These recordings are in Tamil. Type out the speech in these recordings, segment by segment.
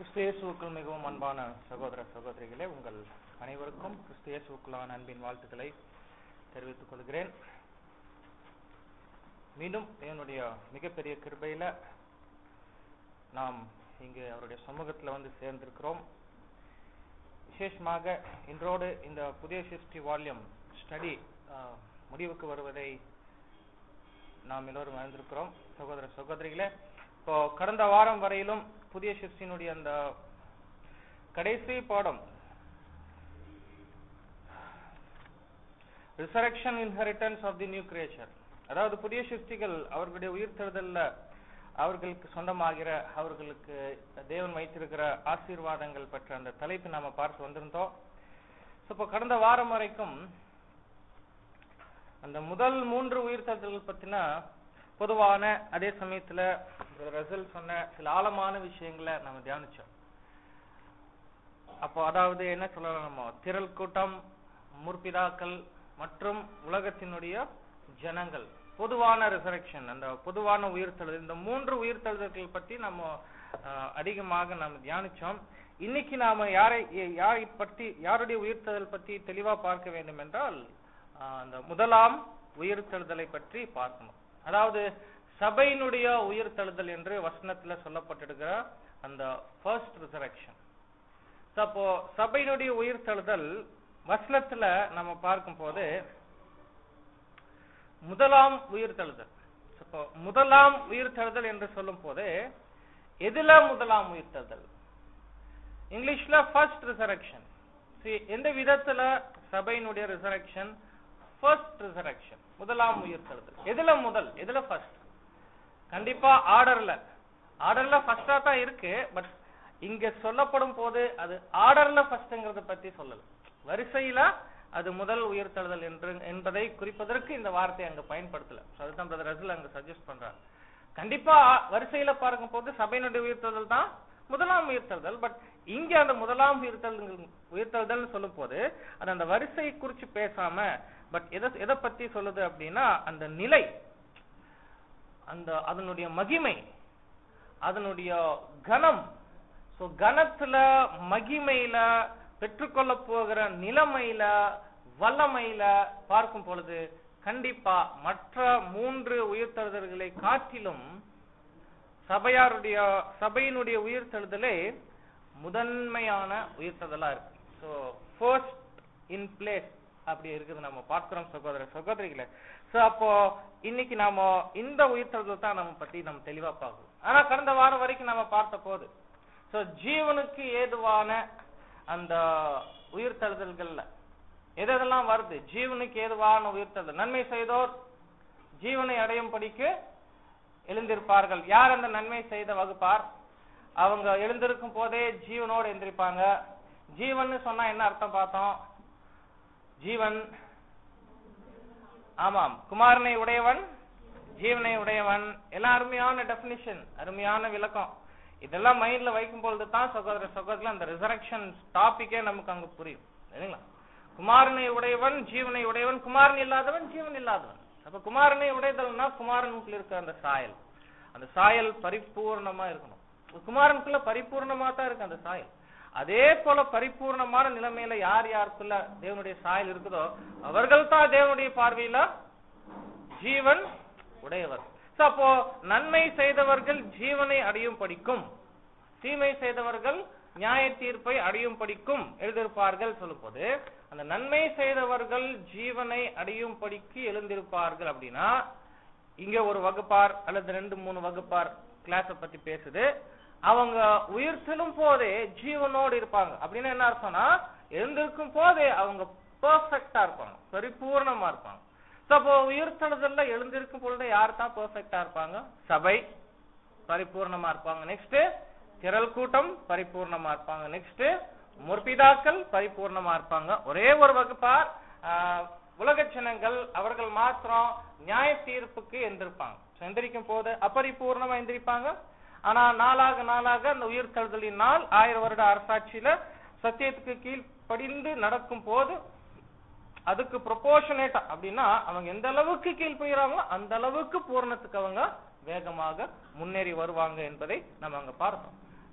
கிறிஸ்து இயேசுவுக்குள் மிகவும் அன்பான சகோதர சகோதரிகளே உங்கள் அனைவருக்கும் கிறிஸ்து இயேசுவுக்குள்ளான அன்பின் வாழ்த்துக்களை தெரிவித்துக் கொள்கிறேன் மீண்டும் என்னுடைய மிகப்பெரிய கிருபையில நாம் இங்கு அவருடைய சமூகத்துல வந்து சேர்ந்திருக்கிறோம் விசேஷமாக இன்றோடு இந்த புதிய சிருஷ்டி வால்யூம் ஸ்டடி முடிவுக்கு வருவதை நாம் எல்லோரும் அறிந்திருக்கிறோம் சகோதர சகோதரிகளே இப்போ கடந்த வாரம் வரையிலும் புதிய சிருஷ்டியினுடைய அந்த கடைசி பாடம் resurrection inheritance of the new creature அதாவது புதிய சிருஷ்டிகள் அவர்களுடைய உயிர்த்தெழுதல்ல அவர்களுக்கு சொந்தமாகிற அவர்களுக்கு தேவன் வைத்திருக்கிற ஆசீர்வாதங்கள் பற்ற அந்த தலைப்பு நாம பார்த்து வந்திருந்தோம் இப்போ கடந்த வாரம் வரைக்கும் அந்த முதல் மூன்று உயிர்த்தெழுதல்கள் பத்தினா பொதுவான அதே சமயத்துல ரசல் சொன்ன சில ஆழமான விஷயங்களை நம்ம தியானிச்சோம் அப்போ அதாவது என்ன சொல்லலாம் நம்ம திரள் கூட்டம் முற்பிதாக்கள் மற்றும் உலகத்தினுடைய ஜனங்கள் பொதுவான ரிசரக்ஷன் அந்த பொதுவான உயிர்த்தெழுதல் இந்த மூன்று உயிர்த்தெழுதல்கள் பத்தி நம்ம அதிகமாக நாம் தியானிச்சோம் இன்னைக்கு நாம யாரை யாரை பற்றி யாருடைய உயிர்த்தெழுதல் பற்றி தெளிவா பார்க்க வேண்டும் என்றால் அந்த முதலாம் உயிர்த்தெழுதலை பற்றி பார்க்கணும் அதாவது சபையினுடைய உயிர்த்தெழுதல் என்று வசனத்துல சொல்லப்பட்டிருக்கிற அந்த ஃபர்ஸ்ட் ரிசரக்ஷன் அப்போ சபையினுடைய உயிர்த்தெழுதல் வசனத்துல நம்ம பார்க்கும் போது முதலாம் உயிர்த்தெழுதல் இப்போ முதலாம் உயிர்த்தெழுதல் என்று சொல்லும் போது எதுல முதலாம் உயிர்த்தெழுதல் இங்கிலீஷ்ல ஃபர்ஸ்ட் ரிசரக்ஷன் எந்த விதத்துல சபையினுடைய ரிசரக்ஷன் ஃபர்ஸ்ட் ரிசரக்ஷன் முதலாம் உயிர்த்தெழுதல் எதுல முதல் எதுல ஃபர்ஸ்ட் கண்டிப்பா ஆர்டர்ல ஆர்டர்ல ஃபர்ஸ்டா தான் இருக்கு பட் இங்க சொல்லப்படும் போது அது ஆர்டர்ல ஃபர்ஸ்ட்ங்கிறத பத்தி சொல்லல வரிசையில அது முதல் உயிர்த்தெழுதல் என்று என்பதை குறிப்பதற்கு இந்த வார்த்தையை அங்க பயன்படுத்தல அதுதான் பிரதர் ரசல் அங்க சஜஸ்ட் பண்றாங்க கண்டிப்பா வரிசையில பார்க்கும் போது சபையினுடைய உயிர்த்தெழுதல் தான் முதலாம் உயிர்த்தெழுதல் பட் இங்க அந்த முதலாம் உயிர்த்தெழுதல் உயிர்த்தெழுதல் சொல்லும் போது அது அந்த வரிசையை குறிச்சு பேசாம பட் எதை எதை பத்தி சொல்லுது அப்படின்னா அந்த நிலை அந்த அதனுடைய மகிமை அதனுடைய கனம் சோ கனத்துல மகிமையில பெற்றுக்கொள்ள போகிற நிலைமையில வல்லமையில பார்க்கும் பொழுது கண்டிப்பா மற்ற மூன்று உயிர்த்தெழுதல்களை காட்டிலும் சபையாருடைய சபையினுடைய உயிர்த்தெழுதலே முதன்மையான உயிர்த்தெழுதலா இருக்கு ஸோ ஃபர்ஸ்ட் இன் பிளேஸ் அப்படி இருக்குது நம்ம பார்க்கிறோம் சகோதர சகோதரிகளை சோ அப்போ இன்னைக்கு நாம இந்த உயிர்த்தெழுதல் தான் நம்ம பத்தி நம்ம தெளிவா பார்க்கணும் ஆனா கடந்த வாரம் வரைக்கும் நம்ம பார்த்த போது சோ ஜீவனுக்கு ஏதுவான அந்த உயிர்த்தெழுதல்கள்ல எதெல்லாம் வருது ஜீவனுக்கு ஏதுவான உயிர்த்தெழுதல் நன்மை செய்தோர் ஜீவனை அடையும் படிக்கு எழுந்திருப்பார்கள் யார் அந்த நன்மை செய்த வகுப்பார் அவங்க எழுந்திருக்கும் போதே ஜீவனோடு எந்திரிப்பாங்க ஜீவன் சொன்னா என்ன அர்த்தம் பார்த்தோம் ஜீவன் ஆமாம் குமாரனை உடையவன் ஜீவனை உடையவன் எல்லாம் அருமையான டெபினிஷன் அருமையான விளக்கம் இதெல்லாம் மைண்ட்ல வைக்கும் பொழுது தான் சகோதர சகோதரர் அந்த ரிசரக்ஷன் டாபிக்கே நமக்கு அங்க புரியும் சரிங்களா குமாரனை உடையவன் ஜீவனை உடையவன் குமாரன் இல்லாதவன் ஜீவன் இல்லாதவன் அப்ப குமாரனை உடையதல்னா குமாரனுக்குள்ள இருக்க அந்த சாயல் அந்த சாயல் பரிபூர்ணமா இருக்கணும் குமாரனுக்குள்ள பரிபூர்ணமா தான் இருக்கு அந்த சாயல் அதே போல பரிபூர்ணமான நிலைமையில யார் யாருக்குள்ள தேவனுடைய சாயல் இருக்குதோ அவர்கள் தான் தேவனுடைய பார்வையில ஜீவன் உடையவர் அப்போ நன்மை செய்தவர்கள் ஜீவனை அடையும் படிக்கும் தீமை செய்தவர்கள் நியாய தீர்ப்பை அடையும் படிக்கும் எழுதியிருப்பார்கள் சொல்லும் போது அந்த நன்மை செய்தவர்கள் ஜீவனை அடையும் படிக்கு எழுந்திருப்பார்கள் அப்படின்னா இங்க ஒரு வகுப்பார் அல்லது ரெண்டு மூணு வகுப்பார் கிளாஸ பத்தி பேசுது அவங்க உயிர்த்தெழும் போதே ஜீவனோடு இருப்பாங்க அப்படின்னு என்ன அர்த்தம்னா எழுந்திருக்கும் போதே அவங்க பெர்ஃபெக்டா இருப்பாங்க பரிபூர்ணமா இருப்பாங்க அப்போ உயிர்த்தெழுதல்ல எழுந்திருக்கும் பொழுது யார் தான் பெர்ஃபெக்டா இருப்பாங்க சபை பரிபூர்ணமா இருப்பாங்க நெக்ஸ்ட் திரள் கூட்டம் பரிபூர்ணமா இருப்பாங்க நெக்ஸ்ட் முற்பிதாக்கள் பரிபூர்ணமா இருப்பாங்க ஒரே ஒரு வகுப்பார் உலக ஜனங்கள் அவர்கள் மாத்திரம் நியாய தீர்ப்புக்கு எந்திருப்பாங்க எந்திரிக்கும் போது அப்பரிபூர்ணமா எந்திரிப்பாங்க ஆனா நாளாக நாளாக அந்த உயிர்த்தெழுதலின் நாள் ஆயிரம் வருட அரசாட்சியில சத்தியத்துக்கு கீழ்ப்படிந்து நடக்கும் போது அதுக்கு ப்ரொபோர்ஷனேட்டா அப்படின்னா அவங்க எந்த அளவுக்கு கீழ்ப்படுகிறாங்களோ அந்த அளவுக்கு பூரணத்துக்கு அவங்க வேகமாக முன்னேறி வருவாங்க என்பதை நம்ம அங்க பார்த்தோம்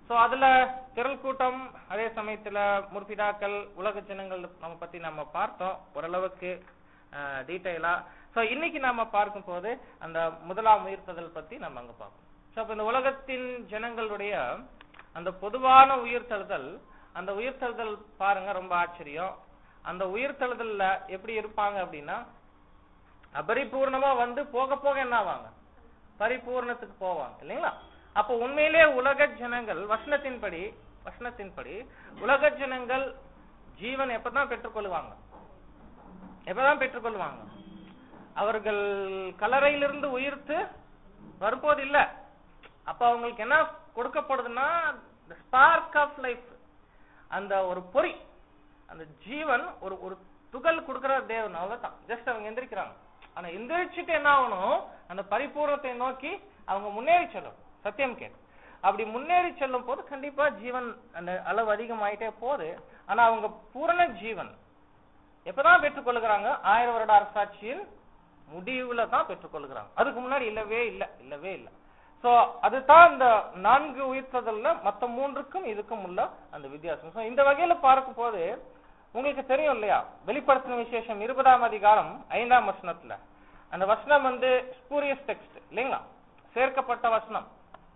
சோ அதுல திரள் கூட்டம் அதே சமயத்துல முற்பிதாக்கள் உலக ஜனங்கள் நம்ம பத்தி நம்ம பார்த்தோம் ஓரளவுக்கு டீட்டெயிலா சோ இன்னைக்கு நாம பார்க்கும் போது அந்த முதலாம் உயிர்த்ததல் பத்தி நம்ம அங்க பார்ப்போம் சோ அப்ப இந்த உலகத்தின் ஜனங்களுடைய அந்த பொதுவான உயிர்த்தெழுதல் அந்த உயிர்த்தெழுதல் பாருங்க ரொம்ப ஆச்சரியம் அந்த உயிர்த்தெழுதல்ல எப்படி இருப்பாங்க அப்படின்னா அபரிபூர்ணமா வந்து போக போக என்ன ஆவாங்க பரிபூர்ணத்துக்கு போவாங்க இல்லைங்களா அப்ப உண்மையிலே உலக ஜனங்கள் வசனத்தின்படி வசனத்தின்படி உலக ஜனங்கள் ஜீவன் எப்பதான் பெற்றுக்கொள்வாங்க எப்பதான் பெற்றுக்கொள்வாங்க அவர்கள் கலரையிலிருந்து உயிர்த்து வரும்போது இல்ல அப்ப அவங்களுக்கு என்ன கொடுக்கப்படுதுன்னா ஸ்பார்க் ஆஃப் லைஃப் அந்த ஒரு பொறி அந்த ஜீவன் ஒரு ஒரு துகள் கொடுக்கிற தேவன் அவ்வளவுதான் ஜஸ்ட் அவங்க எந்திரிக்கிறாங்க ஆனா எந்திரிச்சுட்டு என்ன ஆகணும் அந்த பரிபூர்ணத்தை நோக்கி அவங்க முன்னேறி செல்லும் சத்தியம் கேட்டு அப்படி முன்னேறி செல்லும் போது கண்டிப்பா ஜீவன் அந்த அளவு அதிகமாயிட்டே போகுது ஆனா அவங்க பூரண ஜீவன் எப்பதான் பெற்றுக்கொள்கிறாங்க ஆயிரம் வருட அரசாட்சியின் முடிவுல தான் பெற்றுக்கொள்கிறாங்க அதுக்கு முன்னாடி இல்லவே இல்ல இல்லவே இல்ல சோ அதுதான் இந்த நான்கு உயிர்த்ததல்ல மத்த மூன்றுக்கும் இதுக்கும் உள்ள அந்த வித்தியாசம் சோ இந்த வகையில பார்க்கும் போது உங்களுக்கு தெரியும் இல்லையா வெளிப்படுத்தின விசேஷம் இருபதாம் அதிகாரம் ஐந்தாம் வசனத்துல அந்த வசனம் வந்து ஸ்பூரியஸ் டெக்ஸ்ட் இல்லைங்களா சேர்க்கப்பட்ட வசனம்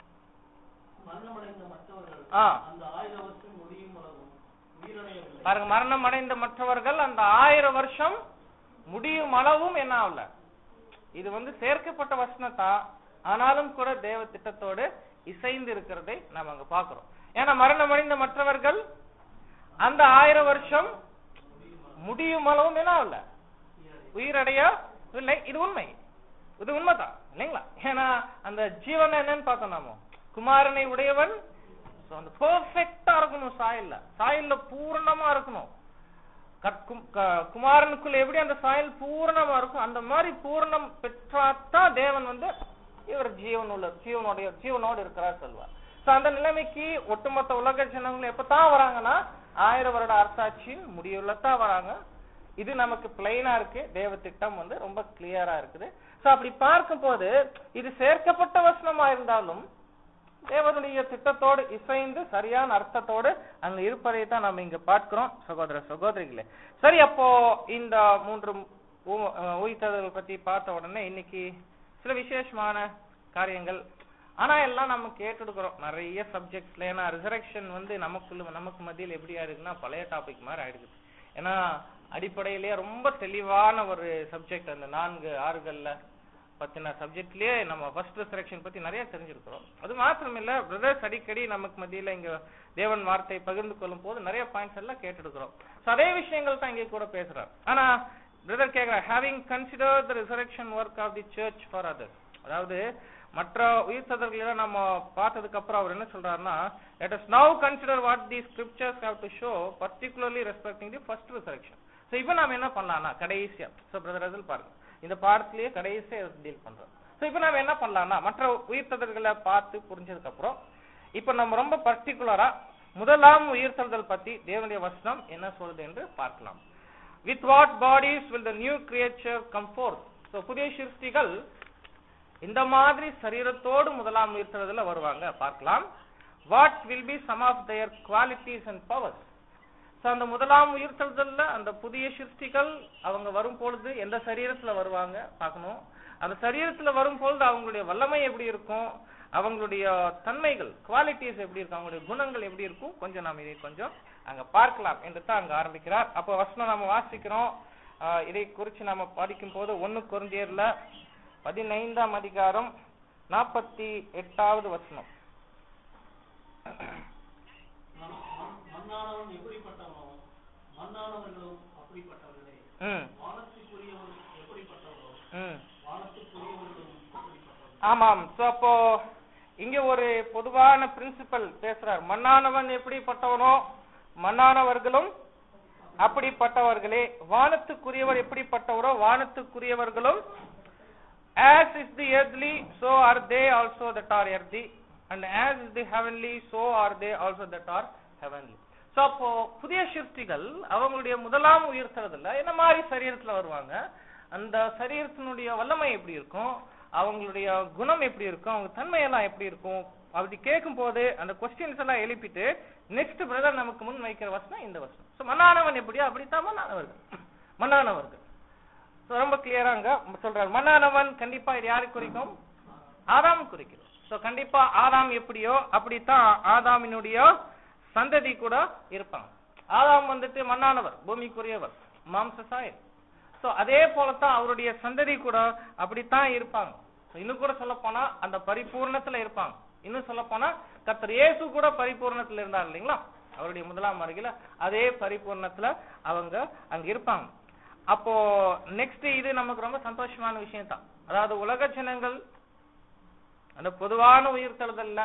மரணமடைந்த மற்றவர்கள் ஆ அந்த ஆயிரம் வருஷம் முடியும் அளவும் உயிரிழயவில்லை பாருங்க மரணம் அடைந்த மற்றவர்கள் அந்த ஆயிரம் வருஷம் முடியும் அளவும் என்ன ஆகல இது வந்து சேர்க்கப்பட்ட வசனத்தா ஆனாலும் கூட தேவ திட்டத்தோடு இசைந்து இருக்கிறதை நாம் அங்க பாக்குறோம் ஏன்னா மரணம் அடைந்த மற்றவர்கள் அந்த ஆயிரம் வருஷம் முடியும் அளவும் என்ன ஆகல உயிரடைய இல்லை இது உண்மை இது உண்மைதான் இல்லைங்களா ஏன்னா அந்த ஜீவன் என்னன்னு பார்த்தோம் நாம குமாரனை உடையவன் so அந்த பெர்ஃபெக்டா இருக்கணும் சாயல்ல சாயல்ல பூரணமா இருக்கணும் கற்கும் க- குமாரனுக்குள்ள எப்படி அந்த சாயல் பூரணமா இருக்கும் அந்த மாதிரி பூரணம் பெற்றாதான் தேவன் வந்து இவர் ஜீவன் உள்ள ஜீவனுடைய ஜீவனோடு இருக்கிறார் சொல்வார் சோ அந்த நிலைமைக்கு ஒட்டுமொத்த உலக ஜனங்கள் எப்பதான் வராங்கன்னா ஆயிரம் வருட அரசாட்சியின் முடிவுல தான் வராங்க இது நமக்கு பிளைனா இருக்கு தேவ திட்டம் வந்து ரொம்ப கிளியரா இருக்குது சோ அப்படி பார்க்கும் போது இது சேர்க்கப்பட்ட வசனமா இருந்தாலும் தேவனுடைய திட்டத்தோடு இசைந்து சரியான அர்த்தத்தோடு அங்க இருப்பதை தான் நம்ம இங்க பார்க்கிறோம் சகோதர சகோதரிகளே சரி அப்போ இந்த மூன்று உ- அஹ் உயிர்த்தெழுதல் பத்தி பார்த்த உடனே இன்னைக்கு சில விசேஷமான காரியங்கள் ஆனா எல்லாம் நம்ம கேட்டுடுக்கிறோம் நிறைய சப்ஜெக்ட்ஸ்ல ஏன்னா ரிசரக்ஷன் வந்து நமக்குள்ள நமக்கு மத்தியில் எப்படியா இருக்குன்னா பழைய டாபிக் மாதிரி ஆயிடுது ஏன்னா அடிப்படையிலேயே ரொம்ப தெளிவான ஒரு சப்ஜெக்ட் அந்த நான்கு ஆறுகள்ல பத்தின சப்ஜெக்ட்லயே நம்ம ஃபர்ஸ்ட் ரிசரக்ஷன் பத்தி நிறைய தெரிஞ்சிருக்கிறோம் அது மாத்திரம் இல்ல பிரதர்ஸ் அடிக்கடி நமக்கு மத்தியில இங்க தேவன் வார்த்தை பகிர்ந்து கொள்ளும் போது நிறைய பாயிண்ட்ஸ் எல்லாம் கேட்டுடுக்கிறோம் So, அதே விஷயங்கள் தான் இங்க கூட பேசுறார் ஆனா பிரதர் கேக்குறார் having consider the resurrection work of the church for others அதாவது மற்ற உயிர்த்ததர்களை நம்ம பார்த்ததுக்கு அப்புறம் அவர் என்ன சொல்றாருன்னா let us now consider what the scriptures have to show particularly respecting the first resurrection so இப்போ நாம என்ன பண்ணலாம்னா கடைசியா சோ பிரதர் ரசல் பாருங்க இந்த பாடத்திலேயே கடைசியா டீல் பண்றோம் சோ இப்போ நாம என்ன பண்ணலாம்னா மற்ற உயிர்த்ததர்களை பார்த்து புரிஞ்சதுக்கு அப்புறம் இப்போ நம்ம ரொம்ப பர்டிகுலரா முதலாம் உயிர்த்தெழுதல் பத்தி தேவனுடைய வசனம் என்ன சொல்றது என்று பார்க்கலாம் with what bodies will the new creature come forth so புதிய சிருஷ்டிகள் இந்த மாதிரி சரீரத்தோடு முதலாம் உயிர்த்தெழுதல வருவாங்க பார்க்கலாம் what will be some of their qualities and powers so அந்த முதலாம் உயிர்த்தெழுதல்ல அந்த புதிய சிருஷ்டிகள் அவங்க வரும் பொழுது எந்த சரீரத்துல வருவாங்க பார்க்கணும் அந்த சரீரத்துல வரும் பொழுது அவங்களுடைய வல்லமை எப்படி இருக்கும் அவங்களுடைய தன்மைகள் குவாலிட்டிஸ் எப்படி இருக்கும் அவங்களுடைய குணங்கள் எப்படி இருக்கும் கொஞ்சம் நாம் இதை கொஞ்சம் அங்க பார்க்கலாம் என்று தான் அங்க ஆரம்பிக்கிறார் அப்போ வசனம் நாம வாசிக்கிறோம் ஆஹ் இதை குறித்து நாம படிக்கும் போது ஒன்னு குருந்தியர்ல பதினைந்தாம் அதிகாரம் நாற்பத்தி எட்டாவது வசனம் மண்- மண்- மண்ணானவன் எப்படிப்பட்டவனோ மண்ணானவர்களும் அப்படிப்பட்டவர்களே ம் வானத்துக்குரியவன் எப்படிப்பட்டவனோ ம் வானத்துக்குரியவர்களும் அப்படிப்பட்டவர்கள் ஆமாம் சோ அப்போ இங்க ஒரு பொதுவான பிரின்சிபல் பேசுறார் மண்ணானவன் எப்படிப்பட்டவனோ மண்ணானவர்களும் அப்படிப்பட்டவர்களே வானத்துக்குரியவர் எப்படிப்பட்டவரோ வானத்துக்குரியவர்களும் as is the earthly so are they also that are earthly and as is the heavenly so are they also that are heavenly so அப்போ புதிய சிருஷ்டிகள் அவங்களுடைய முதலாம் உயிர்த்தறதுல என்ன மாதிரி சரீரத்துல வருவாங்க அந்த சரீரத்தினுடைய வல்லமை எப்படி இருக்கும் அவங்களுடைய குணம் எப்படி இருக்கும் அவங்க தன்மை எல்லாம் எப்படி இருக்கும் அப்படி கேட்கும் போது அந்த கொஸ்டின்ஸ் எல்லாம் எழுப்பிட்டு நெக்ஸ்ட் பிரதர் நமக்கு முன் வைக்கிற வசனம் இந்த வசனம் சோ மண்ணானவன் எப்படியோ அப்படித்தான் மண்ணானவர்கள் மண்ணானவர்கள் So, ரொம்ப கிளியராங்க சொல்றாரு மண்ணானவன் கண்டிப்பா இது யாரை குறிக்கும் ஆதாம் குறிக்கும் சோ கண்டிப்பா ஆதாம் எப்படியோ அப்படித்தான் ஆதாமினுடைய சந்ததி கூட இருப்பாங்க ஆதாம் வந்துட்டு மண்ணானவர் பூமிக்குரியவர் மாம்சசாயர் சோ அதே போலத்தான் அவருடைய சந்ததி கூட அப்படித்தான் இருப்பாங்க So, இன்னும் கூட சொல்ல போனா அந்த பரிபூர்ணத்துல இருப்பாங்க இன்னும் சொல்ல போனா கர்த்தர் இயேசு கூட பரிபூர்ணத்துல இருந்தார் இல்லைங்களா அவருடைய முதலாம் அருகில அதே பரிபூர்ணத்துல அவங்க அங்க இருப்பாங்க அப்போ நெக்ஸ்ட் இது நமக்கு ரொம்ப சந்தோஷமான விஷயம் தான் அதாவது உலக ஜனங்கள் அந்த பொதுவான உயிர் தழுதல்ல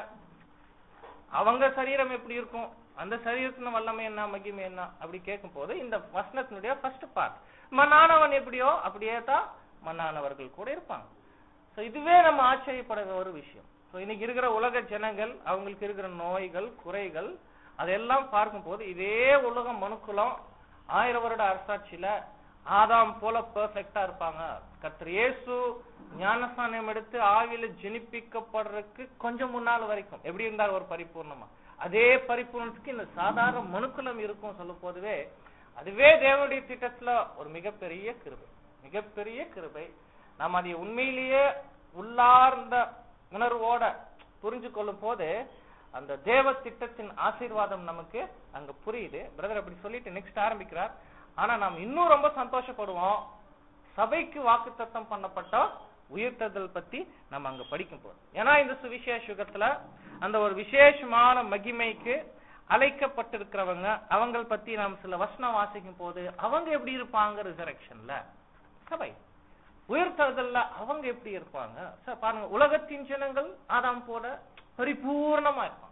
அவங்க சரீரம் எப்படி இருக்கும் அந்த சரீரத்தின் வல்லமை என்ன மகிமை என்ன அப்படி கேட்கும் போது இந்த வசனத்தினுடைய ஃபர்ஸ்ட் பார்ட் மண்ணானவன் எப்படியோ அப்படியே தான் மண்ணானவர்கள் கூட இருப்பாங்க சோ இதுவே நம்ம ஆச்சரியப்படுற ஒரு விஷயம் சோ இன்னைக்கு இருக்கிற உலக ஜனங்கள் அவங்களுக்கு இருக்கிற நோய்கள் குறைகள் அதெல்லாம் பார்க்கும்போது இதே உலக மனுக்குலம் ஆயிரம் வருட அரசாட்சியில ஆதாம் போல பெர்ஃபெக்ட்டா இருப்பாங்க கர்த்தர் இயேசு ஞானஸ்நானம் எடுத்து ஆவியில ஜெனிப்பிக்கப்படுறதுக்கு கொஞ்சம் முன்னால் வரைக்கும் எப்படி இருந்தார் ஒரு பரிபூர்ணமா அதே பரிபூர்ணத்துக்கு இந்த சாதாரண மனுக்குலம் இருக்கும் சொல்லும் போதுவே அதுவே தேவனுடைய திட்டத்துல ஒரு மிகப்பெரிய கிருபை மிகப்பெரிய கிருபை நாம் அதை உண்மையிலேயே உள்ளார்ந்த உணர்வோட புரிஞ்சு கொள்ளும் போது அந்த தேவ திட்டத்தின் ஆசீர்வாதம் நமக்கு அங்க புரியுது பிரதர் அப்படி சொல்லிட்டு நெக்ஸ்ட் ஆரம்பிக்கிறார் ஆனா நாம் இன்னும் ரொம்ப சந்தோஷப்படுவோம் சபைக்கு வாக்குத்தத்தம் பண்ணப்பட்ட உயிர்த்ததல் பத்தி நம்ம அங்க படிக்கும் போது ஏன்னா இந்த சுவிசேஷ யுகத்துல அந்த ஒரு விசேஷமான மகிமைக்கு அழைக்கப்பட்டிருக்கிறவங்க அவங்க பத்தி நாம் சில வசனம் வாசிக்கும் போது அவங்க எப்படி இருப்பாங்க ரிசரக்ஷன்ல சபை உயிர்த்தெழுதல்ல அவங்க எப்படி இருப்பாங்க சார் பாருங்க உலகத்தின் ஜனங்கள் ஆதாம் போல பரிபூர்ணமா இருப்பாங்க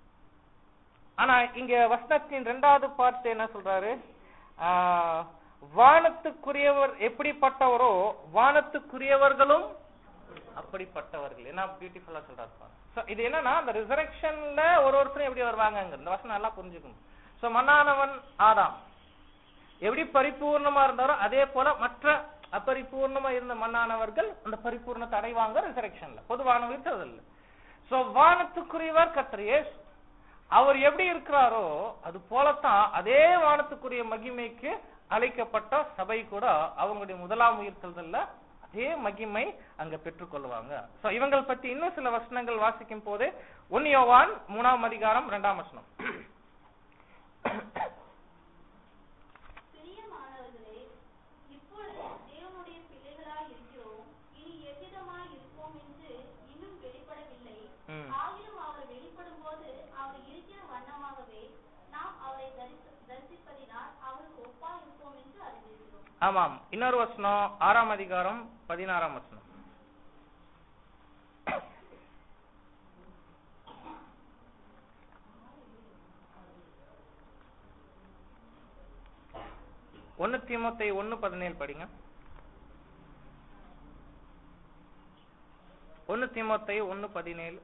ஆனா இங்க வசனத்தின் இரண்டாவது பார்த்து என்ன சொல்றாரு ஆஹ், வானத்துக்குரியவர் எப்படிப்பட்டவரோ வானத்துக்குரியவர்களும் அப்படிப்பட்டவர்கள் என்ன பியூட்டிஃபுல்லா சொல்றாரு பாருங்க. So, இது என்னன்னா அந்த ரிசரக்ஷன்ல ஒரு ஒருத்தரும் எப்படி வருவாங்க இந்த வசனம் நல்லா புரிஞ்சுக்கணும் சோ மன்னானவன் ஆதாம் எப்படி பரிபூர்ணமா இருந்தாரோ அதே போல மற்ற அபரிபூர்ணமா இருந்த மண்ணானவர்கள் அந்த பரிபூர்ணத்தை அடைவாங்க ரிசரக்ஷன்ல பொதுவான விருத்ததில்ல சோ வானத்துக்குரியவர் கர்த்தர் இயேசு அவர் எப்படி இருக்கிறாரோ அது போலத்தான் அதே வானத்துக்குரிய மகிமைக்கு அழைக்கப்பட்ட சபை கூட அவங்களுடைய முதலாம் உயிர்த்தல்ல அதே மகிமை அங்க பெற்றுக்கொள்வாங்க சோ இவங்கள் பத்தி இன்னும் சில வசனங்கள் வாசிக்கும் போது ஒன்னியோவான் மூணாம் அதிகாரம் இரண்டாம் வசனம் பிரியமானவர்களே இப்பொழுது தேவனுடைய பிள்ளைகளாய் இருக்கிறோம் இனி எவ்விதமாய் இருப்போம் என்று இன்னும் வெளிப்படவில்லை ம். ஆகிலும் அவர் வெளிப்படும் போது அவர் இருக்கிற வண்ணமாகவே நாம் அவரை தரிசி- தரிசிப்பதினால் அவருக்கு ஒப்பா இருப்போம் என்று அறிந்திருக்கிறோம் ஆமாம் இன்னொரு வசனம் ஆறாம் அதிகாரம் பதினாறாம் வசனம் ஒன்னு தீமோத்தை ஒன்னு பதினேழு படிங்க ஒன்னு தீமோத்தை ஒன்னு பதினேழு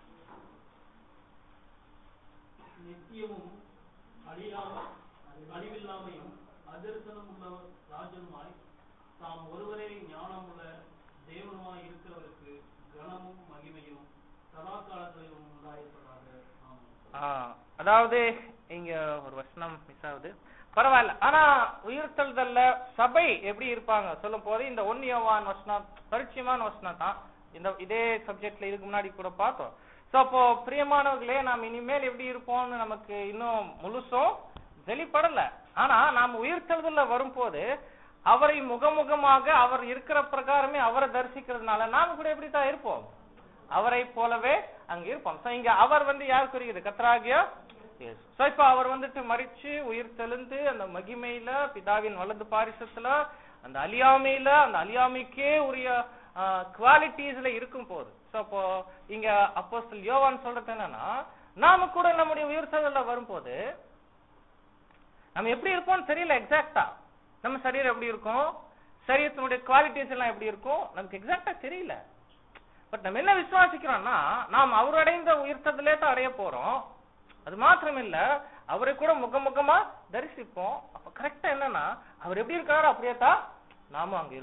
நித்தியமும் அழியாம அழிவில்லாமையும் அதர்சனம் உள்ள ராஜனுமாய் தாம் ஒருவரே ஞானமுள்ள தேவனுமாய் இருக்கிறவருக்கு கனமும் மகிமையும் சதா காலங்களிலும் உண்டாயிருப்பதாக ஆமென். ஆ, அதாவது இங்க ஒரு வசனம் மிஸ் ஆகுது பரவாயில்ல ஆனா உயிர்த்தெழுதல்ல சபை எப்படி இருப்பாங்க சொல்லும் போது இந்த ஒன்னியவான் வசனம் பரிச்சயமான வசனம் தான் இந்த இதே சப்ஜெக்ட்ல இதுக்கு முன்னாடி கூட பார்த்தோம் சோ அப்போ பிரியமானவர்களே நாம் இனிமேல் எப்படி இருப்போம்னு நமக்கு இன்னும் முழுசும் வெளிப்படல ஆனா நாம் உயிர்த்தெழுதல்ல வரும்போது அவரை முகமுகமாக அவர் இருக்கிற பிரகாரமே அவரை தரிசிக்கிறதுனால நாம கூட எப்படி தான் இருப்போம் அவரை போலவே அங்க இருப்போம் சோ இங்க அவர் வந்து யார் குறிக்குது கத்ராகியா சோ இப்ப அவர் வந்துட்டு மறிச்சு உயிர் தெளிந்து அந்த மகிமையில பிதாவின் வலது பாரிசத்துல அந்த அழியாமையில அந்த அழியாமைக்கே உரிய குவாலிட்டிஸ்ல இருக்கும் போது சோ அப்போ இங்க அப்போஸ்தலன் யோவான் சொல்றது என்னன்னா நாம கூட நம்முடைய உயிர் தெழுதல்ல வரும்போது நம்ம எப்படி இருப்போம்னு தெரியல எக்ஸாக்டா நம்ம சரீரம் எப்படி இருக்கும் சரீரத்தினுடைய குவாலிட்டிஸ் எல்லாம் எப்படி இருக்கும் நமக்கு எக்ஸாக்டா தெரியல பட் நம்ம என்ன விசுவாசிக்கிறோம்னா நாம் அவர் அடைந்த உயிர்த்ததிலே தான் அடைய போறோம் அது மாத்திரம் இல்ல அவரை கூட முகமுகமா தரிசிப்போம் அப்ப கரெக்டா என்னன்னா அவர் எப்படி இருக்காரோ அப்படியே தான் நாமும் அங்க இருப்போம்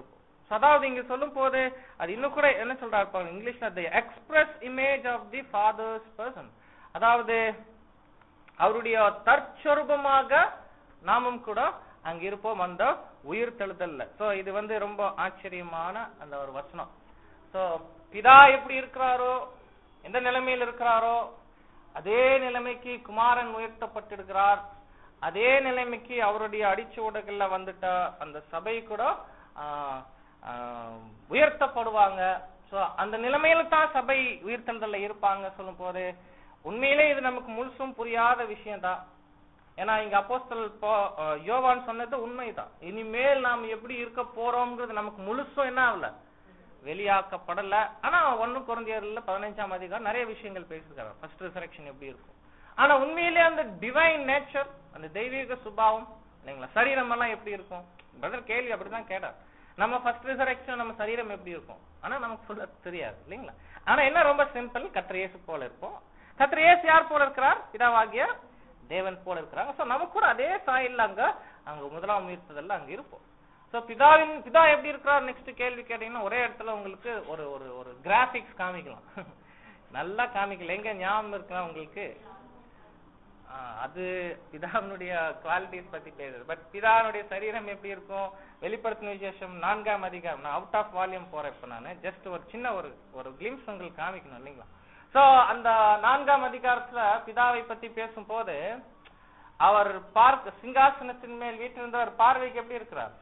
So, அதாவது இங்க சொல்லும் போது அது இன்னும் கூட என்ன சொல்றாரு பாருங்க இங்கிலீஷ்ல the express image of the father's person அதாவது அவருடைய தற்சொரூபமாக நாமும் கூட அங்க இருப்போம் அந்த உயிர் தெழுதல்ல சோ இது வந்து ரொம்ப ஆச்சரியமான அந்த ஒரு வசனம் சோ பிதா எப்படி இருக்கிறாரோ எந்த நிலைமையில் இருக்கிறாரோ அதே நிலைமைக்கு குமாரன் உயர்த்தப்பட்டிருக்கிறார் அதே நிலைமைக்கு அவருடைய அடிச்சுவடுகள்ல வந்துட்ட அந்த சபை கூட ஆஹ், ஆஹ், உயர்த்தப்படுவாங்க சோ அந்த நிலைமையில தான் சபை உயிர்த்தெழுதல்ல இருப்பாங்க சொல்லும் போது உண்மையிலே இது நமக்கு முழுசும் புரியாத விஷயம்தான் ஏன்னா இங்க அப்போஸ்தல் போ- அஹ் யோவான் சொன்னது உண்மைதான் இனிமேல் நாம் எப்படி இருக்க போறோம்ங்கிறது நமக்கு முழுசும் என்ன ஆகல வெளியாக்கப்படல ஆனா ஒண்ணு குறைந்தியர்ல பதினஞ்சாம் அதிகாரம் நிறைய விஷயங்கள் பேசிருக்காரு ஃபர்ஸ்ட் ரிசரக்ஷன் எப்படி இருக்கும் ஆனா உண்மையிலே அந்த டிவைன் நேச்சர் அந்த தெய்வீக சுபாவம் இல்லைங்களா சரீரம் எல்லாம் எப்படி இருக்கும் பிரதர் கேள்வி அப்படிதான் கேட்டார் நம்ம ஃபர்ஸ்ட் ரிசரக்ஷன் நம்ம சரீரம் எப்படி இருக்கும் ஆனா நமக்கு ஃபுல்லா தெரியாது இல்லைங்களா ஆனா என்ன ரொம்ப சிம்பிள் கத்திர இயேசு போல இருப்போம் கத்திர இயேசு யார் போல இருக்கிறார் பிதாவாகிய தேவன் போல இருக்கிறாங்க சோ நமக்கு கூட அதே சாயல்ல அங்க அங்க முதலாம் உயிர்த்ததெல்லாம் அங்க இருப்போம் சோ பிதாவின் பிதா எப்படி இருக்கிறார் நெக்ஸ்ட் கேள்வி கேட்டீங்கன்னா ஒரே இடத்துல உங்களுக்கு ஒரு ஒரு ஒரு கிராபிக்ஸ் காமிக்கலாம் நல்லா காமிக்கல எங்க ஞாபகம் இருக்கா உங்களுக்கு ஆ, அது பிதாவினுடைய குவாலிட்டிஸ் பத்தி பேசுது பட் பிதாவினுடைய சரீரம் எப்படி இருக்கும் வெளிப்படுத்தின விசேஷம் நான்காம் அதிகாரம் நான் அவுட் ஆஃப் வால்யூம் போறேன் இப்ப நான் ஜஸ்ட் ஒரு சின்ன ஒரு ஒரு கிளிம்ஸ் உங்களுக்கு காமிக்கணும் இல்லைங்களா சோ அந்த நான்காம் அதிகாரத்துல பிதாவை பத்தி பேசும்போது அவர் பார்க்க சிங்காசனத்தின் மேல் வீட்டிலிருந்தவர் பார்வைக்கு எப்படி இருக்கிறார்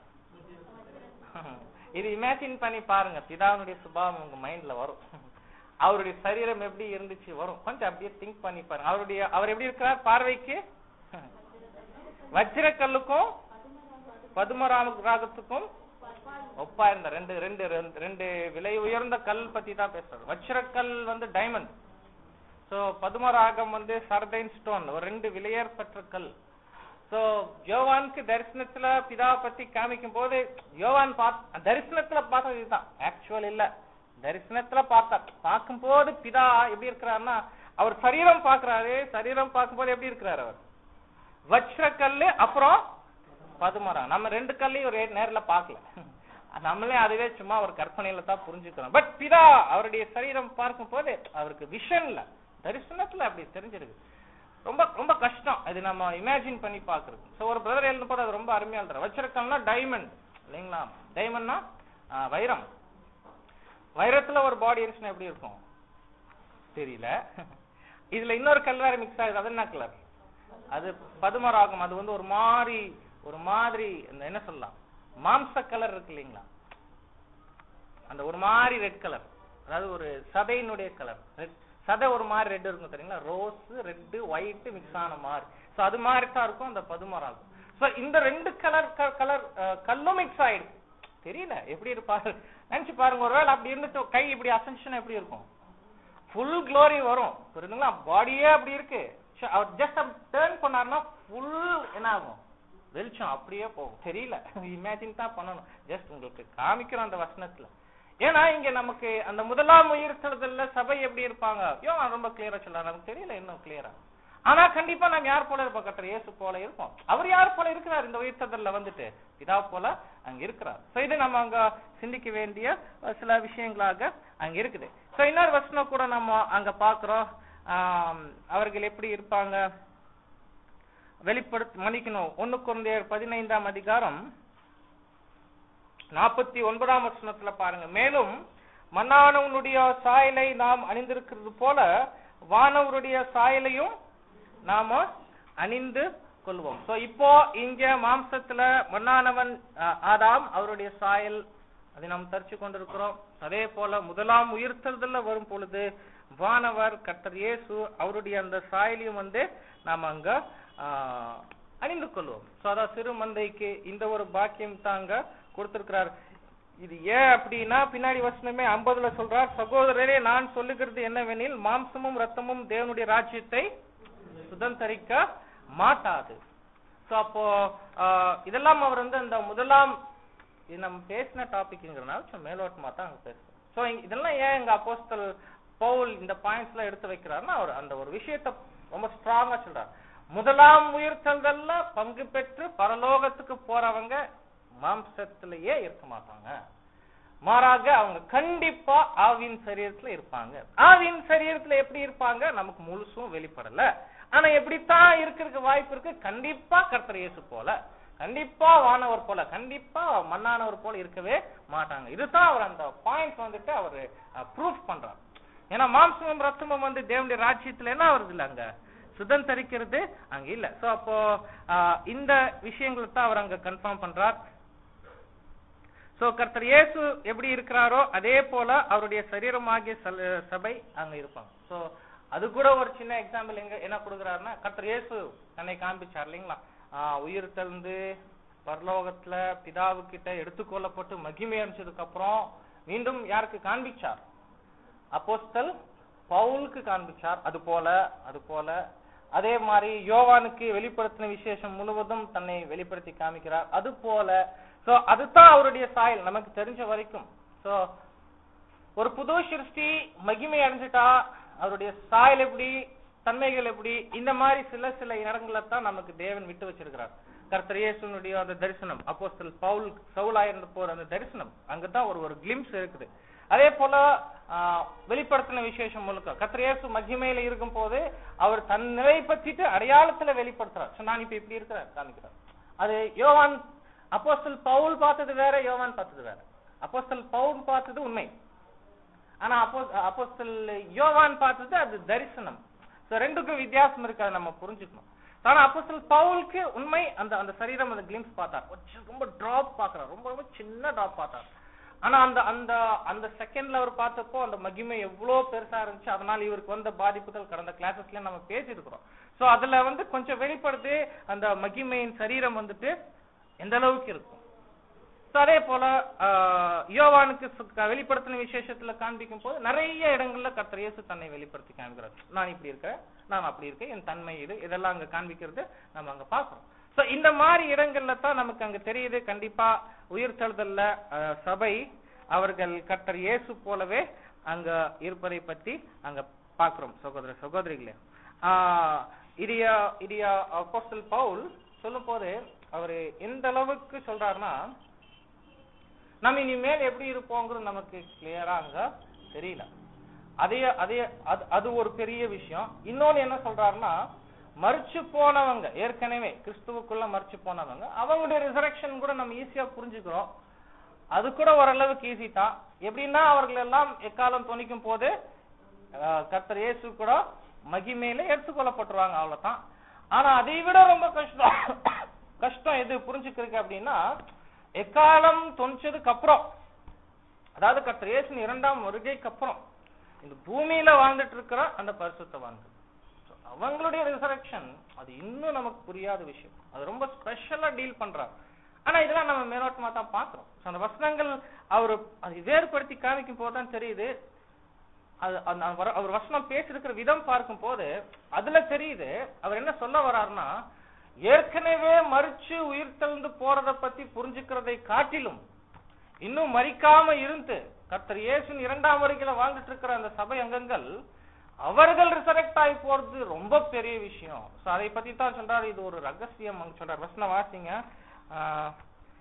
இது இமேஜின் பண்ணி பாருங்க பிதாவினுடைய சுபாவம் உங்க மைண்ட்ல வரும் அவருடைய சரீரம் எப்படி இருந்துச்சு வரும் கொஞ்சம் அப்படியே திங்க் பண்ணி பாருங்க அவருடைய அவர் எப்படி இருக்கிறார் பார்வைக்கு வஜ்ரக்கல்லுக்கும் பதுமராம ராகத்துக்கும் ஒப்பா இருந்த ரெண்டு ரெண்டு ரெண்டு- ரெண்டு விலை உயர்ந்த கல் பத்தி தான் பேசுறாரு வஜ்ரக்கல் வந்து டைமண்ட் சோ பதுமராகம் வந்து சர்டைன் ஸ்டோன் ஒரு ரெண்டு விலையேற்பட்ட கல் சோ யோவானுக்கு தரிசனத்துல பிதா பத்தி காமிக்கும் போது யோவான் பார்த்து தரிசனத்துல பார்த்தது இதுதான் ஆக்சுவல் இல்ல தரிசனத்துல பார்த்தா பார்க்கும்போது பிதா எப்படி இருக்கிறாருன்னா அவர் சரீரம் பார்க்கறாரு சரீரம் பார்க்கும்போது எப்படி இருக்கிறாரு அவர் வஜ்ர கல்லு அப்புறம் பதுமரம் நம்ம ரெண்டு கல்லையும் ஒரு நேர்ல பார்க்கல நம்மளே அதுவே சும்மா ஒரு கற்பனையில தான் புரிஞ்சுக்கிறோம் பட் பிதா அவருடைய சரீரம் பார்க்கும் போது அவருக்கு விஷன்ல தரிசனத்துல அப்படி தெரிஞ்சிருக்கு ரொம்ப ரொம்ப கஷ்டம் இது நம்ம இமேஜின் பண்ணி பாக்குறது சோ ஒரு பிரதர் எழுதும் போது அது ரொம்ப அருமையா எழுதுற வச்சிருக்கோம்னா டைமண்ட் இல்லைங்களா டைமண்ட்னா வைரம் வைரத்துல ஒரு பாடி இருந்துச்சுன்னா எப்படி இருக்கும் தெரியல இதுல இன்னொரு கல் வேற மிக்ஸ் ஆகுது அது என்ன கலர் அது பதுமராகம் அது வந்து ஒரு மாதிரி ஒரு மாதிரி இந்த என்ன சொல்லலாம் மாம்ச கலர் இருக்கு இல்லைங்களா அந்த ஒரு மாதிரி ரெட் கலர் அதாவது ஒரு சதையினுடைய கலர் ரெட் சதை ஒரு மாதிரி ரெட் இருக்கும் தெரியுங்களா ரோஸ் ரெட் ஒயிட் மிக்ஸ் ஆன மாதிரி சோ அது மாதிரி தான் இருக்கும் அந்த பதுமராகம் சோ இந்த ரெண்டு கலர் கலர் கல்லும் மிக்ஸ் ஆயிடுச்சு தெரியல எப்படி இருப்பாரு நினைச்சு பாருங்க ஒருவேளை அப்படி இருந்துட்டு கை இப்படி அசன்ஷன் எப்படி இருக்கும் ஃபுல் க்ளோரி வரும் புரியுதுங்களா பாடியே அப்படி இருக்கு ச- அவர் ஜஸ்ட் டேர்ன் பண்ணாருன்னா ஃபுல் என்ன ஆகும் வெளிச்சம் அப்படியே போகும் தெரியல இமேஜின் தான் பண்ணணும் ஜஸ்ட் உங்களுக்கு காமிக்கிறோம் அந்த வசனத்துல ஏன்னா இங்க நமக்கு அந்த முதலாம் உயிர்த்தெழுதல்ல சபை எப்படி இருப்பாங்க ஐயோ அவன் ரொம்ப கிளியரா சொல்ல நமக்கு தெரியல இன்னும் கிளியரா ஆனா கண்டிப்பா நம்ம யார் போல இருப்போம் கத்தர் இயேசு போல இருப்போம் அவர் யார் போல இருக்கிறார் இந்த உயிர்த்தெழுதல்ல வந்துட்டு பிதா போல அங்க இருக்கிறார் சோ இது நம்ம அங்க சிந்திக்க வேண்டிய ஒரு சில விஷயங்களாக அங்க இருக்குது சோ இன்னொரு வசனம் கூட நம்ம அங்க பாக்குறோம் ஆம், அவர்கள் எப்படி இருப்பாங்க வெளிப்படுத்த மன்னிக்கணும் ஒண்ணு குழந்தையர் பதினைந்தாம் அதிகாரம் நாற்பத்தி ஒன்பதாம் வசனத்துல பாருங்க மேலும் மன்னானவனுடைய சாயலை நாம் அணிந்திருக்கிறது போல வானவருடைய சாயலையும் நாம அணிந்து கொள்வோம் சோ இப்போ இங்க மாம்சத்துல மன்னானவன் அஹ், ஆதாம் அவருடைய சாயல் அதை நாம் தரிச்சு கொண்டிருக்கிறோம் அதே போல முதலாம் உயிர்த்தெழுதல்ல வரும் பொழுது வானவர் கர்த்தர் இயேசு அவருடைய அந்த சாயலையும் வந்து நாம் அங்க ஆஹ், அணிந்து கொள்வோம் சோ அதான் சிறு மந்தைக்கு இந்த ஒரு பாக்கியம் தாங்க கொடுத்திருக்கிறார் இது ஏன் அப்படின்னா பின்னாடி வசனமே ஐம்பதுல சொல்றார் சகோதரரே நான் சொல்லுகிறது என்னவெனில் மாம்சமும் ரத்தமும் தேவனுடைய ராஜ்யத்தை சுதந்தரிக்க மாட்டாது சோ அப்போ ஆஹ், இதெல்லாம் அவர் வந்து அந்த முதலாம் இது நம்ம பேசின டாபிக்ங்கிறனால சும்மா மேலோட்டமா தான் அங்க பேசுறோம் சோ இதெல்லாம் ஏன் எங்க அப்போஸ்தல் பவுல் இந்த பாயிண்ட்ஸ் எல்லாம் எடுத்து வைக்கிறாருன்னா அவர் அந்த ஒரு விஷயத்த ரொம்ப ஸ்ட்ராங்கா சொல்றார் முதலாம் உயிர்த்தல்கள்ல பங்கு பெற்று பரலோகத்துக்கு போறவங்க மாம்சத்திலேயே இருக்க மாட்டாங்க மாறாக அவங்க கண்டிப்பா ஆவியின் சரீரத்துல இருப்பாங்க ஆவியின் சரீரத்துல எப்படி இருப்பாங்க நமக்கு முழுசும் வெளிப்படல ஆனா எப்படித்தான் இருக்கிறதுக்கு வாய்ப்பு இருக்கு கண்டிப்பா கர்த்தர் இயேசு போல கண்டிப்பா வானவர் போல கண்டிப்பா மண்ணானவர் போல இருக்கவே மாட்டாங்க இதுதான் அவர் அந்த பாயிண்ட் வந்துட்டு அவர் ப்ரூஃப் பண்றார் ஏன்னா மாம்சமும் ரத்தமும் வந்து தேவனுடைய ராஜ்யத்துல என்ன வருது இல்ல அங்க சுதந்திரிக்கிறது அங்க இல்ல சோ அப்போ ஆஹ், இந்த விஷயங்களை தான் அவர் அங்க கன்ஃபார்ம் பண்றார் சோ கர்த்தர் இயேசு எப்படி இருக்கிறாரோ அதே போல அவருடைய சரீரமாகிய சல- சபை அங்க இருப்பாங்க சோ அது கூட ஒரு சின்ன எக்ஸாம்பிள் எங்க என்ன கொடுக்குறாருன்னா கர்த்தர் இயேசு தன்னை காண்பிச்சார் இல்லைங்களா ஆஹ் உயிர் தெழுந்து பரலோகத்துல பிதாவுக்கிட்ட எடுத்துக்கொள்ளப்பட்டு மகிமை அடைஞ்சதுக்கு அப்புறம் மீண்டும் யாருக்கு காண்பிச்சார் அப்போஸ்தல் பவுலுக்கு காண்பிச்சார் அது போல அது போல அதே மாதிரி யோவானுக்கு வெளிப்படுத்தின விசேஷம் முழுவதும் தன்னை வெளிப்படுத்தி காமிக்கிறார் அது போல சோ அதுதான் அவருடைய சாயல் நமக்கு தெரிஞ்ச வரைக்கும் சோ ஒரு புது சிருஷ்டி மகிமை அடைஞ்சிட்டா அவருடைய சாயல் எப்படி தன்மைகள் எப்படி இந்த மாதிரி சில சில இடங்களை தான் நமக்கு தேவன் விட்டு வச்சிருக்கிறார் கர்த்தர் இயேசுனுடைய அந்த தரிசனம் அப்போஸ்தல் பவுல் சவுலாயிருந்த போற அந்த தரிசனம் அங்கதான் ஒரு ஒரு கிளிம்ஸ் இருக்குது அதே போல ஆஹ், வெளிப்படுத்தின விசேஷம் முழுக்க கர்த்தர் இயேசு மகிமையில இருக்கும் போது அவர் தன் நிலை பற்றிட்டு அடையாளத்துல வெளிப்படுத்துறார் So, நான் இப்ப இப்படி இருக்கிறேன் காமிக்கிறார் அது யோவான் அப்போஸ்தல் பவுல் பார்த்தது வேற யோவான் பார்த்தது வேற அப்போஸ்தல் பவுல் பார்த்தது உண்மை ஆனா அப்போ அப்போஸ்தல் யோவான் பார்த்தது அது தரிசனம் சோ ரெண்டுக்கும் வித்தியாசம் இருக்கு அதை நம்ம புரிஞ்சுக்கணும் ஆனா அப்போஸ்தல் பவுலுக்கு உண்மை அந்த அந்த சரீரம் அந்த கிளிம்ஸ் பார்த்தார் ஒரு சி- ரொம்ப டிராப் பார்க்கறார் ரொம்ப ரொம்ப சின்ன டிராப் பார்த்தார் ஆனா அந்த அந்த அந்த செகண்ட்ல அவர் பார்த்தப்போ அந்த மகிமை எவ்வளவு பெருசா இருந்துச்சு அதனால இவருக்கு வந்த பாதிப்புகள் கடந்த கிளாஸஸ்ல நம்ம பேசியிருக்கிறோம் சோ அதுல வந்து கொஞ்சம் வெளிப்படுது அந்த மகிமையின் சரீரம் வந்துட்டு எந்த அளவுக்கு இருக்கும் So, அதே போல ஆஹ், யோவானுக்கு சு- க- வெளிப்படுத்தின விசேஷத்துல காண்பிக்கும் போது நிறைய இடங்கள்ல கர்த்தர் இயேசு தன்னை வெளிப்படுத்தி காண்கிறார் நான் இப்படி இருக்கிறேன் நான் அப்படி இருக்கேன் என் தன்மை இது இதெல்லாம் அங்க காண்பிக்கிறது நம்ம அங்க பாக்குறோம் சோ இந்த மாதிரி இடங்கள்ல தான் நமக்கு அங்க தெரியுது கண்டிப்பா உயிர்த்தெழுதல்ல ஆஹ், சபை அவர்கள் கர்த்தர் இயேசு போலவே அங்க இருப்பதை பத்தி அங்க பாக்குறோம் சகோதர சகோதரிகளே ஆஹ், இடிய இடிய அப்போஸ்தல் பவுல் சொல்லும் போது அவரு எந்த அளவுக்கு சொல்றாருன்னா நம்ம இனிமேல் எப்படி இருப்போங்கிறது நமக்கு கிளியரா அங்க தெரியல அதே அதே அது அது ஒரு பெரிய விஷயம் இன்னொன்னு என்ன சொல்றாருன்னா மறிச்சு போனவங்க ஏற்கனவே கிறிஸ்துவுக்குள்ள மறிச்சு போனவங்க அவங்களுடைய ரிசரக்ஷன் கூட நம்ம ஈஸியா புரிஞ்சுக்கிறோம் அது கூட ஓரளவுக்கு ஈஸி தான் எப்படின்னா அவர்கள் எல்லாம் எக்காலம் துணிக்கும் போது ஆஹ், கர்த்தர் இயேசு கூட மகிமையில எடுத்துக்கொள்ளப்பட்டுருவாங்க அவ்வளவுதான் ஆனா அதை விட ரொம்ப கஷ்டம் கஷ்டம் எது புரிஞ்சுக்கிறதுக்கு அப்படின்னா எக்காலம் தொனிச்சதுக்கு அப்புறம் அதாவது கர்த்தர் இயேசுவின் இரண்டாம் வருகைக்கு அப்புறம் இந்த பூமியில வாழ்ந்துட்டு இருக்கிற அந்த பரிசுத்தவான்கள் So, அவங்களுடைய ரிசரக்ஷன் அது இன்னும் நமக்கு புரியாத விஷயம் அது ரொம்ப ஸ்பெஷலா டீல் பண்றாங்க ஆனா இதெல்லாம் நம்ம மேலோட்டமா தான் பாக்குறோம் So, அந்த வசனங்கள் அவர் அது வேறுபடுத்தி காமிக்கும் போது தான் தெரியுது அது அந்த அவர் அவர் வசனம் பேசியிருக்கிற விதம் பார்க்கும் போது அதுல தெரியுது அவர் என்ன சொல்ல வர்றாருன்னா ஏற்கனவே மறிச்சு உயிர் தெழுந்து போறத பத்தி புரிஞ்சுக்கிறதை காட்டிலும் இன்னும் மறிக்காம இருந்து கர்த்தர் இயேசுவின் இரண்டாம் வருகையில வாழ்ந்துட்டு இருக்கிற அந்த சபை அங்கங்கள் அவர்கள் ரிசரெக்ட் ஆகி போறது ரொம்ப பெரிய விஷயம் சோ அதை பத்தி தான் சொல்றாரு இது ஒரு ரகசியம் அங்க சொல்றாரு வசனம் வாசிங்க ஆஹ்,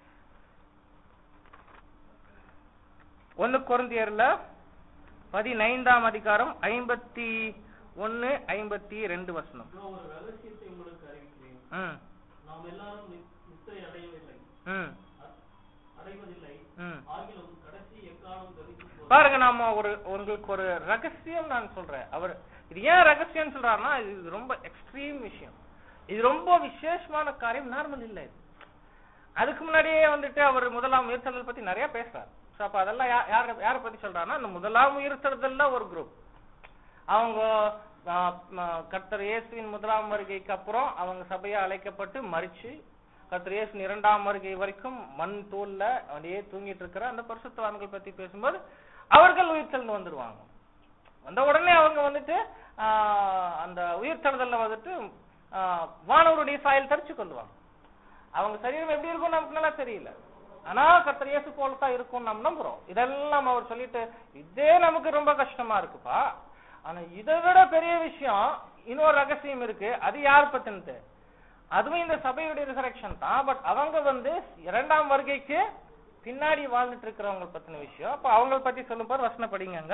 ஒன்னு குருந்தியர்ல பதினைந்தாம் அதிகாரம் ஐம்பத்தி ஒன்னு ஐம்பத்தி ரெண்டு வசனம் நான் ஒரு ரகசியத்தை உங்களுக்கு அறிவிக்கிறேன் ம் நாம் எல்லாரும் நி- நித்திரை அடையவில்லை ம் அ- அடைவதில்லை ம் ஆகிலும் கடைசி எக்காலம் தரிக்கும் போது பாருங்க நாம ஒரு உங்களுக்கு ஒரு ரகசியம் நான் சொல்றேன் அவர் இது ஏன் ரகசியம் சொல்றாருன்னா இது ரொம்ப எக்ஸ்ட்ரீம் விஷயம் இது ரொம்ப விசேஷமான காரியம் நார்மல் இல்ல இது அதுக்கு முன்னாடியே வந்துட்டு அவர் முதலாம் உயிர்த்தெழுதல் பத்தி நிறைய பேசுறாரு சோ அப்ப அதெல்லாம் யா- யார யார பத்தி சொல்றாருன்னா அந்த முதலாம் உயிர்த்தெழுதல்ல ஒரு குரூப் அவங்க ஆ, ம, கர்த்தர் இயேசுவின் முதலாம் வருகைக்கு அப்புறம் அவங்க சபையா அழைக்கப்பட்டு மறிச்சு கர்த்தர் இயேசுவின் இரண்டாம் வருகை வரைக்கும் மண் தூள்ல அப்படியே தூங்கிட்டு இருக்கிற அந்த பரிசுத்தவான்கள் பத்தி பேசும்போது அவர்கள் உயிர்த்தெழுந்து வந்துருவாங்க வந்த உடனே அவங்க வந்துட்டு ஆ, அந்த உயிர்த்தெழுதல்ல வந்துட்டு ஆ, வானவருடைய சாயல் தரிச்சு கொள்ளுவாங்க அவங்க சரீரம் எப்படி இருக்கும் நமக்கு நல்லா தெரியல ஆனா கர்த்தர் இயேசு போல தான் இருக்கும் நம்ம நம்புறோம் இதெல்லாம் அவர் சொல்லிட்டு இதே நமக்கு ரொம்ப கஷ்டமா இருக்குப்பா ஆனா இதை விட பெரிய விஷயம் இன்னொரு ரகசியம் இருக்கு அது யார் பத்தினது அதுவும் இந்த சபையுடைய ரிசரக்ஷன் தான் பட் அவங்க வந்து இரண்டாம் வருகைக்கு பின்னாடி வாழ்ந்துட்டு இருக்கிறவங்க பத்தின விஷயம் அப்ப அவங்கள பத்தி சொல்லும் போது வசனம் படிங்க அங்க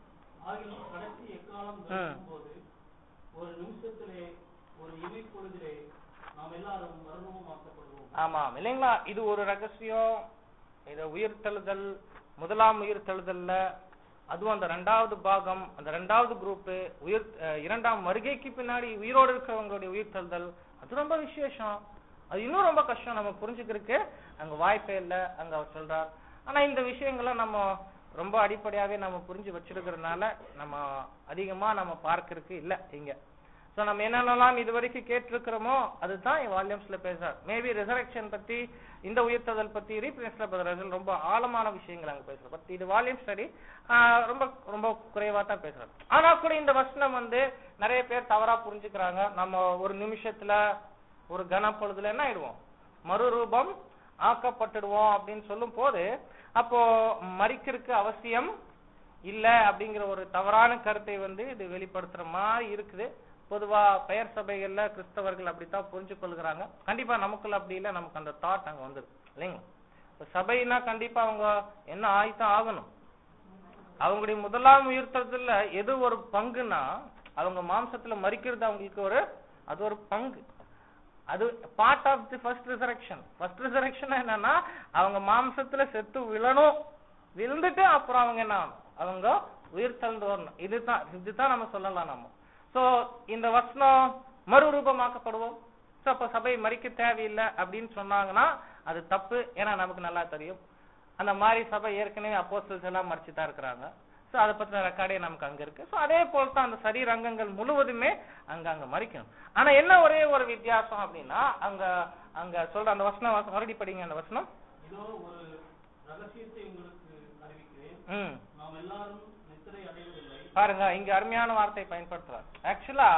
ஆகிலும் கடைசி எக்காலம் ம். தரிக்கும் போது ஒரு நிமிஷத்திலே ஒரு இமை பொழுதிலே நாம் எல்லாரும் மறுரூபமாக்கப்படுவோம் ஆமாம் இல்லைங்களா இது ஒரு ரகசியம் இது உயிர்த்தெழுதல் முதலாம் உயிர்த்தெழுதல்ல அதுவும் அந்த ரெண்டாவது பாகம் அந்த ரெண்டாவது குரூப் உயிர் அஹ், இரண்டாம் வருகைக்கு பின்னாடி உயிரோடு இருக்கிறவங்களுடைய உயிர்த்தெழுதல் அது ரொம்ப விசேஷம் அது இன்னும் ரொம்ப கஷ்டம் நம்ம புரிஞ்சுக்கிறதுக்கு அங்க வாய்ப்பே இல்லை அங்க அவர் சொல்றார் ஆனா இந்த விஷயங்களை நம்ம ரொம்ப அடிப்படையாவே நம்ம புரிஞ்சு வச்சிருக்கிறதுனால நம்ம அதிகமா நம்ம பார்க்கறதுக்கு இல்ல இங்க சோ நம்ம என்னென்னலாம் இது வரைக்கும் கேட்டிருக்கிறோமோ அதுதான் வால்யூம்ஸ்ல பேசுறார் மேபி ரிசரக்ஷன் பத்தி இந்த உயிர்த்ததல் பத்தி ரீப்ளேஸ்ல பதில் ரொம்ப ஆழமான விஷயங்கள் அங்க பேசுறார் பட் இது வால்யூம் ஸ்டடி ரொம்ப ரொம்ப குறைவா தான் பேசுறாரு ஆனா கூட இந்த வசனம் வந்து நிறைய பேர் தவறா புரிஞ்சுக்கிறாங்க நம்ம ஒரு நிமிஷத்துல ஒரு கனப்பொழுதுல என்ன ஆயிடுவோம் மறுரூபம் ஆக்கப்பட்டுடுவோம் அப்படின்னு சொல்லும் போது அப்போ மறிக்கிறதுக்கு அவசியம் இல்ல அப்படிங்கிற ஒரு தவறான கருத்தை வந்து இது வெளிப்படுத்துற மாதிரி இருக்குது பொதுவா பெயர் சபைகள்ல கிறிஸ்தவர்கள் அப்படித்தான் புரிஞ்சு கொள்கிறாங்க கண்டிப்பா நமக்குள்ள அப்படி இல்ல நமக்கு அந்த தாட் அங்க வந்துடும் இல்லைங்களா இப்ப சபைனா கண்டிப்பா அவங்க என்ன ஆயித்தான் ஆகணும் அவங்களுடைய முதலாம் உயிர்த்ததுல எது ஒரு பங்குனா அவங்க மாம்சத்துல மறிக்கிறது அவங்களுக்கு ஒரு அது ஒரு பங்கு அது part of the first resurrection first resurrection என்னன்னா அவங்க மாம்சத்துல செத்து விழணும் விழுந்துட்டு அப்புறம் அவங்க என்ன ஆகணும் அவங்க உயிர் தழுந்து வரணும் இதுதான் இதுதான் நம்ம சொல்லலாம் நம்ம சோ இந்த வசனம் மறுரூபமாக்கப்படுவோம் சோ அப்ப சபை மறிக்க தேவையில்லை அப்படின்னு சொன்னாங்கன்னா அது தப்பு ஏன்னா நமக்கு நல்லா தெரியும் அந்த மாதிரி சபை ஏற்கனவே அப்போஸ்தலர்ஸ் எல்லாம் மறிச்சு தான் இருக்கிறாங்க சோ அதை பத்தின ரெக்கார்டே நமக்கு அங்க இருக்கு சோ அதே போல தான் அந்த சரீரங்கங்கள் முழுவதுமே அங்க அங்க மறிக்கணும் ஆனா என்ன ஒரே ஒரு வித்தியாசம் அப்படின்னா அங்க அங்க சொல்ற அந்த வசனம் வாச- மறுபடி படிங்க அந்த வசனம் இதோ ஒரு ரகசியத்தை உங்களுக்கு அறிவிக்கிறேன் ம் நாம் எல்லாரும் நித்திரை அடைவதில்லை பாருங்க இங்க அருமையான வார்த்தை பயன்படுத்துறார் ஆக்சுவலா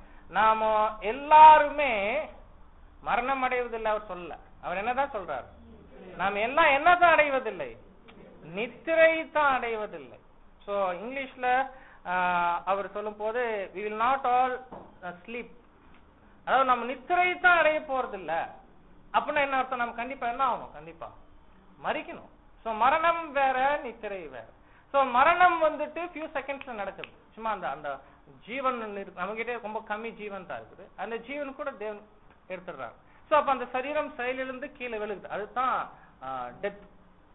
நாம எல்லாருமே மரணம் அடைவதில்லை அவர் சொல்லல அவர் என்னதான் சொல்றார் நாம் எல்லாம் என்னதான் அடைவதில்லை நித்திரை தான் அடைவதில்லை சோ இங்கிலீஷ்ல ஆஹ், அவர் சொல்லும் போது we will not all sleep அதாவது நம்ம நித்திரை தான் அடைய போறது இல்ல அப்படின்னா என்ன அர்த்தம் நம்ம கண்டிப்பா என்ன ஆகணும் கண்டிப்பா மறிக்கணும் சோ மரணம் வேற நித்திரை வேற சோ மரணம் வந்துட்டு ஃபியூ செகண்ட்ஸ்ல நடக்குது சும்மா அந்த அந்த ஜீவன் இருக்கு நம்ம கிட்ட ரொம்ப கம்மி ஜீவன் தான் இருக்குது அந்த ஜீவன் கூட தேவன் எடுத்துடுறாங்க சோ அப்ப அந்த சரீரம் செயலிலிருந்து கீழே விழுகுது அதுதான் டெத்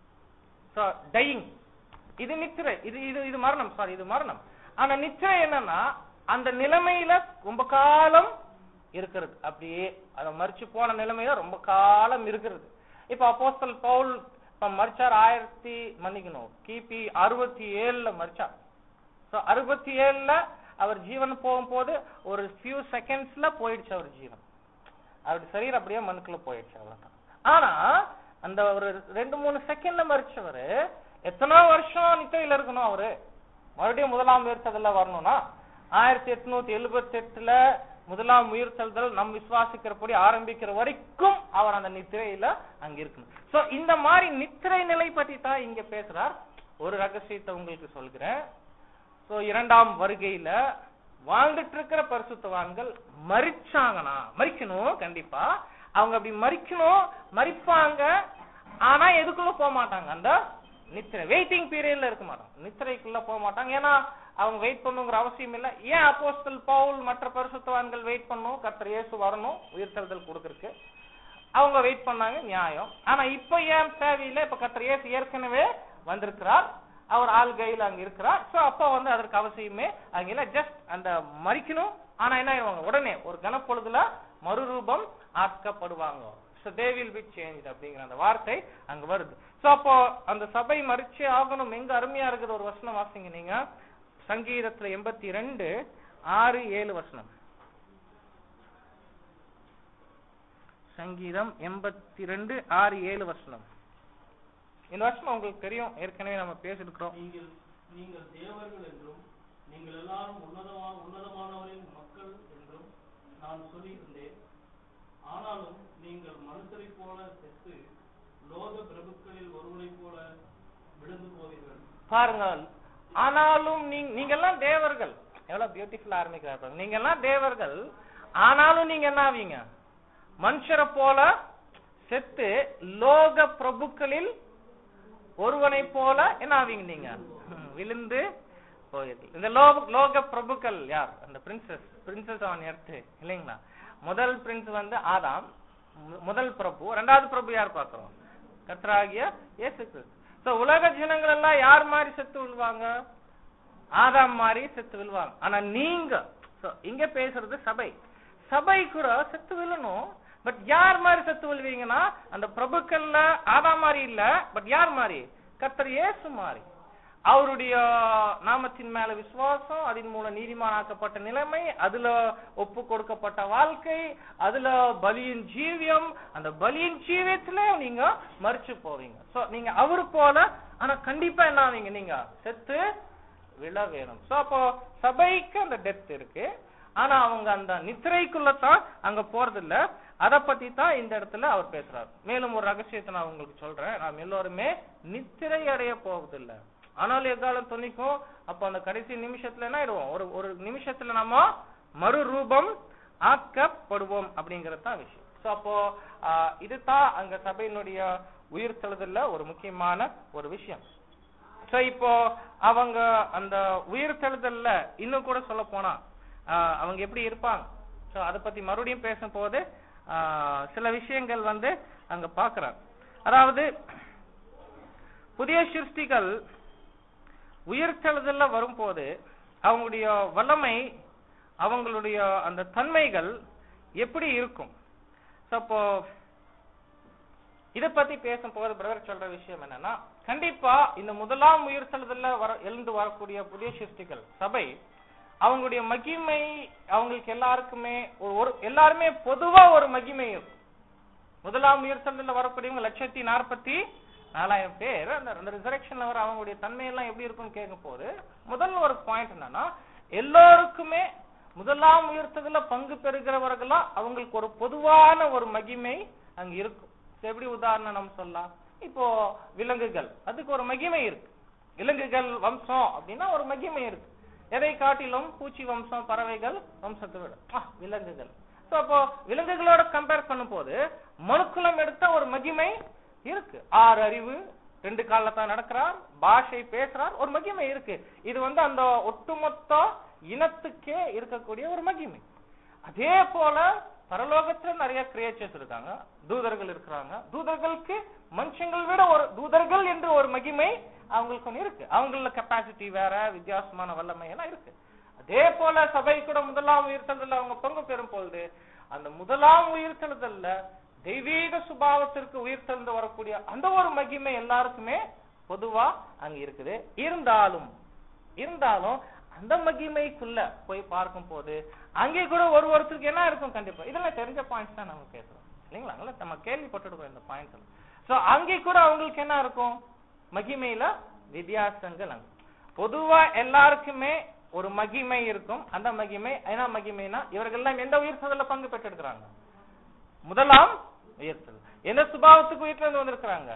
சோ டையிங் இது நித்திரை இது இது இது மரணம் சாரி இது மரணம் ஆனா நித்திரை என்னன்னா அந்த நிலைமையில ரொம்ப காலம் இருக்கிறது அப்படியே அத மறிச்சு போன நிலைமையில ரொம்ப காலம் இருக்கிறது இப்ப அப்போஸ்தல் பவுல் இப்ப மறிச்சார் ஆயிரத்தி மன்னிக்கணும் கிபி அறுபத்தி ஏழுல மறிச்சார் சோ அறுபத்தி ஏழுல அவர் ஜீவன் போகும்போது ஒரு ஃபியூ செகண்ட்ஸ்ல போயிடுச்சு அவர் ஜீவன் அவருடைய சரீரம் அப்படியே மண்ணுக்குள்ள போயிடுச்சு அவ்வளவுதான் ஆனா அந்த ஒரு ரெண்டு மூணு செகண்ட்ல மறிச்சவரு எத்தனை வருஷம் நித்தையில இருக்கணும் அவரு மறுபடியும் முதலாம் உயிர்த்ததுல வரணும்னா ஆயிரத்தி எட்நூத்தி எழுபத்தி எட்டுல முதலாம் உயிர்த்தெழுதல் நம் விசுவாசிக்கிறபடி ஆரம்பிக்கிற வரைக்கும் அவர் அந்த நித்திரையில அங்க இருக்கணும் சோ இந்த மாதிரி நித்திரை நிலை பத்தி தான் இங்க பேசுறார் ஒரு ரகசியத்தை உங்களுக்கு சொல்கிறேன் சோ இரண்டாம் வருகையில வாழ்ந்துட்டு இருக்கிற பரிசுத்தவான்கள் மறிச்சாங்கன்னா மறிக்கணும் கண்டிப்பா அவங்க அப்படி மறிக்கணும் மறிப்பாங்க ஆனா எதுக்குள்ள போக மாட்டாங்க அந்த நித்திரை வெயிட்டிங் பீரியட்ல இருக்க மாட்டாங்க நித்திரைக்குள்ள போக மாட்டாங்க ஏன்னா அவங்க வெயிட் பண்ணுங்கிற அவசியம் இல்ல ஏன் அப்போஸ்தல் பவுல் மற்ற பரிசுத்தவான்கள் வெயிட் பண்ணும் கர்த்தர் இயேசு வரணும் உயிர்த்தெழுதல் கொடுக்கறதுக்கு அவங்க வெயிட் பண்ணாங்க நியாயம் ஆனா இப்ப ஏன் தேவையில்லை இப்ப கர்த்தர் இயேசு ஏற்கனவே வந்திருக்கிறார் அவர் ஆள் கையில் அங்க இருக்கிறார் சோ அப்ப வந்து அதற்கு அவசியமே அங்க இல்ல ஜஸ்ட் அந்த மறிக்கணும் ஆனா என்ன ஆயிடுவாங்க உடனே ஒரு கனப்பொழுதுல மறுரூபம் ஆக்கப்படுவாங்க so they will be change அப்படிங்கிற அந்த வார்த்தை அங்க வருது சோ அப்போ அந்த சபை மறிச்சே ஆகணும் எங்க அருமையா இருக்குது ஒரு வசனம் வாசிங்க நீங்க சங்கீதத்துல எண்பத்தி ரெண்டு ஆறு ஏழு வசனம் சங்கீதம் எண்பத்தி ரெண்டு ஆறு ஏழு வசனம் இந்த வருஷம் உங்களுக்கு தெரியும் ஏற்கனவே நம்ம பேசிருக்கிறோம் நீங்கள் நீங்கள் தேவர்கள் என்றும் நீங்கள் எல்லாரும் உன்னதமான உன்னதமானவரின் மக்கள் என்றும் நான் சொல்லியிருந்தேன் ஆனாலும் நீங்கள் மனுஷரைப் போல செத்து லோக பிரபுக்களில் ஒருவனைப் போல விழுந்து போவீர்கள் பாருங்க ஆனாலும் நீங்க நீங்க எல்லாம் தேவர்கள் எவ்வளவு பியூட்டிஃபுல்லா ஆரம்பிக்கிறார் பாருங்க. நீங்க எல்லாம் தேவர்கள் ஆனாலும் நீங்க என்ன ஆவீங்க மனுஷரை போல செத்து லோக பிரபுக்களில் ஒருவனை போல என்ன ஆவீங்க நீங்க ம், விழுந்து போயிருக்கு இந்த லோக லோக பிரபுக்கள் யார் அந்த பிரின்சஸ் பிரின்சஸ் ஆன் எர்த் இல்லைங்களா முதல் பிரின்ஸ் வந்து ஆதாம் மு- முதல் பிரபு ரெண்டாவது பிரபு யார் பார்க்கிறோம் கர்த்தராகிய இயேசு கிறிஸ்து சோ உலக ஜனங்கள் எல்லாம் யார் மாதிரி செத்து விழுவாங்க ஆதாம் மாதிரி செத்து விழுவாங்க ஆனா நீங்க so இங்க பேசுறது சபை சபை கூட செத்து விழணும் பட் யார் மாதிரி செத்து விழுவீங்கன்னா அந்த பிரபுக்கள்ல ஆதாம் மாதிரி இல்ல பட் யார் மாதிரி கர்த்தர் இயேசு மாதிரி அவருடைய நாமத்தின் மேல விசுவாசம் அதன் மூலம் நீதிமானாக்கப்பட்ட நிலைமை அதுல ஒப்பு கொடுக்கப்பட்ட வாழ்க்கை அதுல பலியின் ஜீவியம் அந்த பலியின் ஜீவியத்துல நீங்க மறிச்சு போவீங்க சோ நீங்க அவரு போல ஆனா கண்டிப்பா என்ன ஆவீங்க நீங்க செத்து விழ வேணும் சோ அப்போ சபைக்கு அந்த டெத் இருக்கு ஆனா அவங்க அந்த நித்திரைக்குள்ளதான் அங்க போறது இல்ல அத பத்தி தான் இந்த இடத்துல அவர் பேசுறாரு மேலும் ஒரு ரகசியத்தை நான் உங்களுக்கு சொல்றேன் நாம் எல்லோருமே நித்திரை அடைய போவதில்லை ஆனால் எக்காலம் துணிக்கும் அப்ப அந்த கடைசி நிமிஷத்துல என்ன ஆயிடுவோம் ஒரு ஒரு நிமிஷத்துல நம்ம மறுரூபம் ஆக்கப்படுவோம் அப்படிங்கறது தான் விஷயம் சோ அப்போ ஆஹ், இதுதான் அங்க சபையினுடைய உயிர் தழுதல்ல ஒரு முக்கியமான ஒரு விஷயம் சோ இப்போ அவங்க அந்த உயிர் தெழுதல்ல இன்னும் கூட சொல்ல போனா ஆஹ், அவங்க எப்படி இருப்பாங்க சோ அத பத்தி மறுபடியும் பேசும்போது ஆஹ், சில விஷயங்கள் வந்து அங்க பாக்குறாங்க அதாவது புதிய சிருஷ்டிகள் உயிர்த்தெழுதல்ல வரும்போது அவங்களுடைய வல்லமை அவங்களுடைய அந்த தன்மைகள் எப்படி இருக்கும் So, அப்போ இத பத்தி பேசும்போது பிரதர் சொல்ற விஷயம் என்னன்னா கண்டிப்பா இந்த முதலாம் உயிர்த்தெழுதல்ல வர எழுந்து வரக்கூடிய புதிய சிருஷ்டிகள் சபை அவங்களுடைய மகிமை அவங்களுக்கு எல்லாருக்குமே ஒரு ஒரு எல்லாருமே பொதுவா ஒரு மகிமை இருக்கும் முதலாம் உயிர்த்தெழுதல்ல வரக்கூடியவங்க லட்சத்தி நாற்பத்தி நாலாயிரம் பேர் அந்த அந்த ரிசரக்ஷன்ல வர அவங்களுடைய தன்மையெல்லாம் எப்படி இருக்கும்னு கேட்கும் போது முதல் ஒரு பாயிண்ட் என்னன்னா எல்லோருக்குமே முதலாம் உயர்த்ததுல பங்கு பெறுகிறவர்களா அவங்களுக்கு ஒரு பொதுவான ஒரு மகிமை அங்க இருக்கும் இப்ப எப்படி உதாரணம் நம்ம சொல்லலாம் இப்போ விலங்குகள் அதுக்கு ஒரு மகிமை இருக்கு விலங்குகள் வம்சம் அப்படின்னா ஒரு மகிமை இருக்கு எதை காட்டிலும் பூச்சி வம்சம் பறவைகள் வம்சத்தை விட ஆ, விலங்குகள் சோ அப்போ விலங்குகளோட கம்பேர் பண்ணும்போது மனுக்குலம் எடுத்த ஒரு மகிமை இருக்கு ஆறு அறிவு ரெண்டு கால்ல தான் நடக்கிறார் பாஷை பேசுறார் ஒரு மகிமை இருக்கு இது வந்து அந்த ஒட்டுமொத்த இனத்துக்கே இருக்கக்கூடிய ஒரு மகிமை அதே போல பரலோகத்துல நிறைய கிரியேச்சர்ஸ் இருக்காங்க தூதர்கள் இருக்கிறாங்க தூதர்களுக்கு மனுஷங்கள் விட ஒரு தூதர்கள் என்று ஒரு மகிமை அவங்களுக்கு ஒண்ணு இருக்கு அவங்கள கெப்பாசிட்டி வேற வித்தியாசமான வல்லமை எல்லாம் இருக்கு அதே போல சபை கூட முதலாம் உயிர்த்தெழுதல் அவங்க பங்கு பெறும் பொழுது அந்த முதலாம் உயிர்த்தெழுதல்ல தெய்வீக சுபாவத்திற்கு உயிர்த்தெழுந்து வரக்கூடிய அந்த ஒரு மகிமை எல்லாருக்குமே பொதுவா அங்க இருக்குது இருந்தாலும் இருந்தாலும் அந்த மகிமைக்குள்ள போய் பார்க்கும் போது அங்கே கூட ஒரு ஒருத்தருக்கு என்ன இருக்கும் கண்டிப்பா இதெல்லாம் தெரிஞ்ச பாயிண்ட்ஸ் தான் நம்ம பேசுறோம் இல்லைங்களா அதனால நம்ம கேள்விப்பட்டிருக்கோம் இந்த பாயிண்ட்ஸ் சோ அங்கே கூட அவங்களுக்கு என்ன இருக்கும் மகிமையில வித்தியாசங்கள் அங்க பொதுவா எல்லாருக்குமே ஒரு மகிமை இருக்கும் அந்த மகிமை என்ன மகிமைனா இவர்கள் எல்லாம் எந்த உயிர்த்ததுல பங்கு பெற்றிருக்கிறாங்க முதலாம் உயர்த்தல் என்ன சுபாவத்துக்கு உயிர்த்தெழுந்து வந்திருக்கிறாங்க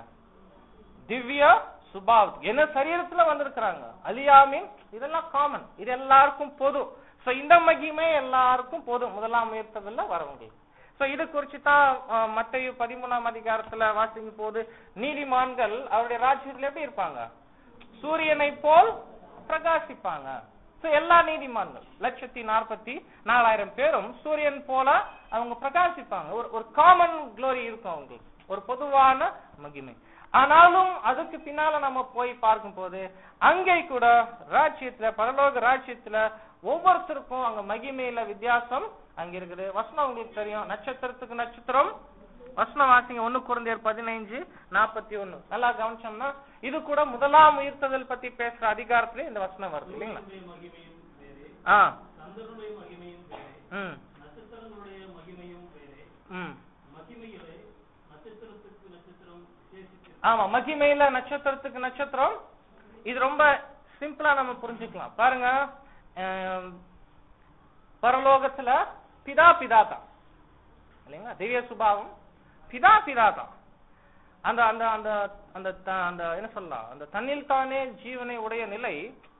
திவ்ய சுபாவ் என்ன சரீரத்துல வந்திருக்கிறாங்க அலியாமின் இதெல்லாம் காமன் இது எல்லாருக்கும் பொது சோ இந்த மகிமை எல்லாருக்கும் பொது முதலாம் உயர்த்ததுல வரவங்க சோ இது குறிச்சு தான் மத்திய பதிமூணாம் அதிகாரத்துல வாசிக்கும் போது நீதிமான்கள் அவருடைய ராஜ்யத்துல எப்படி இருப்பாங்க சூரியனை போல் பிரகாசிப்பாங்க சோ எல்லா நீதிமான்கள் லட்சத்தி நாற்பத்தி நாலாயிரம் பேரும் சூரியன் போல அவங்க பிரகாசிப்பாங்க ஒரு ஒரு காமன் க்ளோரி இருக்கும் அவங்களுக்கு ஒரு பொதுவான மகிமை ஆனாலும் அதுக்கு பின்னால நம்ம போய் பார்க்கும் போது அங்கே கூட ராஜ்யத்துல பரலோக ராஜ்யத்துல ஒவ்வொருத்தருக்கும் அங்க மகிமையில வித்தியாசம் அங்க இருக்குது வசனம் உங்களுக்கு தெரியும் நட்சத்திரத்துக்கு நட்சத்திரம் வசனம் வாசிங்க ஒண்ணு குழந்தையர் பதினைஞ்சு நாற்பத்தி ஒண்ணு நல்லா கவனிச்சோம்னா இது கூட முதலாம் உயிர்த்ததல் பத்தி பேசுற அதிகாரத்திலே இந்த வசனம் வருது இல்லைங்களா சூரியனுடைய மகிமையும் வேறே ஆ சந்திரனுடைய மகிமையும் வேறே ம் நட்சத்திரங்களுடைய மகிமையும் வேறே ம் மகிமைகளே நட்சத்திரத்துக்கு நட்சத்திரம் விசேஷித்து ஆமா மகிமையில நட்சத்திரத்துக்கு நட்சத்திரம் இது ரொம்ப சிம்பிளா நம்ம புரிஞ்சுக்கலாம் பாருங்க ஆம், பரலோகத்துல பிதா பிதா தான் இல்லைங்களா திவ்ய சுபாவம் பிதா பிதா தான் அந்த அந்த அந்த அந்த த- அந்த என்ன சொல்லலாம் அந்த தன்னில் தானே ஜீவனை உடைய நிலை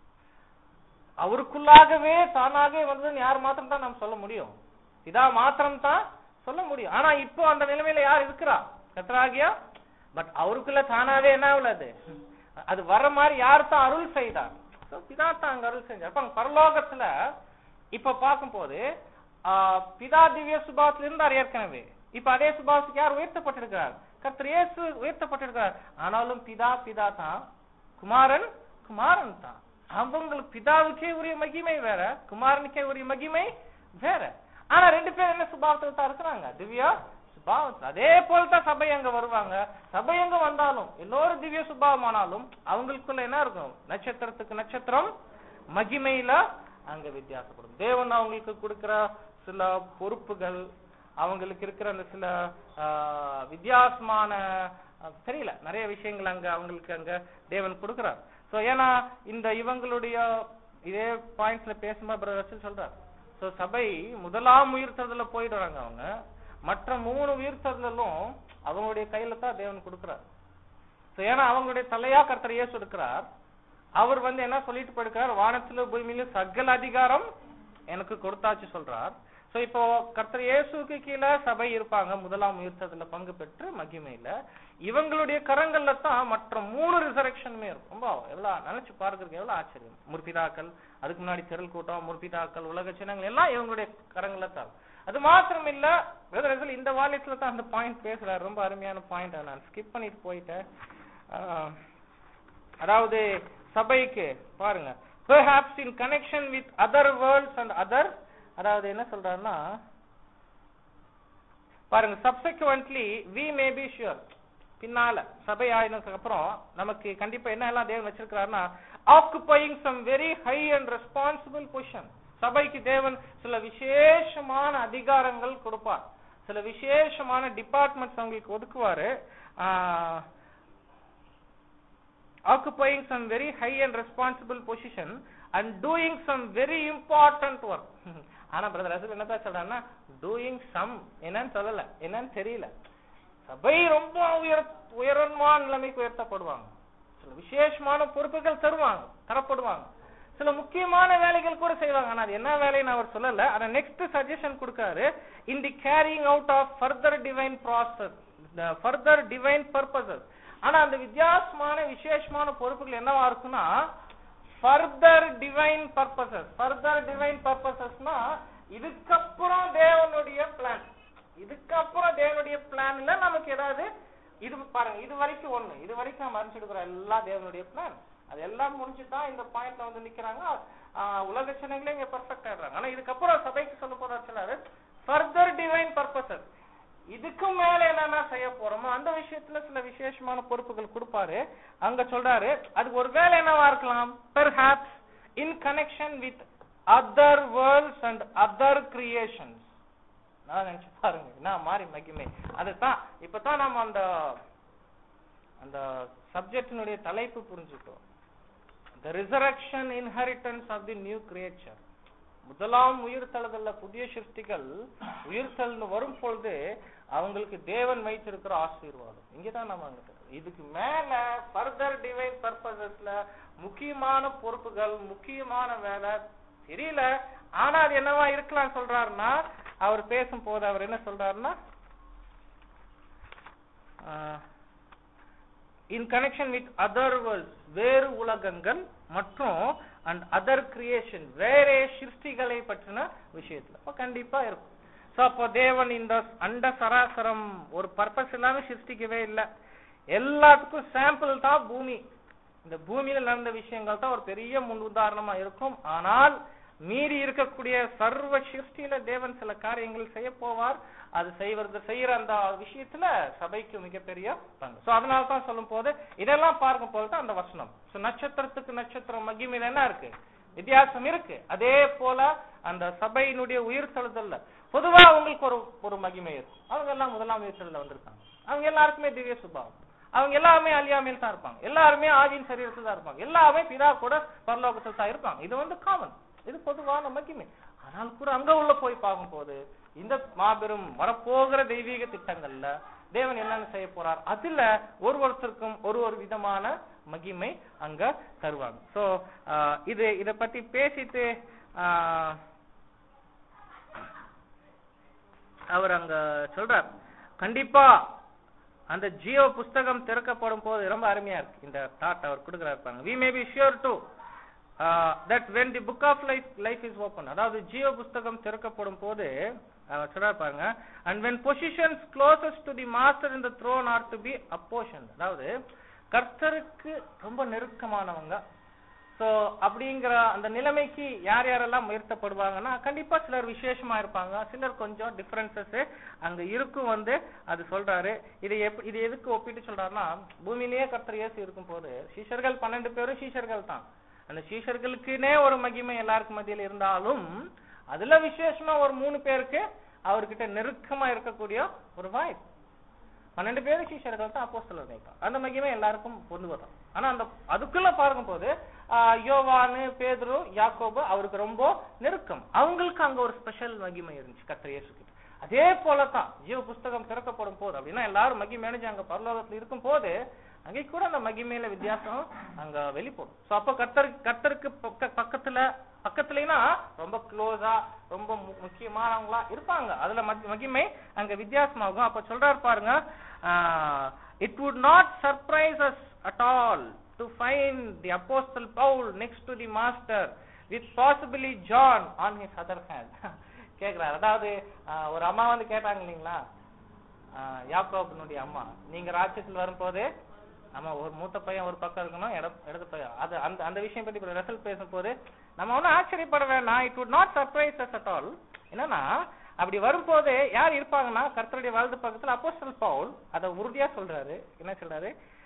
அவருக்குள்ளாகவே தானாகவே வந்ததுன்னு யார் மாத்திரம் தான் நாம் சொல்ல முடியும் பிதா மாத்திரம் தான் சொல்ல முடியும் ஆனா இப்போ அந்த நிலைமையில யார் இருக்கிறா கத்தராகியா பட் அவருக்குள்ள தானாவே என்ன ஆகல அது அது வர மாதிரி யார் தான் அருள் செய்தார் So, பிதா தான் அங்க அருள் செஞ்சார் அப்ப அங்க பரலோகத்துல இப்ப பார்க்கும்போது ஆஹ், பிதா திவ்ய சுபாவத்துல இருந்தார் ஏற்கனவே இப்ப அதே சுபாவத்துக்கு யார் உயர்த்தப்பட்டிருக்கிறார் கர்த்தர் இயேசு உயர்த்தப்பட்டிருக்கிறார் ஆனாலும் பிதா பிதா தான் குமாரன் குமாரன் தான் அவங்களுக்கு பிதாவுக்கே உரிய மகிமை வேற குமாரனுக்கே உரிய மகிமை வேற ஆனா ரெண்டு பேரும் என்ன சுபாவத்துல தான் இருக்கிறாங்க திவ்யா சுபாவத்துல அதே போல தான் சபை அங்க வருவாங்க சபை அங்க வந்தாலும் எல்லோரும் திவ்ய சுபாவமானாலும் அவங்களுக்குள்ள என்ன இருக்கும் நட்சத்திரத்துக்கு நட்சத்திரம் மகிமையில அங்க வித்தியாசப்படும் தேவன் அவங்களுக்கு கொடுக்கிற சில பொறுப்புகள் அவங்களுக்கு இருக்கிற அந்த சில ஆஹ், வித்தியாசமான ஆஹ், தெரியல நிறைய விஷயங்கள் அங்க அவங்களுக்கு அங்க தேவன் கொடுக்கிறார் சோ ஏன்னா இந்த இவங்களுடைய இதே பாயிண்ட்ஸ்ல பேசும்போது பிரதர் ரசல் சொல்றார் சோ சபை முதலாம் உயிர்த்ததுல போயிடுறாங்க அவங்க மற்ற மூணு உயிர்த்ததுலும் அவங்களுடைய கையில தான் தேவன் கொடுக்கிறார் சோ ஏன்னா அவங்களுடைய தலையா கர்த்தர் இயேசு இருக்கிறார் அவர் வந்து என்ன சொல்லிட்டு போயிருக்கார் வானத்திலும் பூமியிலும் சகல அதிகாரம் எனக்கு கொடுத்தாச்சு சொல்றார் சோ இப்போ கர்த்தர் இயேசுக்கு கீழே சபை இருப்பாங்க முதலாம் உயிர்த்ததுல பங்கு பெற்று மகிமையில இவங்களுடைய கரங்கள்ல தான் மற்ற மூணு ரிசரக்ஷனுமே இருக்கும் ரொம்ப எவ்வளவு நினைச்சு பார்க்கறதுக்கு எவ்வளவு ஆச்சரியம் முற்பிதாக்கள் அதுக்கு முன்னாடி திரள் கூட்டம் முற்பிதாக்கள் உலக சின்னங்கள் எல்லாம் இவங்களுடைய கரங்கள்ல தான் அது மாத்திரம் இல்ல brother Russell இந்த வாலியத்துல தான் அந்த பாயிண்ட் பேசுறாரு ரொம்ப அருமையான பாயிண்ட் நான் ஸ்கிப் பண்ணிட்டு போயிட்டேன் ஆஹ், அதாவது சபைக்கு பாருங்க perhaps in connection with other worlds and other அதாவது என்ன சொல்றாருன்னா பாருங்க subsequently we may be sure பின்னால சபை ஆயினதுக்கு அப்புறம் நமக்கு கண்டிப்பா என்ன எல்லாம் தேவன் வச்சிருக்கிறாருன்னா occupying some very high and responsible position சபைக்கு தேவன் சில விசேஷமான அதிகாரங்கள் கொடுப்பார் சில விசேஷமான டிபார்ட்மெண்ட்ஸ் அவங்களுக்கு ஒதுக்குவாரு ah, occupying some very high and responsible position and doing some very important work ஆனா பிரதர் ரசல் என்னதான் சொல்றாருன்னா டூயிங் சம் என்னன்னு சொல்லல என்னன்னு தெரியல சபை ரொம்ப உயர் உயரமான நிலைமைக்கு உயர்த்தப்படுவாங்க சில விசேஷமான பொறுப்புகள் தருவாங்க தரப்படுவாங்க சில முக்கியமான வேலைகள் கூட செய்வாங்க ஆனா அது என்ன வேலைன்னு அவர் சொல்லல ஆனா நெக்ஸ்ட் சஜஷன் கொடுக்காரு in the carrying out of further divine process further divine purposes ஆனா அந்த வித்தியாசமான விசேஷமான பொறுப்புகள் என்னவா இருக்குன்னா further divine purposes further divine பர்பசஸ்னா இதுக்கப்புறம் தேவனுடைய பிளான் இதுக்கப்புறம் தேவனுடைய பிளான்ல நமக்கு ஏதாவது இது பாருங்க இது வரைக்கும் ஒண்ணு இது வரைக்கும் நம்ம அறிஞ்சிருக்கிற எல்லா தேவனுடைய பிளான் அது எல்லாம் முடிஞ்சுதான் இந்த பாயிண்ட்ல வந்து நிக்கிறாங்க ஆஹ் உலக சின்னங்களே இங்க பெர்ஃபெக்ட் ஆயிடுறாங்க ஆனா இதுக்கப்புறம் சபைக்கு சொல்ல போற சொல்லாரு ஃபர்தர் டிவைன் பர்பசஸ் இதுக்கு மேல என்னென்ன செய்ய போறோமோ அந்த விஷயத்துல சில விசேஷமான பொறுப்புகள் கொடுப்பாரு அங்க சொல்றாரு அது ஒருவேளை என்னவா இருக்கலாம் perhaps in connection with other worlds and other creations நான் நினைச்சு பாருங்க என்ன மாறி மகிமை அதுதான் இப்பதான் நம்ம அந்த அந்த சப்ஜெக்டினுடைய தலைப்பு புரிஞ்சுட்டோம் the resurrection inheritance of the new creature முதலாம் உயிர்த்தழுதல்ல புதிய சிருஷ்டிகள் உயிர்த்தல்னு வரும் பொழுது அவங்களுக்கு தேவன் வைத்திருக்கிற ஆசீர்வாதம் இங்கதான் நம்ம அங்க இருக்கிறோம். இதுக்கு மேல ஃபர்தர் டிவைன் பர்பசஸ்ல முக்கியமான பொறுப்புகள் முக்கியமான வேலை தெரியல ஆனா அது என்னவா இருக்கலாம் சொல்றாருன்னா அவர் பேசும்போது அவர் என்ன சொல்றாருன்னா in connection with other worlds வேறு உலகங்கள் மற்றும் அண்ட் அதர் கிரியேஷன் வேற சிருஷ்டிகளை பற்றின விஷயத்துல அப்ப கண்டிப்பா இருக்கும் சோ அப்போ தேவன் இந்த அண்ட சராசரம் ஒரு பர்பஸ் இல்லாம சிருஷ்டிக்கவே இல்லை எல்லாத்துக்கும் சாம்பிள் தான் பூமி இந்த பூமியில நடந்த விஷயங்கள் தான் ஒரு பெரிய முன் உதாரணமா இருக்கும் ஆனால் மீறி இருக்கக்கூடிய சர்வ சிருஷ்டியில தேவன் சில காரியங்கள் செய்ய போவார் அது செய்வது செய்யற அந்த விஷயத்துல சபைக்கு மிகப்பெரிய பங்கு சோ அதனால தான் சொல்லும் போது இதெல்லாம் பார்க்கும் போது தான் அந்த வசனம் சோ நட்சத்திரத்துக்கு நட்சத்திரம் மகிமையில என்ன இருக்கு வித்தியாசம் இருக்கு அதே போல அந்த சபையினுடைய உயிர் தழுதல்ல பொதுவா அவங்களுக்கு ஒரு ஒரு மகிமை இருக்கும் அவங்க எல்லாம் முதலாம் உயிர் தழுதல வந்திருக்காங்க அவங்க எல்லாருக்குமே திவ்ய சுபாவம் அவங்க எல்லாருமே அழியாமையில் தான் இருப்பாங்க எல்லாருமே ஆவியின் சரீரத்தில் தான் இருப்பாங்க எல்லாமே பிதா கூட பரலோகத்தில் தான் இருப்பாங்க இது வந்து காமன் இது பொதுவான மகிமை ஆனால் கூட அங்க உள்ள போய் பார்க்கும்போது இந்த மாபெரும் வரப்போகிற தெய்வீக திட்டங்கள்ல தேவன் என்னென்ன செய்ய போறார் அதுல ஒரு ஒருத்தருக்கும் ஒரு ஒரு விதமான மகிமை அங்க தருவாங்க சோ இது இத பத்தி பேசிட்டு ஆஹ், அவர் அங்க சொல்றார் கண்டிப்பா அந்த ஜீவ புஸ்தகம் திறக்கப்படும் போது ரொம்ப அருமையா இருக்கு இந்த தாட் அவர் கொடுக்குறாரு பாருங்க we may be sure to that when the book of life life is open அதாவது ஜீவ புஸ்தகம் திறக்கப்படும் போது அவர் சொல்றாரு பாருங்க and when positions closest to the master in the throne are to be apportion அதாவது கர்த்தருக்கு ரொம்ப நெருக்கமானவங்க சோ அப்படிங்கிற அந்த நிலைமைக்கு யார் யாரெல்லாம் உயர்த்தப்படுவாங்கன்னா கண்டிப்பா சிலர் விசேஷமா இருப்பாங்க சிலர் கொஞ்சம் டிஃபரன்சஸ் அங்க இருக்கும் வந்து அது சொல்றாரு இது எப் இது எதுக்கு ஒப்பிட்டு சொல்றாருன்னா பூமியிலேயே கர்த்தர் இயேசு இருக்கும் போது சீஷர்கள் பன்னெண்டு பேரும் சீஷர்கள் தான் அந்த சீஷர்களுக்குனே ஒரு மகிமை எல்லாருக்கும் மத்தியில் இருந்தாலும் அதுல விசேஷமா ஒரு மூணு பேருக்கு அவர்கிட்ட நெருக்கமா இருக்கக்கூடிய ஒரு வாய்ப்பு பன்னெண்டு பேரும் சீஷர்கள் தான் அப்போஸ்தலர் நினைப்பாங்க அந்த மகிமை எல்லாருக்கும் பொருந்துவதும் ஆனா அந்த அதுக்குள்ள பார்க்கும்போது ஆஹ், யோவானு பேதுரு யாக்கோபு அவருக்கு ரொம்ப நெருக்கம் அவங்களுக்கு அங்க ஒரு ஸ்பெஷல் மகிமை இருந்துச்சு கர்த்தர் இயேசு கிட்ட அதே போலதான் ஜீவ புஸ்தகம் திறக்கப்படும் போது அப்படின்னா எல்லாரும் மகிமை அடைஞ்சு அங்க பரலோகத்துல இருக்கும் போது அங்கே கூட அந்த மகிமையில வித்தியாசம் அங்க வெளிப்படும் சோ அப்ப கர்த்தர் கர்த்தருக்கு பக்க பக்கத்துல பக்கத்துலனா ரொம்ப க்ளோஸா ரொம்ப மு- முக்கியமானவங்களா இருப்பாங்க அதுல மத்- மகிமை அங்க வித்தியாசமாகும் அப்ப சொல்றாரு பாருங்க it would not surprise us at all to find the apostle Paul next to the master with possibly John on his other hand கேக்குறாரு அதாவது ஆஹ், ஒரு அம்மா வந்து கேட்டாங்க இல்லைங்களா ஆஹ், யாக்கோபனுடைய அம்மா நீங்க ராஜ்யத்தில் வரும்போது நம்ம ஒரு மூத்த பையன் ஒரு பக்கம் இருக்கணும் இட இடது பையன் அது அந்த அந்த விஷயம் பத்தி இப்ப ரெசல்ட் பேசும்போது நம்ம ஒன்றும் ஆச்சரியப்பட வேணாம் it would not surprise us at all என்னன்னா அப்படி வரும்போது யார் இருப்பாங்கன்னா கர்த்தருடைய வலது பக்கத்துல அப்போஸ்தல் பவுல் அதை உறுதியா சொல்றாரு என்ன சொல்றாரு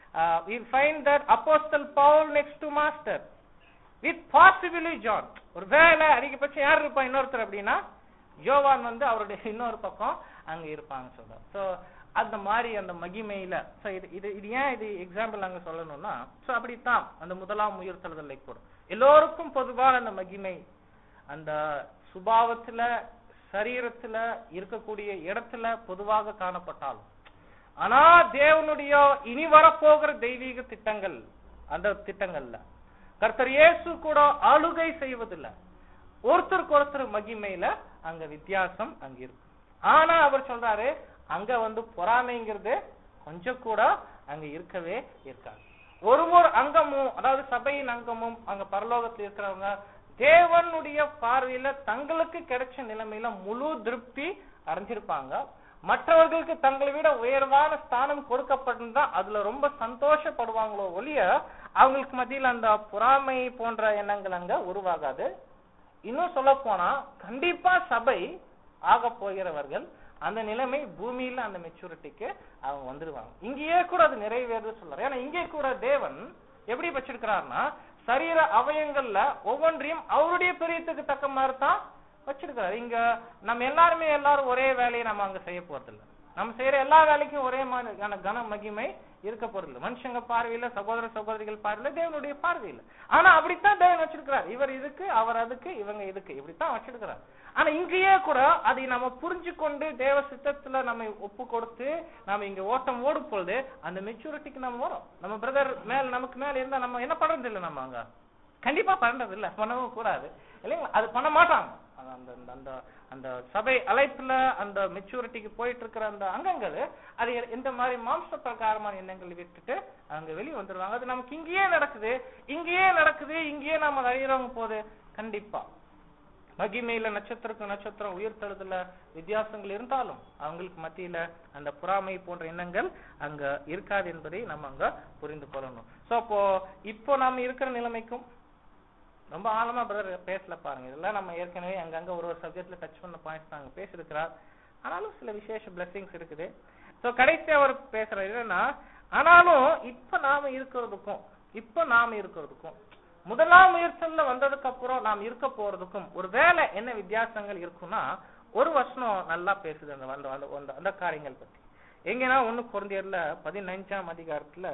we find that apostle Paul next to master with possibly John ஒரு வேலை அதிகபட்சம் யார் இருப்பா இன்னொருத்தர் அப்படின்னா யோவான் வந்து அவருடைய இன்னொரு பக்கம் அங்க இருப்பாங்க சொல்றாரு சோ அந்த மாதிரி அந்த மகிமையில சோ இது இது இது ஏன் இது எக்ஸாம்பிள் அங்க சொல்லணும்னா சோ அப்படித்தான் அந்த முதலாம் உயிர்த்தெழுதலை கூட எல்லோருக்கும் பொதுவான அந்த மகிமை அந்த சுபாவத்துல சரீரத்துல இருக்கக்கூடிய இடத்துல பொதுவாக காணப்பட்டாலும் ஆனா தேவனுடைய இனி வரப்போகிற தெய்வீக திட்டங்கள் அந்த திட்டங்கள்ல கர்த்தர் இயேசு கூட ஆளுகை செய்வதில்லை ஒருத்தருக்கு ஒருத்தர் மகிமையில அங்க வித்தியாசம் அங்க இருக்கு ஆனா அவர் சொல்றாரு அங்க வந்து பொறாமைங்கிறது கொஞ்சம் கூட அங்க இருக்கவே இருக்காது ஒரு ஒரு அங்கமும் அதாவது சபையின் அங்கமும் அங்க பரலோகத்துல இருக்கிறவங்க தேவனுடைய பார்வையில தங்களுக்கு கிடைச்ச நிலைமையில முழு திருப்தி அடைஞ்சிருப்பாங்க மற்றவர்களுக்கு தங்களை விட உயர்வான ஸ்தானம் கொடுக்கப்பட்டிருந்தா அதுல ரொம்ப சந்தோஷப்படுவாங்களோ ஒழிய அவங்களுக்கு மத்தியில் அந்த பொறாமை போன்ற எண்ணங்கள் அங்க உருவாகாது இன்னும் சொல்ல போனா கண்டிப்பா சபை ஆக போகிறவர்கள் அந்த நிலைமை பூமியில அந்த மெச்சூரிட்டிக்கு அவங்க வந்துருவாங்க இங்கேயே கூட அது நிறைவேறுது சொல்றாரு ஏன்னா இங்கே கூட தேவன் எப்படி வச்சிருக்கிறாருன்னா சரீர அவயங்கள்ல ஒவ்வொன்றையும் அவருடைய பெரியத்துக்கு தக்க மாதிரி தான் வச்சிருக்கிறாரு இங்க நம்ம எல்லாருமே எல்லாரும் ஒரே வேலையை நம்ம அங்க செய்ய போறதில்ல நம்ம செய்யற எல்லா வேலைக்கும் ஒரே மாதிரியான கன மகிமை இருக்க போறதில்ல மனுஷங்க பார்வையில சகோதர சகோதரிகள் பார்வையில தேவனுடைய பார்வையில ஆனா அப்படித்தான் தேவன் வச்சிருக்கிறார் இவர் இதுக்கு அவர் அதுக்கு இவங்க இதுக்கு இப்படித்தான் வச்சிருக்கிறார் ஆனா இங்கேயே கூட அதை நம்ம புரிஞ்சு கொண்டு தேவ சித்தத்துல நம்ம ஒப்பு கொடுத்து நாம இங்க ஓட்டம் ஓடும் பொழுது அந்த மெச்சூரிட்டிக்கு நம்ம வரோம் நம்ம பிரதர் மேல நமக்கு மேல இருந்தா நம்ம என்ன பண்றது இல்ல நம்ம அங்க கண்டிப்பா பண்றது இல்ல பண்ணவும் கூடாது இல்லைங்களா அது பண்ண மாட்டாங்க அது அந்த அந்த- அந்த அந்த சபை அழைப்புல அந்த மெச்சூரிட்டிக்கு போயிட்டு இருக்கிற அந்த அங்கங்கள் அது எ- இந்த மாதிரி மாம்ச பிரகாரமான எண்ணங்கள் விட்டுட்டு அங்க வெளியே வந்துருவாங்க அது நமக்கு இங்கேயே நடக்குது இங்கேயே நடக்குது இங்கேயே நம்ம அறியறவங்க போது கண்டிப்பா மகிமையில நட்சத்திரக்கு நட்சத்திரம் உயிர்த்தெழுதுல வித்தியாசங்கள் இருந்தாலும் அவங்களுக்கு மத்தியில அந்த பொறாமை போன்ற எண்ணங்கள் அங்க இருக்காது என்பதை நம்ம அங்க புரிந்து கொள்ளணும் சோ அப்போ இப்போ நாம இருக்கிற நிலைமைக்கும் ரொம்ப ஆழமா பிரதர் பேசல பாருங்க இதெல்லாம் நம்ம ஏற்கனவே அங்கங்க ஒரு ஒரு சப்ஜெக்ட்ல டச் பண்ண பாயிண்ட்ஸ் நாங்க பேசியிருக்கிறார் ஆனாலும் சில விசேஷ பிளெஸிங்ஸ் இருக்குது சோ கடைசியா அவர் பேசுறாரு என்னன்னா ஆனாலும் இப்ப நாம இருக்கிறதுக்கும் இப்ப நாம இருக்கிறதுக்கும் முதலாம் முயற்சியில வந்ததுக்கு அப்புறம் நாம் இருக்க போறதுக்கும் ஒரு வேலை என்ன வித்தியாசங்கள் இருக்கும்னா ஒரு வருஷம் நல்லா பேசுது அந்த அந்த அந்த- அந்த- அந்த காரியங்கள் பத்தி எங்கன்னா ஒண்ணு குழந்தையர்ல பதினஞ்சாம் அதிகாரத்துல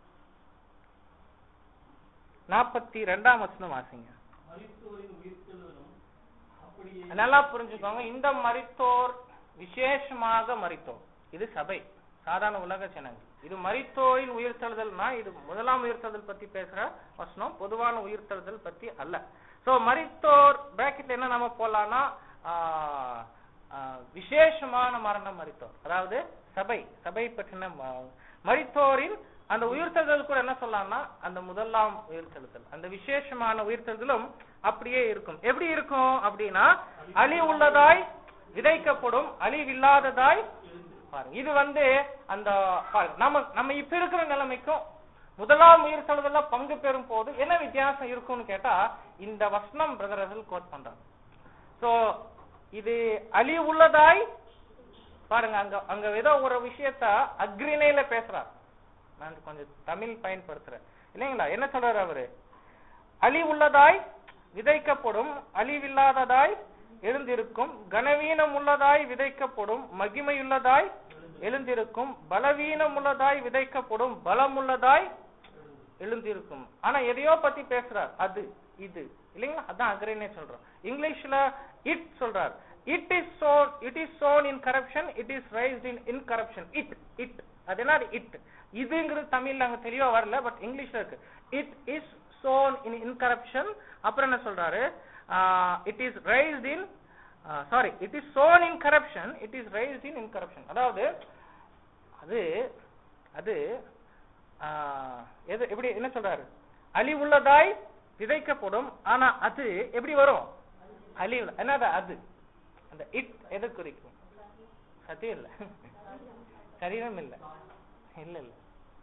நாற்பத்தி ரெண்டாம் வசனம் வாசிங்க மரித்தோரின் உயிர்த்தெழுதலும் அப்படியே நல்லா புரிஞ்சுக்கோங்க இந்த மரித்தோர் விசேஷமாக மரித்தோர் இது சபை சாதாரண உலக ஜனங்கள் இது மரித்தோரின் உயிர்த்தெழுதல்னா இது முதலாம் உயிர்த்தெழுதல் பத்தி பேசுற வசனம் பொதுவான உயிர்த்தெழுதல் பத்தி அல்ல சோ மரித்தோர் பிராக்கெட்ல என்ன நம்ம போடலாம்னா ஆஹ், ஆஹ், விசேஷமான மரணம் மரித்தோர் அதாவது சபை சபை பற்றின ம- மரித்தோரின் அந்த உயிர்த்தெழுதல் கூட என்ன சொல்லலாம்னா அந்த முதலாம் உயிர்த்தெழுதல் அந்த விசேஷமான உயிர்த்தெழுதலும் அப்படியே இருக்கும் எப்படி இருக்கும் அப்படின்னா அழி உள்ளதாய் விதைக்கப்படும் அழிவில்லாததாய் பாருங்க இது வந்து அந்த பாருங்க நம்ம நம்ம இப்ப இருக்கிற நிலைமைக்கும் முதலாம் உயிர்த்தெழுதல்ல பங்கு பெறும் போது என்ன வித்தியாசம் இருக்கும்னு கேட்டா இந்த வசனம் பிரதரர்கள் கோட் பண்றாங்க சோ இது அழி உள்ளதாய் பாருங்க அங்க அங்க ஏதோ ஒரு விஷயத்த அக்ரிணையில பேசுறார் நான் கொஞ்சம் தமிழ் பயன்படுத்துறேன் இல்லைங்களா என்ன சொல்றாரு அவரு அழி உள்ளதாய் விதைக்கப்படும் அழிவில்லாததாய் எழுந்திருக்கும் கனவீனம் உள்ளதாய் விதைக்கப்படும் மகிமையுள்ளதாய் எழுந்திருக்கும் பலவீனம் உள்ளதாய் விதைக்கப்படும் பலமுள்ளதாய் எழுந்திருக்கும் ஆனா எதையோ பத்தி பேசுறார் அது இது இல்லைங்களா அதான் அக்ரேனே சொல்றோம் இங்கிலீஷ்ல இட் சொல்றார் it is sown it is sown in corruption it is raised in incorruption it it அது என்ன இட் இதுங்கிறது தமிழ்ல அங்க தெளிவா வரல பட் இங்கிலீஷ்ல இருக்கு it is sown in incorruption அப்புறம் என்ன சொல்றாரு it is raised in sorry it is sown in corruption it is raised in incorruption அதாவது அது அது ஆஹ், எது எப்படி என்ன சொல்றாரு அழிவுள்ளதாய் விதைக்கப்படும் ஆனா அது எப்படி வரும் அழிவு என்னது அது அந்த இட் எதை குறிக்கும் சத்தியம் இல்ல சரீரம் இல்ல இல்ல இல்ல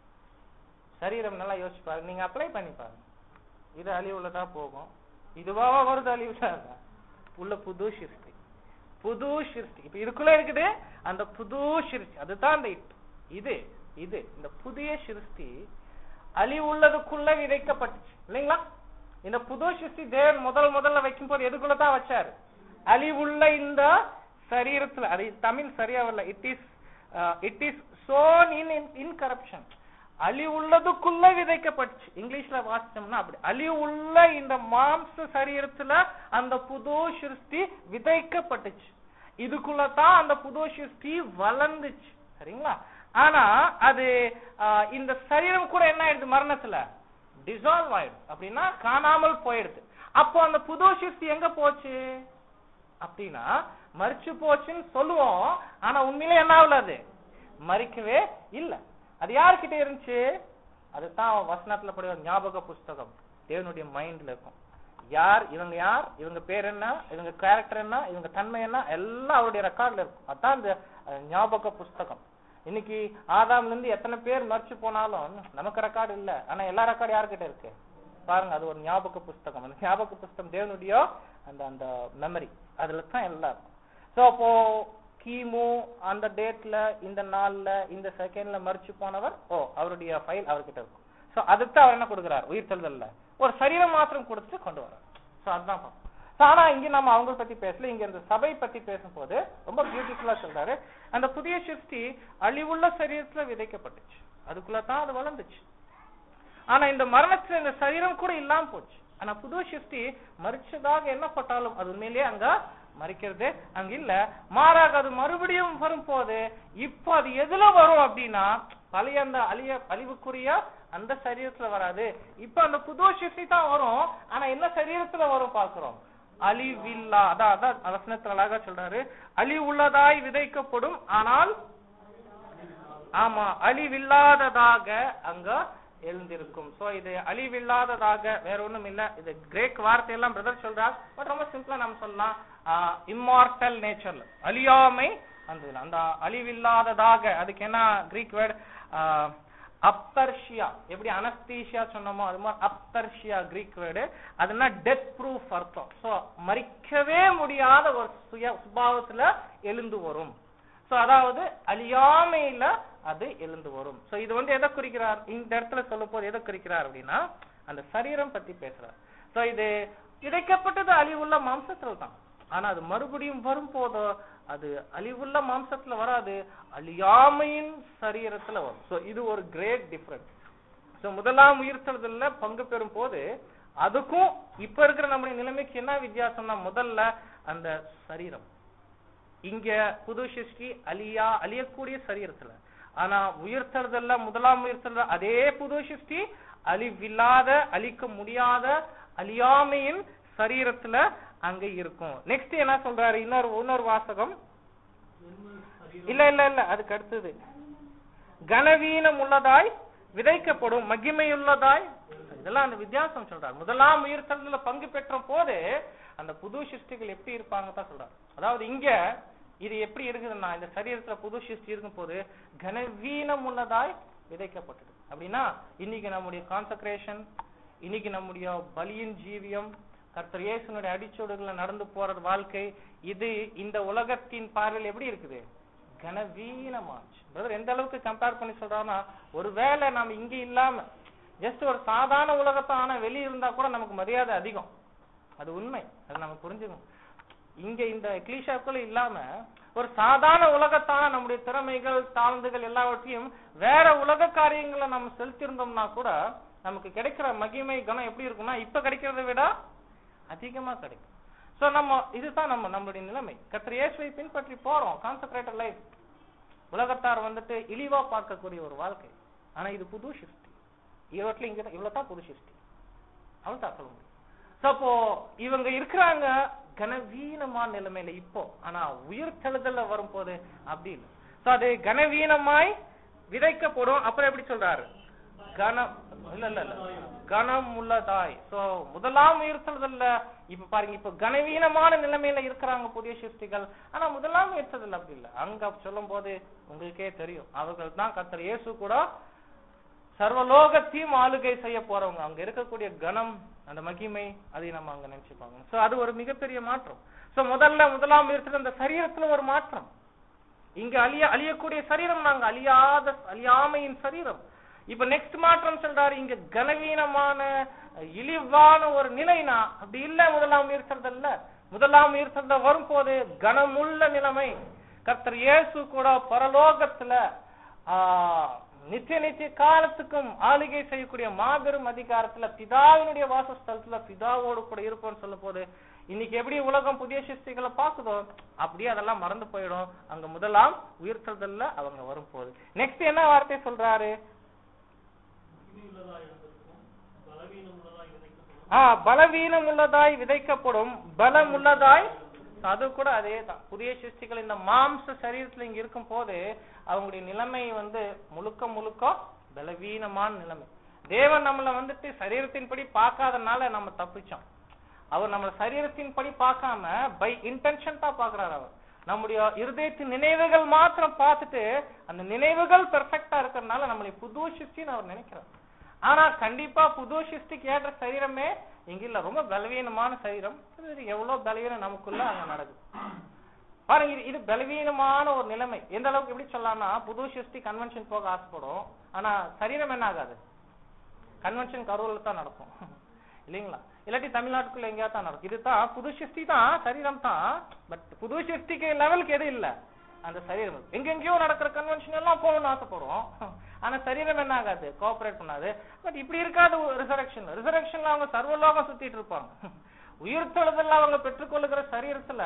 சரீரம் நல்லா யோசிச்சு பாருங்க நீங்க அப்ளை பண்ணி பாருங்க இது அழிவுள்ளதா போகும் இதுவாவா வருது அழிவுள்ளதா உள்ள புது சிருஷ்டி புது சிருஷ்டி இப்ப இதுக்குள்ள இருக்குது அந்த புது சிருஷ்டி அதுதான் அந்த இட் இது இது இந்த புதிய சிருஷ்டி அழிவுள்ளதுக்குள்ள விதைக்கப்பட்டுச்சு இல்லைங்களா இந்த புது சிருஷ்டி தேவன் முதல் முதல்ல வைக்கும் போது எதுக்குள்ள தான் வச்சாரு அழிவுள்ள இந்த சரீரத்துல அது தமிழ் சரியா வரல it is it is sown in in corruption அழிவுள்ளதுக்குள்ள விதைக்கப்பட்டுச்சு இங்கிலீஷ்ல வாசிச்சோம்னா அப்படி அழிவுள்ள இந்த மாம்ச சரீரத்துல அந்த புது சிருஷ்டி விதைக்கப்பட்டுச்சு இதுக்குள்ள தான் அந்த புது சிருஷ்டி வளர்ந்துச்சு சரிங்களா ஆனா அது ஆஹ், இந்த சரீரம் கூட என்ன ஆயிடுது மரணத்துல டிசால்வ் ஆயிடுது அப்படின்னா காணாமல் போயிடுது அப்போ அந்த புது சிருஷ்டி எங்க போச்சு அப்படின்னா மறிச்சு போச்சுன்னு சொல்லுவோம் ஆனா உண்மையிலே என்ன ஆகல அது மறிக்கவே இல்ல அது யார்கிட்ட இருந்துச்சு அதுதான் வசனத்துல படி ஞாபக புஸ்தகம் தேவனுடைய மைண்ட்ல இருக்கும் யார் இவங்க யார் இவங்க பேர் என்ன இவங்க கேரக்டர் என்ன இவங்க தன்மை என்ன எல்லாம் அவருடைய ரெக்கார்ட்ல இருக்கும் அதான் இந்த அஹ், ஞாபக புஸ்தகம் இன்னைக்கு ஆதாம்ல இருந்து எத்தனை பேர் மறிச்சு போனாலும் நமக்கு ரெக்கார்டு இல்ல ஆனா எல்லா ரெக்கார்டு யார்கிட்ட இருக்கு பாருங்க அது ஒரு ஞாபக புஸ்தகம் அந்த ஞாபக புஸ்தகம் தேவனுடைய அந்த அந்த மெமரி அதுல தான் எல்லாம் இருக்கும் சோ அப்போ கிமு அந்த டேட்ல இந்த நாள்ல இந்த செகண்ட்ல மறிச்சு போனவர் ஓ அவருடைய ஃபைல் அவர்கிட்ட இருக்கும் சோ அதுக்கு அவர் என்ன கொடுக்குறார் உயிர் தெழுதல்ல ஒரு சரீரம் மாத்திரம் கொடுத்துட்டு கொண்டு வர்றார் சோ அதுதான் பார்ப்போம். So, ஆனா இங்க நம்ம அவங்கள பத்தி பேசல இங்க இந்த சபை பத்தி பேசும்போது ரொம்ப பியூட்டிஃபுல்லா சொல்றாரு அந்த புதிய சிருஷ்டி அழிவுள்ள சரீரத்துல விதைக்கப்பட்டுச்சு அதுக்குள்ள தான் அது வளர்ந்துச்சு ஆனா இந்த மரணத்துல இந்த சரீரம் கூட இல்லாம போச்சு ஆனா புது சிருஷ்டி மறிச்சதாக எண்ணப்பட்டாலும் அது உண்மையிலேயே அங்க மறிக்கிறது அங்க இல்ல மாறாக அது மறுபடியும் வரும்போது இப்போ அது எதுல வரும் அப்படின்னா பழைய அந்த அழிய அழிவுக்குரிய அந்த சரீரத்துல வராது இப்ப அந்த புது சிருஷ்டி தான் வரும் ஆனா என்ன சரீரத்துல வரும் பாக்குறோம் அழிவில்லா அதான் அதான் வசனத்துல அழகா சொல்றாரு அழிவுள்ளதாய் விதைக்கப்படும் ஆனால் ஆமா அழிவில்லாததாக அங்க எழுந்திருக்கும் சோ இது அழிவில்லாததாக வேற ஒண்ணும் இல்ல இது கிரேக் வார்த்தையெல்லாம் பிரதர் சொல்றார் பட் ரொம்ப சிம்பிளா நம்ம சொல்லலாம் இம்மார்டல் நேச்சர்ல அழியாமை அந்த இதுல. அந்த அழிவில்லாததாக அதுக்கு என்ன கிரீக் வேர்டு அப்பர்ஷியா எப்படி அனஸ்தீஷியா சொன்னோமோ அது மாதிரி அப்பர்ஷியா கிரீக் வேர்டு அதுனா டெத் ப்ரூஃப் அர்த்தம் சோ மறிக்கவே முடியாத ஒரு சுய சுபாவத்துல எழுந்து வரும் சோ அதாவது அழியாமையில அது எழுந்து வரும் சோ இது வந்து எதை குறிக்கிறார் இந்த இடத்துல சொல்லும் போது எதை குறிக்கிறார் அப்படின்னா அந்த சரீரம் பத்தி பேசுறார் சோ இது விதைக்கப்பட்டது அழிவுள்ள மாம்சத்துல தான் ஆனா அது மறுபடியும் வரும்போதோ அது அழிவுள்ள மாம்சத்துல வராது அழியாமையின் சரீரத்துல வரும் சோ இது ஒரு கிரேட் டிஃபரன்ஸ் சோ முதலாம் உயிர்த்தெழுதல்ல பங்கு பெறும் போது அதுக்கும் இப்ப இருக்கிற நம்முடைய நிலைமைக்கு என்ன வித்தியாசம்னா முதல்ல அந்த சரீரம் இங்க புது சிருஷ்டி அழியா அழியக்கூடிய சரீரத்துல ஆனா உயிர்த்தெழுதல்ல முதலாம் உயிர்த்தெழுதல் அதே புது சிருஷ்டி அழிவில்லாத அழிக்க முடியாத அழியாமையின் சரீரத்துல அங்க இருக்கும் நெக்ஸ்ட் என்ன சொல்றாரு இன்னொரு இன்னொரு வாசகம் சரீரம் இல்ல இல்ல இல்ல அதுக்கு அடுத்தது கனவீனம் உள்ளதாய் விதைக்கப்படும் மகிமையுள்ளதாய் இதெல்லாம் அந்த வித்தியாசம் சொல்றார் முதலாம் உயிர்த்தல்ல பங்கு பெற்ற போது அந்த புது சிருஷ்டிகள் எப்படி இருப்பாங்க தான் சொல்றார் அதாவது இங்க இது எப்படி இருக்குதுன்னா இந்த சரீரத்துல புது சிருஷ்டி இருக்கும் போது கனவீனம் உள்ளதாய் விதைக்கப்பட்டது அப்படின்னா இன்னைக்கு நம்முடைய கான்சக்ரேஷன் இன்னைக்கு நம்முடைய பலியின் ஜீவியம் கர்த்தர் இயேசுனுடைய அடிச்சோடுகளை நடந்து போறது வாழ்க்கை இது இந்த உலகத்தின் பார்வையில் எப்படி இருக்குது கனவீனமாச்சு பிரதர் எந்த அளவுக்கு கம்பேர் பண்ணி சொல்றாருன்னா ஒருவேளை நம்ம இங்க இல்லாம ஜஸ்ட் ஒரு சாதாரண உலகத்தை ஆனா வெளிய இருந்தா கூட நமக்கு மரியாதை அதிகம் அது உண்மை அது நம்ம புரிஞ்சுக்கணும் இங்க இந்த எக்லீஷாக்குள்ள இல்லாம ஒரு சாதாரண உலகத்தான நம்முடைய திறமைகள் தாழ்ந்துகள் எல்லாவற்றையும் வேற உலக காரியங்களை நம்ம செலுத்தியிருந்தோம்னா கூட நமக்கு கிடைக்கிற மகிமை கனம் எப்படி இருக்கும்னா இப்ப கிடைக்கிறதை விட அதிகமா கிடைக்கும் சோ நம்ம இதுதான் நம்ம நம்மளுடைய நிலைமை கத்திர இயேசுவை பின்பற்றி போறோம் கான்சென்ட்ரேட்டட் லைஃப் உலகத்தார் வந்துட்டு இழிவா பார்க்கக்கூடிய ஒரு வாழ்க்கை ஆனா இது புது சிருஷ்டி ஈரோட்ல இங்க இவ்வளவு தான் புது சிருஷ்டி அவ்வளவுதான் சொல்ல முடியும் So, அப்போ இவங்க இருக்கிறாங்க கனவீனமான நிலைமையில இப்போ ஆனா உயிர் தெழுதல்ல வரும்போது அப்படி இல்லை சோ அது கனவீனமாய் விதைக்கப்படும் அப்புறம் எப்படி சொல்றாரு கனம் இல்ல இல்ல இல்ல கனம் உள்ளதாய் சோ முதலாம் உயிர்த்தெழுதல்ல இப்ப பாருங்க இப்ப கனவீனமான நிலைமையில இருக்கிறாங்க புதிய சிருஷ்டிகள் ஆனா முதலாம் உயிர்த்தெழுதல் அப்படி இல்ல அங்க சொல்லும் போது உங்களுக்கே தெரியும் அவர்கள் தான் கர்த்தர் இயேசு கூட சர்வலோகத்தையும் ஆளுகை செய்ய போறவங்க அங்க இருக்கக்கூடிய கணம் அந்த மகிமை அதை நம்ம அங்க நினைச்சுப்பாங்க சோ அது ஒரு மிகப்பெரிய மாற்றம் சோ முதல்ல முதலாம் உயிர்த்தெழுதல் அந்த சரீரத்துல ஒரு மாற்றம் இங்க அழிய அழியக்கூடிய சரீரம் நாங்க அழியாத அழியாமையின் சரீரம் இப்ப நெக்ஸ்ட் மாற்றம் சொல்றாரு இங்க கனவீனமான இழிவான ஒரு நிலைனா அப்படி இல்ல முதலாம் உயிர்த்தல்ல முதலாம் உயிர்த்தல்ல வரும்போது கனமுள்ள நிலைமை கர்த்தர் இயேசு கூட பரலோகத்துல ஆ, நித்திய நித்திய காலத்துக்கும் ஆளுகை செய்யக்கூடிய மாபெரும் அதிகாரத்துல பிதாவினுடைய வாசஸ்தலத்துல பிதாவோடு கூட இருப்போம்னு சொல்லும் போது இன்னைக்கு எப்படி உலகம் புதிய சிருஷ்டிகளை பாக்குதோ அப்படியே அதெல்லாம் மறந்து போயிடும் அங்க முதலாம் உயிர்த்தல்ல அவங்க வரும் போது நெக்ஸ்ட் என்ன வார்த்தை சொல்றாரு மகிமையுள்ளதாய் இருந்திருக்கும் பலவீனம் உள்ளதாய் விதைக்கப்படும் ஆ பலவீனம் உள்ளதாய் விதைக்கப்படும் பலம் உள்ளதாய் அது கூட அதே தான் புதிய சிருஷ்டிகள் இந்த மாம்ச சரீரத்துல இங்க இருக்கும் போது அவங்களுடைய நிலைமை வந்து முழுக்க முழுக்க பலவீனமான நிலைமை தேவன் நம்மள வந்துட்டு சரீரத்தின்படி பார்க்காதனால நம்ம தப்பிச்சோம் அவர் நம்மள சரீரத்தின்படி பார்க்காம பை இன்டென்ஷன் தான் பாக்குறாரு அவர் நம்முடைய இருதயத்தின் நினைவுகள் மாத்திரம் பார்த்துட்டு அந்த நினைவுகள் பெர்ஃபெக்டா இருக்கிறதுனால நம்மளை புது சிருஷ்டின்னு அவர் நினைக்கிறார் ஆனா கண்டிப்பா புது சிருஷ்டிக்கு ஏற்ற சரீரமே இங்க இல்ல ரொம்ப பலவீனமான சரீரம் இது எவ்வளவு பலவீனம் நமக்குள்ள அங்க நடக்குது பாருங்க இது- இது பலவீனமான ஒரு நிலைமை எந்த அளவுக்கு எப்படி சொல்லலாம்னா புது சிருஷ்டி கன்வென்ஷன் போக ஆசைப்படும் ஆனா சரீரம் என்ன ஆகாது கன்வென்ஷன் கரூர்ல தான் நடக்கும் இல்லைங்களா இல்லாட்டி தமிழ்நாட்டுக்குள்ள எங்கேயா தான் நடக்கும் இதுதான் புது சிருஷ்டி தான் சரீரம் தான் பட் புது சிருஷ்டிக்கு லெவலுக்கு எது இல்ல அந்த சரீரம் எங்கெங்கயோ நடக்கிற கன்வென்ஷன் எல்லாம் போகணும்னு ஆசைப்படுறோம் ஆனா சரீரம் என்ன ஆகாது கோஆபரேட் பண்ணாது பட் இப்படி இருக்காது ரிசரக்ஷன் ரிசரக்ஷன்ல அவங்க சர்வலோகம் சுத்திட்டு இருப்பாங்க உயிர் தொழுதல்ல அவங்க பெற்றுக்கொள்ளுகிற சரீரத்துல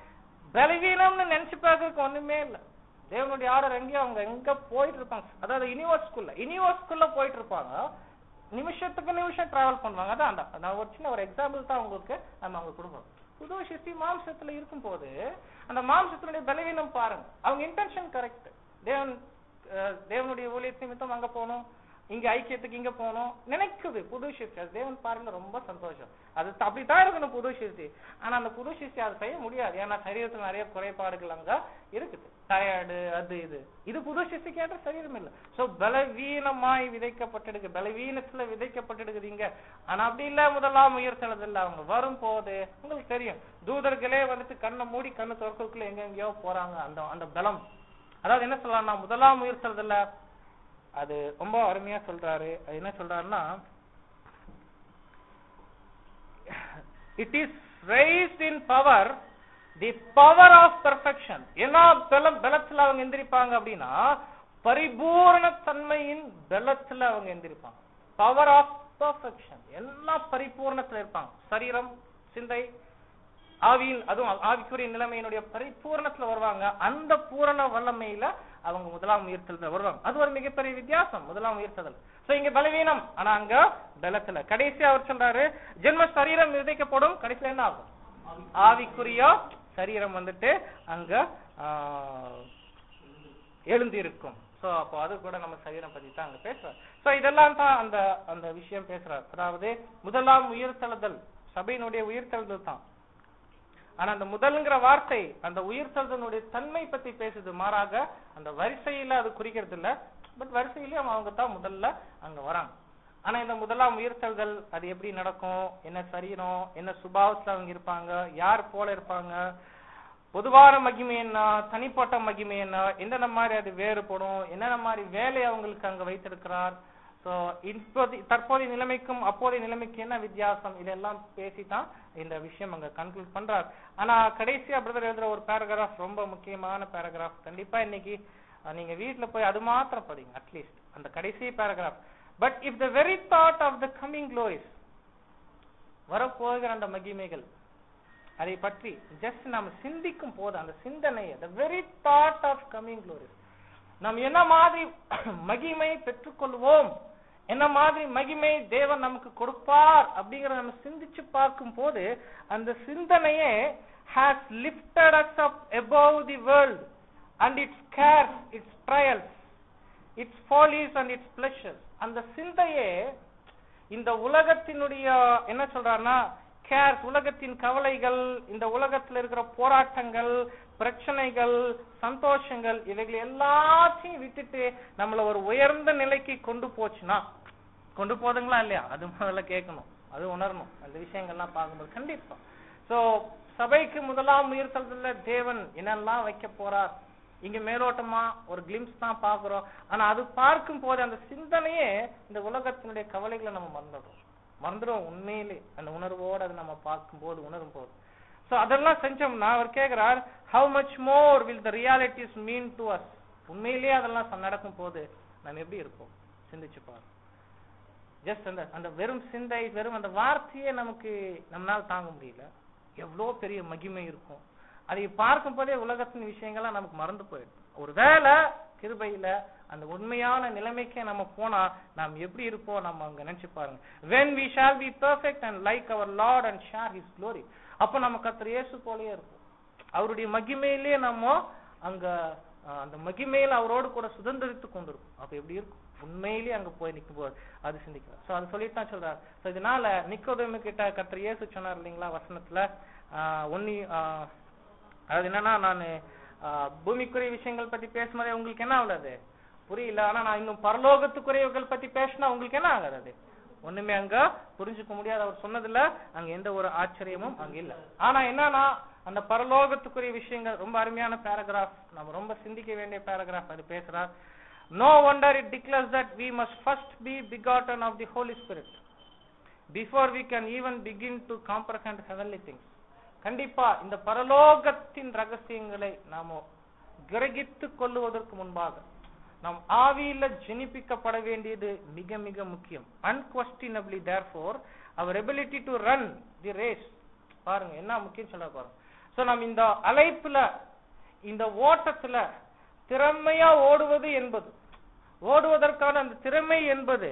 பலவீனம்னு நினைச்சு பார்க்கறதுக்கு ஒண்ணுமே இல்ல தேவனுடைய ஆர்டர் எங்கேயோ அவங்க எங்க போயிட்டு இருப்பாங்க அதாவது யூனிவர்ஸ்குள்ள யூனிவர்ஸ்குள்ள போயிட்டு இருப்பாங்க நிமிஷத்துக்கு நிமிஷம் டிராவல் பண்ணுவாங்க அதான் அந்த நான் ஒரு சின்ன ஒரு எக்ஸாம்பிள் தான் உங்களுக்கு நம்ம அங்க கொடுப்போம் புது சிருஷ்டி மாம்சத்துல இருக்கும்போது அந்த மாம்சத்தினுடைய பலவீனம் பாருங்க அவங்க இன்டென்ஷன் கரெக்ட் தேவன் அஹ், தேவனுடைய ஊழியத்தை நிமித்தம் அங்க போகணும் இங்க ஐக்கியத்துக்கு இங்க போகணும் நினைக்குது புது சிருஷ்டி அது தேவன் பாருங்க ரொம்ப சந்தோஷம் அது த- அப்படித்தான் இருக்கணும் புது சிருஷ்டி ஆனா அந்த புது சிருஷ்டி அதை செய்ய முடியாது ஏன்னா சரீரத்துல நிறைய குறைபாடுகள் அங்க இருக்குது டயர்டு அது இது இது புது சிருஷ்டிக்கு ஏற்ற சரீரம் இல்ல சோ பலவீனமாய் விதைக்கப்பட்டிருக்கு பலவீனத்துல விதைக்கப்பட்டிருக்குது இங்க ஆனா அப்படி இல்ல முதலாம் உயர்த்தனது இல்ல அவங்க வரும்போது உங்களுக்கு தெரியும் தூதர்களே வந்துட்டு கண்ணை மூடி கண்ணு திறக்கக்குள்ள எங்க எங்கேயோ போறாங்க அந்த அந்த பலம் அதாவது என்ன சொல்லலாம்னா முதலாம் உயர்த்துறதுல அது ரொம்ப அருமையா சொல்றாரு அது என்ன சொல்றாருன்னா it is raised in power the power of perfection என்ன பலம் பலத்துல அவங்க எந்திரிப்பாங்க அப்படின்னா பரிபூரண தன்மையின் பலத்துல அவங்க எந்திரிப்பாங்க பவர் ஆஃப் பெர்ஃபெக்ஷன் எல்லாம் பரிபூரணத்துல இருப்பாங்க சரீரம் சிந்தை ஆவியின் அதுவும் ஆவிக்குரிய நிலைமையினுடைய பரிபூரணத்துல வருவாங்க அந்த பூரண வல்லமையில அவங்க முதலாம் உயர்த்தல வருவாங்க அது ஒரு மிகப்பெரிய வித்தியாசம் முதலாம் உயர்த்தல் சோ இங்க பலவீனம் ஆனா அங்க பலத்துல கடைசியா அவர் சொல்றாரு ஜென்ம சரீரம் விதைக்கப்படும் கடைசியில என்ன ஆகும் ஆவிக்குரிய சரீரம் வந்துட்டு அங்க ஆ, எழுந்திருக்கும் சோ அப்போ அது கூட நம்ம சரீரம் பத்தி தான் அங்க பேசுறாரு சோ இதெல்லாம் தான் அந்த அந்த விஷயம் பேசுறாரு அதாவது முதலாம் உயிர்த்தெழுதல் சபையினுடைய உயிர்த்தெழுதல் தான் ஆனா அந்த முதல்ங்கிற வார்த்தை அந்த உயிர்த்தெழுதலுடைய தன்மை பத்தி பேசுது மாறாக அந்த வரிசையில அது குறிக்கிறது இல்ல பட் வரிசையிலயும் அவங்க தான் முதல்ல அங்க வராங்க ஆனா இந்த முதலாம் உயிர்த்தெழுதல் அது எப்படி நடக்கும் என்ன சரீரம் என்ன சுபாவத்துல அவங்க இருப்பாங்க யார் போல இருப்பாங்க பொதுவான மகிமை என்ன தனிப்பட்ட மகிமை என்ன என்னென்ன மாதிரி அது வேறுபடும் என்னென்ன மாதிரி வேலை அவங்களுக்கு அங்க வைத்திருக்கிறார் சோ இப்போது தற்போதைய நிலைமைக்கும் அப்போதைய நிலைமைக்கு என்ன வித்தியாசம் இதெல்லாம் பேசி தான் இந்த விஷயம் அங்க கன்க்ளூட் பண்றார் ஆனா கடைசியா பிரதர் எழுதுற ஒரு பேராகிராஃப் ரொம்ப முக்கியமான பேராகிராஃப் கண்டிப்பா இன்னைக்கு அஹ், நீங்க வீட்ல போய் அது மாத்திரம் படிங்க அட்லீஸ்ட் அந்த கடைசி paragraph but if the very thought of the coming glories வரப்போகிற அந்த மகிமைகள் அதை பற்றி ஜஸ்ட் நாம சிந்திக்கும் போது அந்த சிந்தனையை the very thought of coming glory நாம் என்ன மாதிரி மகிமை பெற்றுக்கொள்வோம் என்ன மாதிரி மகிமை தேவன் நமக்கு கொடுப்பார் அப்படிங்கறத நம்ம சிந்திச்சு பார்க்கும் போது அந்த சிந்தனையே has lifted us up above the world and its cares its trials its follies and its pleasures அந்த சிந்தையே இந்த உலகத்தினுடைய என்ன சொல்றாருன்னா கேர்ஸ் உலகத்தின் கவலைகள் இந்த உலகத்துல இருக்கிற போராட்டங்கள் பிரச்சனைகள் சந்தோஷங்கள் இவைகள் எல்லாத்தையும் விட்டுட்டு நம்மள ஒரு உயர்ந்த நிலைக்கு கொண்டு போச்சுன்னா கொண்டு போதுங்களா இல்லையா அது முதல்ல கேட்கணும் அது உணரணும் அந்த விஷயங்கள்லாம் பார்க்கும்போது கண்டிப்பா சோ சபைக்கு முதலாம் உயிர்த்தல்ல தேவன் என்னெல்லாம் வைக்க போறார் இங்க மேலோட்டமா ஒரு கிளிம்ஸ் தான் பாக்குறோம் ஆனா அது பார்க்கும் போது அந்த சிந்தனையே இந்த உலகத்தினுடைய கவலைகளை நம்ம மறந்துடுறோம் மறந்துடும் உண்மையிலே அந்த உணர்வோடு அதை நம்ம பார்க்கும்போது உணரும் போது சோ அதெல்லாம் செஞ்சோம்னா அவர் கேக்குறார் how much more will the realities mean to us உண்மையிலேயே அதெல்லாம் ச- நடக்கும் போது நம்ம எப்படி இருப்போம் சிந்திச்சு பாரு ஜஸ்ட் அந்த அந்த வெறும் சிந்தை வெறும் அந்த வார்த்தையே நமக்கு நம்மளால தாங்க முடியல எவ்வளோ பெரிய மகிமை இருக்கும் அதை பார்க்கும் போதே உலகத்தின் விஷயங்கள்லாம் நமக்கு மறந்து போயிடும் ஒருவேளை கிருபையில அந்த உண்மையான நிலைமைக்கே நம்ம போனா நாம் எப்படி இருப்போம் நம்ம அங்க நினைச்சு பாருங்க when we shall be perfect and like our lord and share his glory அப்ப நம்ம கர்த்தர் இயேசு போலயே இருப்போம் அவருடைய மகிமையிலே நம்ம அங்க அஹ், அந்த மகிமையில அவரோடு கூட சுதந்திரித்து கொண்டிருக்கும் அப்ப எப்படி இருக்கும் உண்மையிலேயே அங்க போய் நிக்கும் போது அது சிந்திக்கிறார் சோ அது சொல்லிட்டு தான் சொல்றாரு So இதனால நிக்கோதேமு கிட்ட கர்த்தர் இயேசு சொன்னார் இல்லைங்களா வசனத்துல ஆஹ், ஒன்னி ஆஹ், அதாவது என்னன்னா நான் பூமிக்குரிய விஷயங்கள் பத்தி பேசும்போதே உங்களுக்கு என்ன ஆகுது அது புரியல ஆனா நான் இன்னும் பரலோகத்துக்குரியவர்கள் பத்தி பேசினா உங்களுக்கு என்ன ஆகாது அது ஒண்ணுமே அங்க புரிஞ்சுக்க முடியாது அவர் சொன்னதுல அங்க எந்த ஒரு ஆச்சரியமும் அங்க இல்ல ஆனா என்னன்னா அந்த பரலோகத்துக்குரிய விஷயங்கள் ரொம்ப அருமையான பேராகிராஃப் நம்ம ரொம்ப சிந்திக்க வேண்டிய பேராகிராஃப் அது பேசுறார் no wonder it declares that we must first be begotten of the holy spirit before we can even begin to comprehend heavenly things கண்டிப்பா இந்த பரலோகத்தின் ரகசியங்களை நாம கிரகித்துக் கொள்ளுவதற்கு முன்பாக நாம் ஆவியில ஜெனிப்பிக்கப்பட வேண்டியது மிக மிக முக்கியம் அன்கொஸ்டினபிளி therefore our ability to run the race பாருங்க என்ன முக்கியம் சொல்ல பாருங்க சோ நம்ம இந்த அழைப்புல இந்த ஓட்டத்துல திறமையா ஓடுவது என்பது ஓடுவதற்கான அந்த திறமை என்பது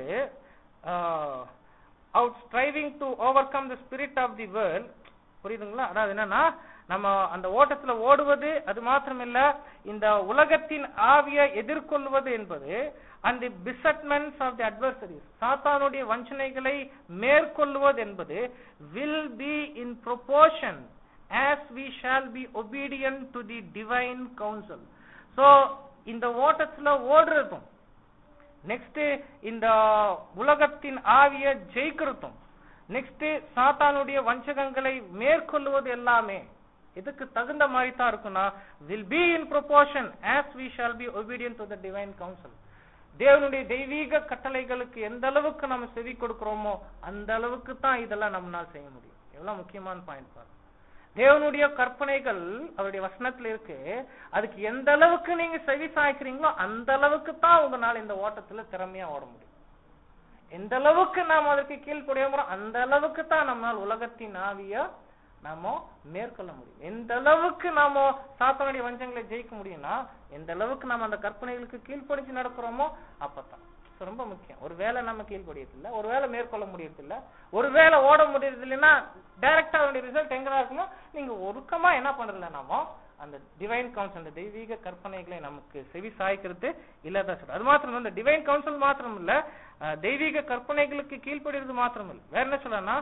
out striving to overcome the spirit of the world புரியுதுங்களா அதாவது என்னன்னா நம்ம அந்த ஓட்டத்துல ஓடுவது அது மாத்திரமில்ல இந்த உலகத்தின் ஆவியை எதிர்கொள்வது என்பது அந்த பிசட்மெண்ட்ஸ் ஆஃப் தி அட்வர்சரிஸ் சாத்தானுடைய வஞ்சனைகளை மேற்கொள்வது என்பது will be in proportion as we shall be obedient to the divine counsel so இந்த ஓட்டத்துல ஓடுறதும் நெக்ஸ்ட் இந்த உலகத்தின் ஆவிய ஜெயிக்கிறதும் நெக்ஸ்ட் சாத்தானுடைய வஞ்சகங்களை மேற்கொள்வது எல்லாமே இதுக்கு தகுந்த மாதிரி தான் இருக்கும்னா will be in proportion as we shall be obedient to the divine counsel தேவனுடைய தெய்வீக கட்டளைகளுக்கு எந்த அளவுக்கு நம்ம செவி கொடுக்கிறோமோ அந்த அளவுக்கு தான் இதெல்லாம் நம்மளால் செய்ய முடியும் எவ்வளவு முக்கியமான பாயிண்ட் பாருங்க தேவனுடைய கற்பனைகள் அவருடைய வசனத்துல இருக்கு அதுக்கு எந்த அளவுக்கு நீங்க செவி சாய்க்கிறீங்களோ அந்த அளவுக்கு தான் உங்களால இந்த ஓட்டத்துல திறமையா ஓட முடியும் எந்த அளவுக்கு நாம் அதற்கு கீழ்ப்படியோமோ அந்த அளவுக்கு தான் நம்மால் உலகத்தின் ஆவிய நாம மேற்கொள்ள முடியும் எந்த அளவுக்கு நாம சாத்தானுடைய வஞ்சங்களை ஜெயிக்க முடியும்னா எந்த அளவுக்கு நாம அந்த கற்பனைகளுக்கு கீழ்ப்படிஞ்சு நடக்கிறோமோ அப்பதான் So, ரொம்ப முக்கியம் ஒருவேளை நம்ம கீழ்ப்படியது இல்ல ஒருவேளை மேற்கொள்ள முடியறது இல்ல ஒருவேளை ஓட முடியறது இல்லைன்னா டைரக்டா அதனுடைய ரிசல்ட் எங்க இருக்குமோ நீங்க ஒருக்கமா என்ன பண்றதுல நாம அந்த டிவைன் கவுன்சில் அந்த தெய்வீக கற்பனைகளை நமக்கு செவி சாய்க்கிறது இல்லாத சொல்ற அது மாத்திரம் இல்ல, இந்த டிவைன் கவுன்சில் மாத்திரம் இல்ல அஹ், தெய்வீக கற்பனைகளுக்கு கீழ்ப்படுகிறது மாத்திரம் இல்ல வேற என்ன சொல்றேன்னா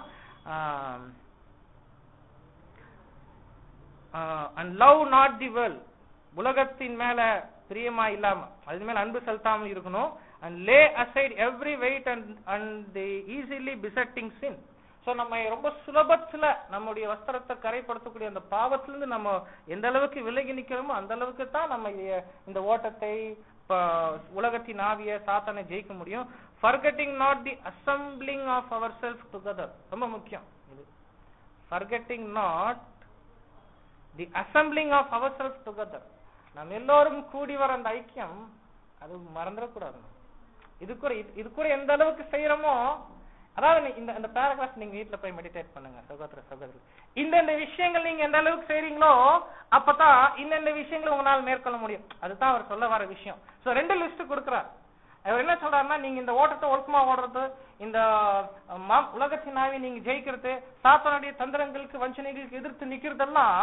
and love not the world உலகத்தின் மேல பிரியமா இல்லாம அது மேல அன்பு செலுத்தாமல் இருக்கணும் and lay aside every weight and and the easily besetting sin so நம்ம ரொம்ப சுலபத்துல நம்முடைய வஸ்திரத்தை கரைப்படுத்தக்கூடிய அந்த பாவத்திலிருந்து நம்ம எந்த அளவுக்கு விலகி நிக்கிறோமோ அந்த அளவுக்கு தான் நம்ம இ- இந்த ஓட்டத்தை ப- உலகத்தின் ஆவிய சாத்தானை ஜெயிக்க முடியும் forgetting not the assembling of ourselves together ரொம்ப முக்கியம் இது forgetting not the assembling of ourselves together நம்ம எல்லோரும் கூடி வர அந்த ஐக்கியம் அது மறந்துடக்கூடாது இது கூட இது- இது கூட எந்த அளவுக்கு செய்யறோமோ அதாவது நீ- இந்த இந்த பேராகிராஃப் நீங்க வீட்ல போய் மெடிடேட் பண்ணுங்க சகோதர சகோதரி இந்த இந்த விஷயங்கள் நீங்க எந்த அளவுக்கு செய்றீங்களோ அப்பதான் இந்த இந்த விஷயங்களை உங்களால மேற்கொள்ள முடியும் அதுதான் அவர் சொல்ல வர விஷயம் சோ ரெண்டு லிஸ்ட் கொடுக்குறார் அவர் என்ன சொல்றாருன்னா நீங்க இந்த ஓட்டத்தை ஒழுக்கமா ஓடுறது இந்த அஹ், ம- உலகத்தின் ஆவி நீங்க ஜெயிக்கிறது சாத்தானுடைய தந்திரங்களுக்கு வஞ்சனைகளுக்கு எதிர்த்து நிக்கிறதெல்லாம்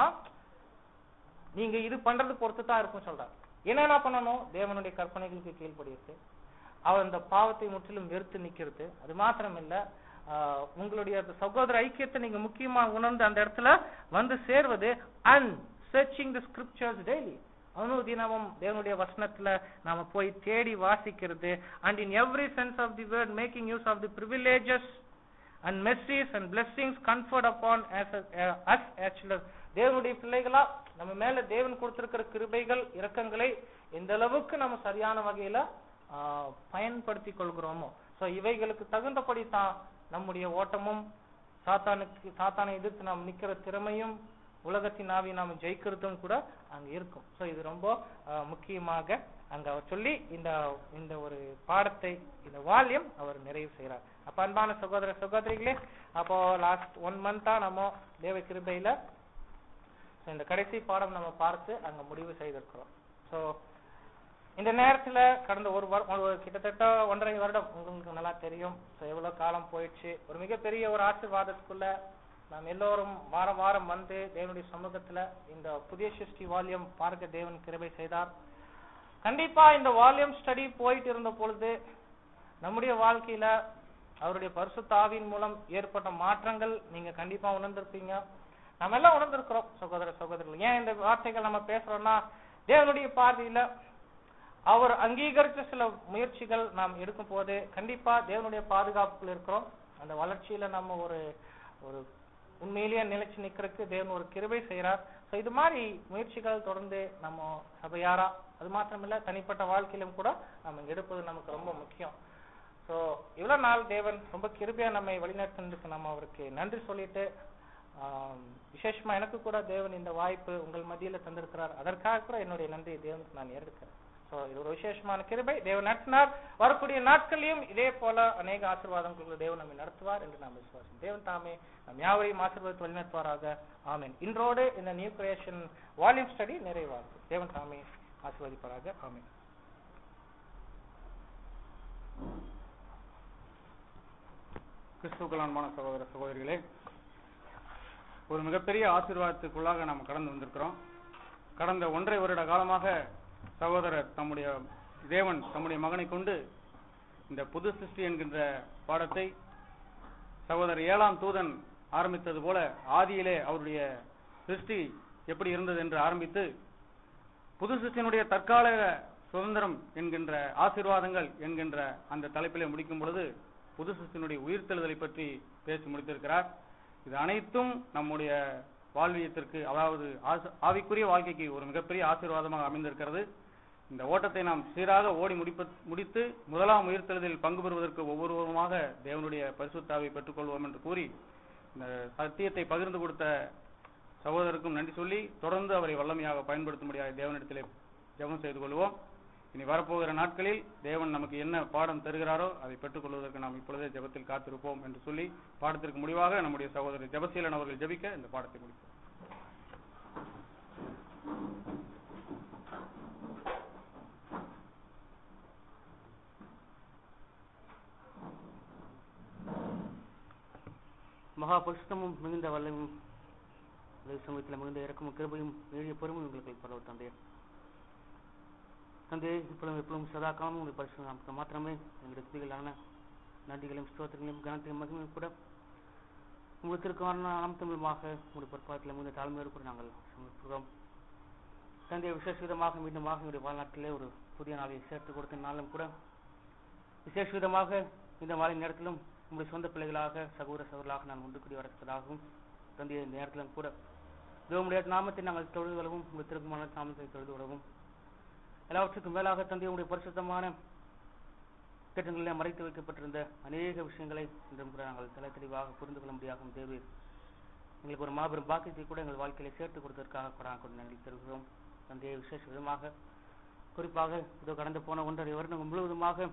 நீங்க இது பண்றது பொறுத்து தான் இருக்கும் சொல்றாரு என்னென்ன பண்ணணும் தேவனுடைய கற்பனைகளுக்கு கீழ்ப்படியிருக்கு அவர் அந்த பாவத்தை முற்றிலும் வெறுத்து நிக்கிறது அது மாத்திரம் இல்ல ஆஹ், உங்களுடைய அந்த சகோதர ஐக்கியத்தை நீங்க முக்கியமா உணர்ந்து அந்த இடத்துல வந்து சேர்வது and searching the scriptures daily அனுதினமும் தேவனுடைய வசனத்துல நாம போய் தேடி வாசிக்கிறது and in every sense of the word making use of the privileges and mercies and blessings conferred upon as a, uh, us as children தேவனுடைய பிள்ளைகளா நம்ம மேல தேவன் கொடுத்திருக்கிற கிருபைகள் இரக்கங்களை எந்த அளவுக்கு நம்ம சரியான வகையில ஆஹ், பயன்படுத்தி கொள்கிறோமோ சோ இவைகளுக்கு தகுந்தபடி தான் நம்முடைய ஓட்டமும் சாத்தானுக்கு சாத்தானை எதிர்த்து நாம் நிக்கிற திறமையும் உலகத்தின் ஆவி நாம ஜெயிக்கிறதும் கூட அங்க இருக்கும் சோ இது ரொம்ப ஆஹ், முக்கியமாக அங்க அவர் சொல்லி இந்த இந்த ஒரு பாடத்தை இந்த வால்யம் அவர் நிறைவு செய்றார் அப்ப அன்பான சகோதர சகோதரிகளே அப்போ லாஸ்ட் ஒன் மந்தா நம்ம தேவ கிருபையில so இந்த கடைசி பாடம் நம்ம பார்த்து அங்க முடிவு செய்திருக்கிறோம் சோ இந்த நேரத்துல கடந்த ஒரு வரு- ஒரு கிட்டத்தட்ட ஒன்றரை வருடம் உங்களுக்கு நல்லா தெரியும் So எவ்வளவு காலம் போயிடுச்சு ஒரு மிகப்பெரிய ஒரு ஆசீர்வாதத்துக்குள்ள நாம் எல்லோரும் வாரம் வாரம் வந்து தேவனுடைய சமூகத்துல இந்த புதிய சிருஷ்டி வால்யம் பார்க்க தேவன் கிருபை செய்தார் கண்டிப்பா இந்த வால்யூம் ஸ்டடி போயிட்டு இருந்த பொழுது நம்முடைய வாழ்க்கையில அவருடைய பரிசுத்த ஆவியின் மூலம் ஏற்பட்ட மாற்றங்கள் நீங்க கண்டிப்பா உணர்ந்திருப்பீங்க நம்ம எல்லாம் உணர்ந்திருக்கிறோம் சகோதர சகோதரர்கள் ஏன் இந்த வார்த்தைகள் நம்ம பேசுறோம்னா தேவனுடைய பார்வையில அவர் அங்கீகரித்த சில முயற்சிகள் நாம் எடுக்கும் போது கண்டிப்பா தேவனுடைய பாதுகாப்புக்குள்ள இருக்கிறோம் அந்த வளர்ச்சியில நம்ம ஒரு ஒரு உண்மையிலேயே நிலைச்சு நிக்கிறதுக்கு தேவன் ஒரு கிருபை செய்யறார் சோ இது மாதிரி முயற்சிகள் தொடர்ந்து நம்ம சபையாரா அது மாத்திரமில்ல தனிப்பட்ட வாழ்க்கையிலும் கூட நம்ம எடுப்பது நமக்கு ரொம்ப முக்கியம் சோ இவ்வளவு நாள் தேவன் ரொம்ப கிருபையா நம்மை வழிநடத்தினதுக்கு நம்ம அவருக்கு நன்றி சொல்லிட்டு ஆம், விசேஷமா எனக்கு கூட தேவன் இந்த வாய்ப்பு உங்கள் மத்தியில தந்திருக்கிறார் அதற்காக கூட என்னுடைய நன்றியை தேவனுக்கு நான் எடுக்கிறேன் சோ இது ஒரு விசேஷமான கிருபை தேவன் நடத்தினார் வரக்கூடிய நாட்களையும் இதே போல அநேக ஆசீர்வாதங்களுக்கு தேவன் நம்மை நடத்துவார் என்று நாம் விசுவாசம் தேவன் தாமே நம் யாவரையும் ஆசீர்வாதத்தை வழிநடத்துவாராக ஆமென் இன்றோடு இந்த நியூ கிரியேஷன் வால்யூம் ஸ்டடி நிறைவாகும் தேவன் தாமே ஆசீர்வதிப்பாராக ஆமென் கிறிஸ்துக்கள் அன்பான சகோதர சகோதரிகளே ஒரு மிகப்பெரிய ஆசீர்வாதத்துக்குள்ளாக நாம் கடந்து வந்திருக்கிறோம் கடந்த ஒன்றரை வருட காலமாக சகோதரர் தம்முடைய தேவன் தம்முடைய மகனை கொண்டு இந்த புது சிருஷ்டி என்கின்ற பாடத்தை சகோதரர் ஏழாம் தூதன் ஆரம்பித்தது போல ஆதியிலே அவருடைய சிருஷ்டி எப்படி இருந்தது என்று ஆரம்பித்து புது சிருஷ்டியினுடைய தற்கால சுதந்திரம் என்கின்ற ஆசீர்வாதங்கள் என்கின்ற அந்த தலைப்பிலே முடிக்கும் பொழுது புது சிருஷ்டியினுடைய உயிர்த்தெழுதலை பற்றி பேசி முடித்திருக்கிறார் இது அனைத்தும் நம்முடைய வாழ்வியத்திற்கு அதாவது ஆச- ஆவிக்குரிய வாழ்க்கைக்கு ஒரு மிகப்பெரிய ஆசீர்வாதமாக அமைந்திருக்கிறது இந்த ஓட்டத்தை நாம் சீராக ஓடி முடிப்ப முடித்து முதலாம் உயிர்த்தெழுதலில் பங்கு பெறுவதற்கு ஒவ்வொருவருமாக தேவனுடைய பரிசுத்தாவை பெற்றுக்கொள்வோம் என்று கூறி இந்த சத்தியத்தை பகிர்ந்து கொடுத்த சகோதரருக்கும் நன்றி சொல்லி தொடர்ந்து அவரை வல்லமையாக பயன்படுத்தும்படியாக தேவனிடத்திலே ஜெபம் செய்து கொள்வோம் இனி வரப்போகிற நாட்களில் தேவன் நமக்கு என்ன பாடம் தருகிறாரோ அதை பெற்றுக்கொள்வதற்கு நாம் இப்பொழுதே ஜெபத்தில் காத்திருப்போம் என்று சொல்லி பாடத்திற்கு முடிவாக நம்முடைய சகோதரர் ஜெபசீலன் அவர்கள் ஜெபிக்க இந்த பாடத்தை முடிப்போம் மகா பரிசுத்தமும் மிகுந்த வல்லமும் அதே சமயத்தில் மிகுந்த இறக்கமும் கிருபையும் நீடிய பொறுமையும் உங்களுக்கு பரவ தந்தையே தந்தையே இப்பொழுதும் எப்பொழுதும் சதா காலமும் உங்களுடைய பரிசு நாமத்தில் மாத்திரமே எங்களுடைய துதிகளான நன்றிகளையும் ஸ்தோத்திரங்களையும் கனத்தையும் மகிமையும் கூட உங்களுக்கு இருக்கான நாமத்தமிழுமாக உங்களுடைய பொற்பாட்டில் மிகுந்த தாழ்மையோடு கூட நாங்கள் சமர்ப்பிக்கிறோம் தந்தையை விசேஷ விதமாக மீண்டுமாக எங்களுடைய வாழ்நாட்டிலே ஒரு புதிய நாளை சேர்த்து கொடுத்த நாளும் கூட விசேஷ விதமாக இந்த மாலை நேரத்திலும் உங்களுடைய சொந்த பிள்ளைகளாக சகோதர சகோதரர்களாக நான் ஒன்று கூடி வரத்தக்கதாகவும் தந்தைய இந்த நேரத்திலும் கூட தேவனுடைய நாமத்தை நாங்கள் தொழுது கொள்ளவும் உங்கள் திருக்குமான நாமத்தை தொழுது கொள்ளவும் எல்லாவற்றுக்கும் மேலாக தந்தை உங்களுடைய பரிசுத்தமான திட்டங்களிலே மறைத்து வைக்கப்பட்டிருந்த அநேக விஷயங்களை இன்றும் கூட நாங்கள் தலை தெளிவாக புரிந்து கொள்ள முடியாகும் தேவீர் எங்களுக்கு ஒரு மாபெரும் பாக்கியத்தை கூட எங்கள் வாழ்க்கையில சேர்த்து கொடுத்ததற்காக கூட கொண்டு நன்றி தருகிறோம் தந்தையை விசேஷ விதமாக குறிப்பாக இதோ கடந்து போன ஒன்றரை வருடம் முழுவதுமாக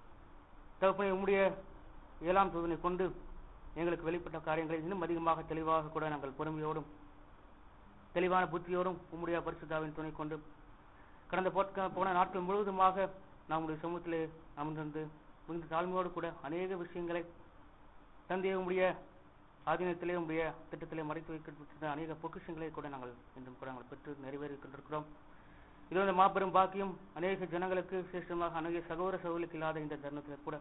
தகப்பனை உம்முடைய ஏழாம் தூதனை கொண்டு எங்களுக்கு வெளிப்பட்ட காரியங்களை இன்னும் அதிகமாக தெளிவாக கூட நாங்கள் பொறுமையோடும் தெளிவான புத்தியோடும் உம்முடைய பரிசுத்தாவின் துணை கொண்டு கடந்த போட்க- போன நாட்கள் முழுவதுமாக நம்முடைய சமூகத்திலே அமர்ந்திருந்து மிகுந்த தாழ்மையோடு கூட அநேக விஷயங்களை தந்தையை உம்முடைய ஆதீனத்திலே உம்முடைய திட்டத்திலே மறைத்து வைக்கப்பட்டிருந்த அநேக பொக்கிஷங்களை கூட நாங்கள் இன்றும் கூட நாங்கள் பெற்று நிறைவேறிக் கொண்டிருக்கிறோம் இது வந்து மாபெரும் பாக்கியம் அநேக ஜனங்களுக்கு விசேஷமாக அநேக சகோதர சகோதரிக்கு இல்லாத இந்த தருணத்தில் கூட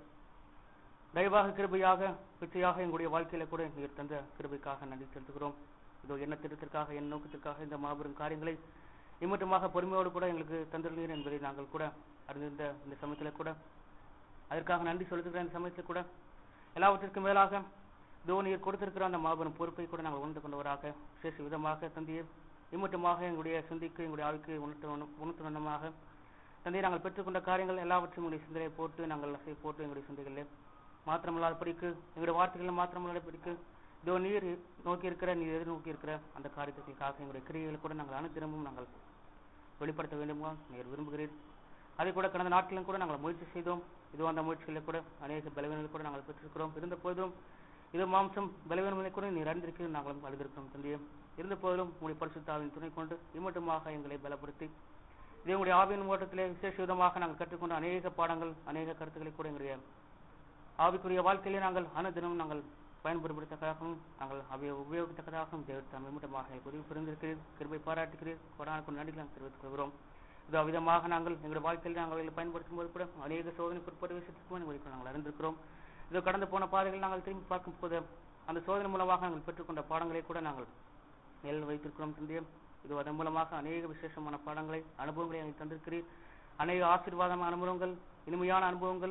தயவாக கிருபையாக பிச்சையாக எங்களுடைய வாழ்க்கையில கூட நீர் தந்த கிருபைக்காக நன்றி செலுத்துகிறோம் இதோ என்ன திட்டத்திற்காக என் நோக்கத்திற்காக இந்த மாபெரும் காரியங்களை இம்மட்டுமாக பொறுமையோடு கூட எங்களுக்கு தந்துள்ளீர் என்பதை நாங்கள் கூட அறிந்திருந்த இந்த சமயத்தில் கூட அதற்காக நன்றி செலுத்துகிற இந்த சமயத்தில் கூட எல்லாவற்றிற்கும் மேலாக இதோ நீர் கொடுத்திருக்கிற அந்த மாபெரும் பொறுப்பை கூட நாங்கள் உணர்ந்து கொண்டவராக விசேஷ விதமாக தந்தையர் இம்மட்டுமாக எங்களுடைய சிந்திக்கு எங்களுடைய ஆளுக்கு உணர்த்து உணர்த்து வண்ணமாக தந்தையை நாங்கள் பெற்றுக்கொண்ட காரியங்கள் எல்லாவற்றையும் உங்களுடைய சிந்தனை போட்டு நாங்கள் அசை போட்டு எங்களுடைய சிந்தைகளிலே மாத்திரமல்லாத படிக்கு எங்களுடைய வார்த்தைகள் மாத்திரமல்லாத படிக்கு இதோ நீர் நோக்கி இருக்கிற நீர் எதிர்நோக்கி இருக்கிற அந்த காரியத்திற்காக எங்களுடைய கிரியைகளை கூட நாங்கள் அனுதினமும் நாங்கள் வெளிப்படுத்த வேண்டுமா நீர் விரும்புகிறீர் அதை கூட கடந்த நாட்களிலும் கூட நாங்கள் முயற்சி செய்தோம் இதோ அந்த முயற்சிகளில் கூட அநேக பலவீனங்களை கூட நாங்கள் பெற்றிருக்கிறோம் இருந்த போதிலும் இது மாம்சம் பலவீனங்களை கூட நீர் அறிந்திருக்கிறோம் நாங்களும் அழுதிருக்கிறோம் தந்தையே இருந்த போதிலும் உங்களுடைய பரிசுத்தாவின் துணை கொண்டு இம்மட்டுமாக எங்களை பலப்படுத்தி இதே உங்களுடைய ஆவியின் ஓட்டத்திலே விசேஷ விதமாக நாங்கள் கற்றுக்கொண்ட அநேக பாடங்கள் அநேக கருத்துக்களை கூட எங்களுடைய ஆவிக்குரிய வாழ்க்கையிலே நாங்கள் அனுதினம் நாங்கள் பயன்படுத்தத்தக்கதாகவும் நாங்கள் அவை உபயோகித்தக்கதாகவும் தேவத்தாம் விமட்டமாக உதவி புரிந்திருக்கிறீர் கிருபை பாராட்டுகிறீர் கொடான கொண்டு நன்றிகளை நாங்கள் தெரிவித்துக் கொள்கிறோம் இதோ விதமாக நாங்கள் எங்களுடைய வாழ்க்கையில் நாங்கள் இதை பயன்படுத்தும் போது கூட அநேக சோதனை குறிப்பிட்ட விஷயத்துக்கும் எங்களுக்கு நாங்கள் அறிந்திருக்கிறோம் இதோ கடந்து போன பாதைகள் நாங்கள் திரும்பி பார்க்கும் போது அந்த சோதனை மூலமாக நாங்கள் பெற்றுக்கொண்ட பாடங்களை கூட நாங்கள் நிழல் வைத்திருக்கிறோம் தந்தையே இது அதன் மூலமாக அநேக விசேஷமான பாடங்களை அனுபவங்களை எங்களுக்கு தந்திருக்கிறீர் அநேக ஆசீர்வாதமான அனுபவங்கள் இனிமையான அனுபவங்கள்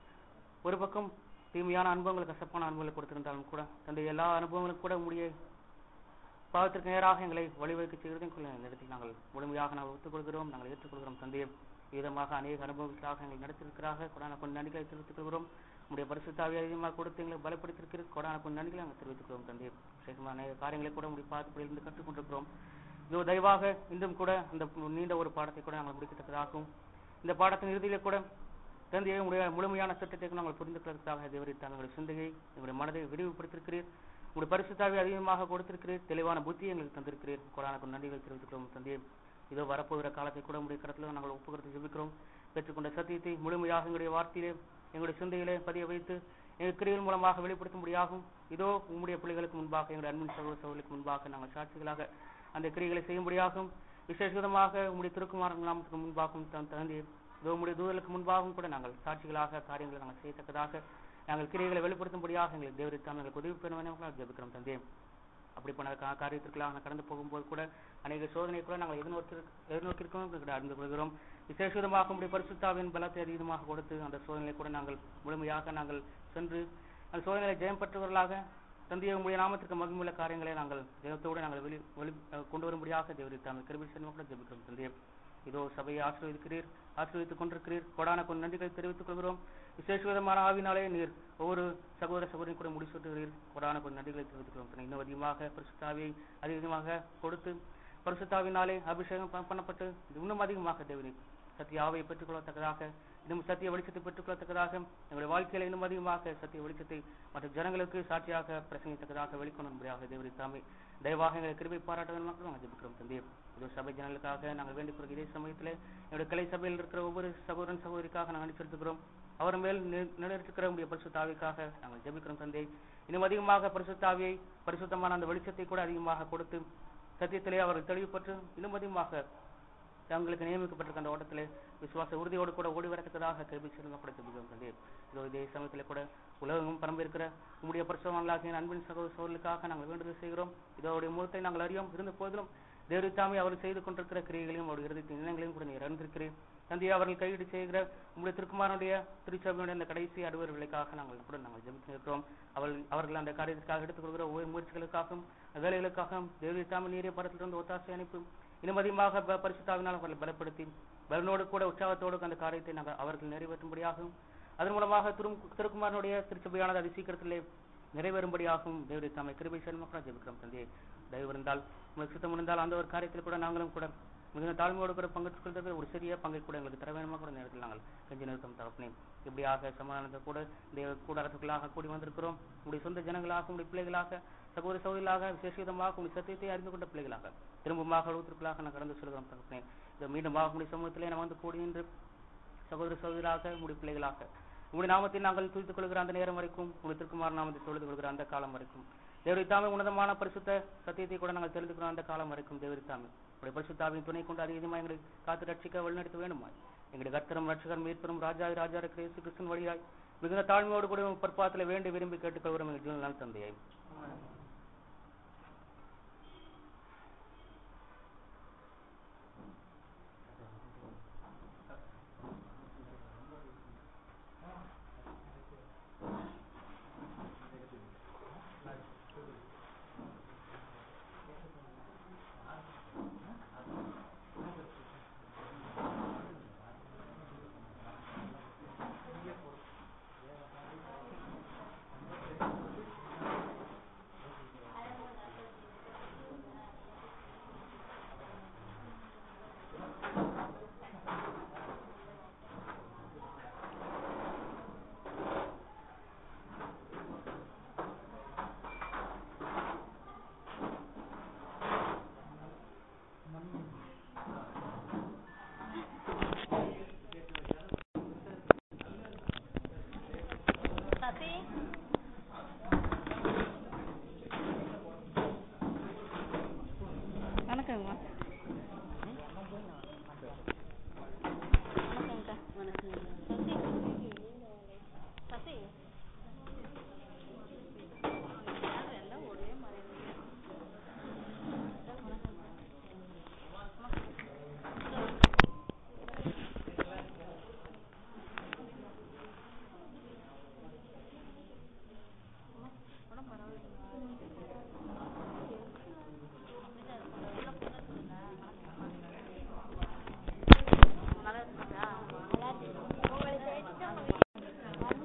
ஒரு பக்கம் தீமையான அனுபவங்கள் கசப்பான அனுபவங்களை கொடுத்திருந்தாலும் கூட தந்தை எல்லா அனுபவங்களும் கூட உடைய பாவத்திற்கு நேராக எங்களை வழிவகுக்க செய்கிறதையும் கூட நிறுத்தி நாங்கள் முழுமையாக நாங்கள் ஒத்துக்கொள்கிறோம் நாங்கள் ஏற்றுக்கொள்கிறோம் தந்தையை விதமாக அநேக அனுபவங்களாக எங்களை நடத்திருக்கிறாக கொடான கொண்டு நன்றிகளை தெரிவித்துக் கொள்கிறோம் உங்களுடைய பரிசுத்தாவியை அதிகமாக கொடுத்து எங்களை பலப்படுத்திருக்கிறது கொடான கொண்டு நன்றிகளை நாங்கள் தெரிவித்துக் கொள்கிறோம் தந்தையை விசேஷமான அநேக காரியங்களை கூட உங்களுடைய பாதுகாப்பிலிருந்து கற்றுக்கொண்டிருக்கிறோம் இதோ தயவாக இன்றும் கூட இந்த நீண்ட ஒரு பாடத்தை கூட நாங்கள் முடிக்கத்தக்கதாகவும் இந்த பாடத்தின் இறுதியிலே கூட தந்தையை உங்களுடைய முழுமையான சட்டத்தை நாங்கள் புரிந்து கொள்வதற்காக தேவரித்தால் எங்களுடைய சிந்தையை எங்களுடைய மனதை விரிவுபடுத்திருக்கிறீர் உங்களுடைய பரிசுத்தாவை அதிகமாக கொடுத்திருக்கிறீர் தெளிவான புத்தியை எங்களுக்கு தந்திருக்கிறீர் கொடான நன்றிகள் தெரிவித்துக்கிறோம் தந்தையை இதோ வரப்போகிற காலத்தை கூட உங்களுடைய கடத்தில் நாங்கள் ஒப்புக்கொடுத்து ஜெபிக்கிறோம் பெற்றுக்கொண்ட சத்தியத்தை முழுமையாக எங்களுடைய வார்த்தையிலே எங்களுடைய சிந்தையிலே பதிய வைத்து எங்கள் கிரிகள் மூலமாக வெளிப்படுத்த முடியாகும் இதோ உம்முடைய பிள்ளைகளுக்கு முன்பாக எங்களுடைய அன்பின் சகோதர சகோதரிக்கு முன்பாக நாங்கள் சாட்சிகளாக அந்த கிரிகளை செய்யும்படியாகும் விசேஷமாக உம்முடைய திருக்குமாரன் நாமத்துக்கு முன்பாகவும் தன் தகுதி இதோ உம்முடைய தூதலுக்கு முன்பாகவும் கூட நாங்கள் சாட்சிகளாக காரியங்களை நாங்கள் செய்யத்தக்கதாக நாங்கள் கிரியைகளை வெளிப்படுத்தும்படியாக எங்களுக்கு தேவரித்தான் எங்களுக்கு உதவி பெற வேண்டும் ஜெபிக்கிறோம் தந்தையே அப்படி பண்ண கா- காரியத்திற்குள்ளாக நாங்கள் கடந்து போகும்போது கூட அநேக சோதனை கூட நாங்கள் எதிர்நோக்கி எதிர்நோக்கியிருக்கோம் என்று அறிந்து கொள்கிறோம் விசேஷமாக உடைய பரிசுத்தாவின் பலத்தை அதிகமாக கொடுத்து அந்த சோதனையை கூட நாங்கள் முழுமையாக நாங்கள் சென்று அந்த சோதனையை ஜெயம் பெற்றவர்களாக தந்தையை உங்களுடைய நாமத்திற்கு மகிமுள்ள காரியங்களை நாங்கள் ஜெயத்தோடு நாங்கள் வெளி வெளி அஹ் கொண்டு வரும்படியாக தேவரித்தாமல் கிருபி செல்வம் கூட ஜெபிக்கிறோம் தந்தையே இதோ சபையை ஆசீர்வதிக்கிறீர் ஆசீர்வதித்துக் கொண்டிருக்கிறீர் கொடான கொண்டு நன்றிகளை தெரிவித்துக் கொள்கிறோம் விசேஷ விதமான ஆவினாலே நீர் ஒவ்வொரு சகோதர சகோதரியும் கூட முடிசூட்டுகிறீர் கொடான கொண்டு நன்றிகளை தெரிவித்துக் கொள்கிறோம் இன்னும் அதிகமாக பரிசுத்தாவியை அதிகமாக கொடுத்து பரிசுத்தாவினாலே அபிஷேகம் ப- பண்ணப்பட்டு இன்னும் அதிகமாக தேவனி சத்திய ஆவையை பெற்றுக்கொள்ளத்தக்கதாக இன்னும் சத்திய வெளிச்சத்தை பெற்றுக்கொள்ளத்தக்கதாக எங்களுடைய வாழ்க்கையில இன்னும் அதிகமாக சத்திய வெளிச்சத்தை மற்ற ஜனங்களுக்கு சாட்சியாக பிரசங்கித்தக்கதாக வெளிக்கொண்டு வரும்படியாக தேவரி தாமே தயவாக எங்களை கிருபை பாராட்ட மக்களும் நாங்கள் ஜெபிக்கிறோம் தந்தையே இதோ சபை ஜனங்களுக்காக நாங்கள் வேண்டிக் கொள்கிற இதே சமயத்தில் என்னுடைய கலை சபையில் இருக்கிற ஒவ்வொரு சகோதரன் சகோதரிக்காக நாங்கள் அனுப்பிச்சிருக்கிறோம் அவர் மேல் நி- நிலைநிறுத்திருக்கிற உடைய பரிசுத்தாவிக்காக நாங்கள் ஜெபிக்கிறோம் தந்தை இன்னும் அதிகமாக பரிசுத்தாவியை பரிசுத்தமான அந்த வெளிச்சத்தை கூட அதிகமாக கொடுத்து சத்தியத்திலே அவர்கள் தெளிவு பெற்று இன்னும் அதிகமாக தங்களுக்கு நியமிக்கப்பட்டிருக்க அந்த ஓட்டத்திலே விசுவாச உறுதியோடு கூட ஓடி வரத்தக்கதாக கல்வி செல்வம் கூட ஜெபிக்கிறோம் தந்தை இதோ இதே சமயத்திலே கூட உலகம் பரம்பிருக்கிற உம்முடைய பரிசுத்தவான்களாகிய அன்பின் சகோதர சோழர்களுக்காக நாங்கள் வேண்டுதல் செய்கிறோம் இதோடைய முகத்தை நாங்கள் அறியோம் இருந்த போதிலும் தேவரித்தாமே அவர் செய்து கொண்டிருக்கிற கிரியைகளையும் அவருடைய இறுதி நிலங்களையும் கூட நீர் அறிந்திருக்கிறேன் தந்தையை அவர்கள் கையீடு செய்கிற உங்களுடைய திருக்குமாரனுடைய திருச்சபையுடைய அந்த கடைசி அடுவர் விலைக்காக நாங்கள் கூட நாங்கள் ஜெபித்திருக்கிறோம் அவர்கள் அவர்கள் அந்த காரியத்திற்காக எடுத்துக்கொள்கிற ஒவ்வொரு முயற்சிகளுக்காகவும் வேலைகளுக்காகவும் தேவரித்தாமல் நீரிய படத்திலிருந்து ஒத்தாசை அனுப்பி இன்னும் அதிகமாக ப- பரிசுத்தாவினால் அவர்களை பலப்படுத்தி பலனோடு கூட உற்சாகத்தோடு அந்த காரியத்தை நாங்கள் அவர்கள் நிறைவேற்றும்படியாகவும் அதன் மூலமாக திரு திருக்குமாரனுடைய திருச்சபையானது அதி சீக்கிரத்திலே நிறைவேறும்படியாகவும் தேவரை தாமை கிருபை செல்மக்களா ஜெபிக்கிறோம் தந்தையே தயவு இருந்தால் உங்களுக்கு சுத்தம் இருந்தால் அந்த ஒரு காரியத்தில் கூட நாங்களும் கூட மிகுந்த தாழ்மையோடு கூட பங்கெடுத்துக் கொள்றது ஒரு சிறிய பங்கை கூட எங்களுக்கு தர வேணுமா கூட நேரத்தில் நாங்கள் கெஞ்சி நிறுத்தம் தரப்பினே இப்படியாக சமாதானத்தை கூட தேவ கூடாரத்துக்களாக கூடி வந்திருக்கிறோம் உங்களுடைய சொந்த ஜனங்களாக உங்களுடைய பிள்ளைகளாக சகோதர சகோதரிகளாக விசேஷிதமாக உங்களுடைய சத்தியத்தை அறிந்து கொண்ட பிள்ளைகளாக திரும்பமாக அழுவத்திற்குள்ளாக நான் கடந்து செல்கிறோம் தகப்பனே இதை மீண்டுமாக உங்களுடைய சமூகத்திலே நான் வந்து கூடி நின்று சகோதர சகோதராக உங்களுடைய பிள்ளைகளாக உங்களுடைய நாமத்தை நாங்கள் துதித்துக் கொள்கிற அந்த நேரம் வரைக்கும் உங்களுடைய திருக்குமார் நாமத்தை தொழுது கொள்கிற அந்த காலம் வரைக்கும் தேவரித்தாமை உன்னதமான பரிசுத்த சத்தியத்தை கூட நாங்கள் தெரிந்து கொள்கிற அந்த காலம் வரைக்கும் தேவரித்தாமை உங்களுடைய பரிசுத்தாவின் துணை கொண்டு அதிகமாக எங்களை காத்து ரட்சிக்க வழிநடத்த வேண்டுமாய் எங்களுடைய கர்த்தரும் ரட்சகரும் மீட்பரும் ராஜாய் ராஜா இருக்கிற இயேசு கிறிஸ்துவின் வழியாய் மிகுந்த தாழ்மையோடு கூட உம் பற்பாத்தில் வேண்டி விரும்பி கேட்டுக்கொள்கிறோம் எங்கள் ஜீவனால் தந்தையாய்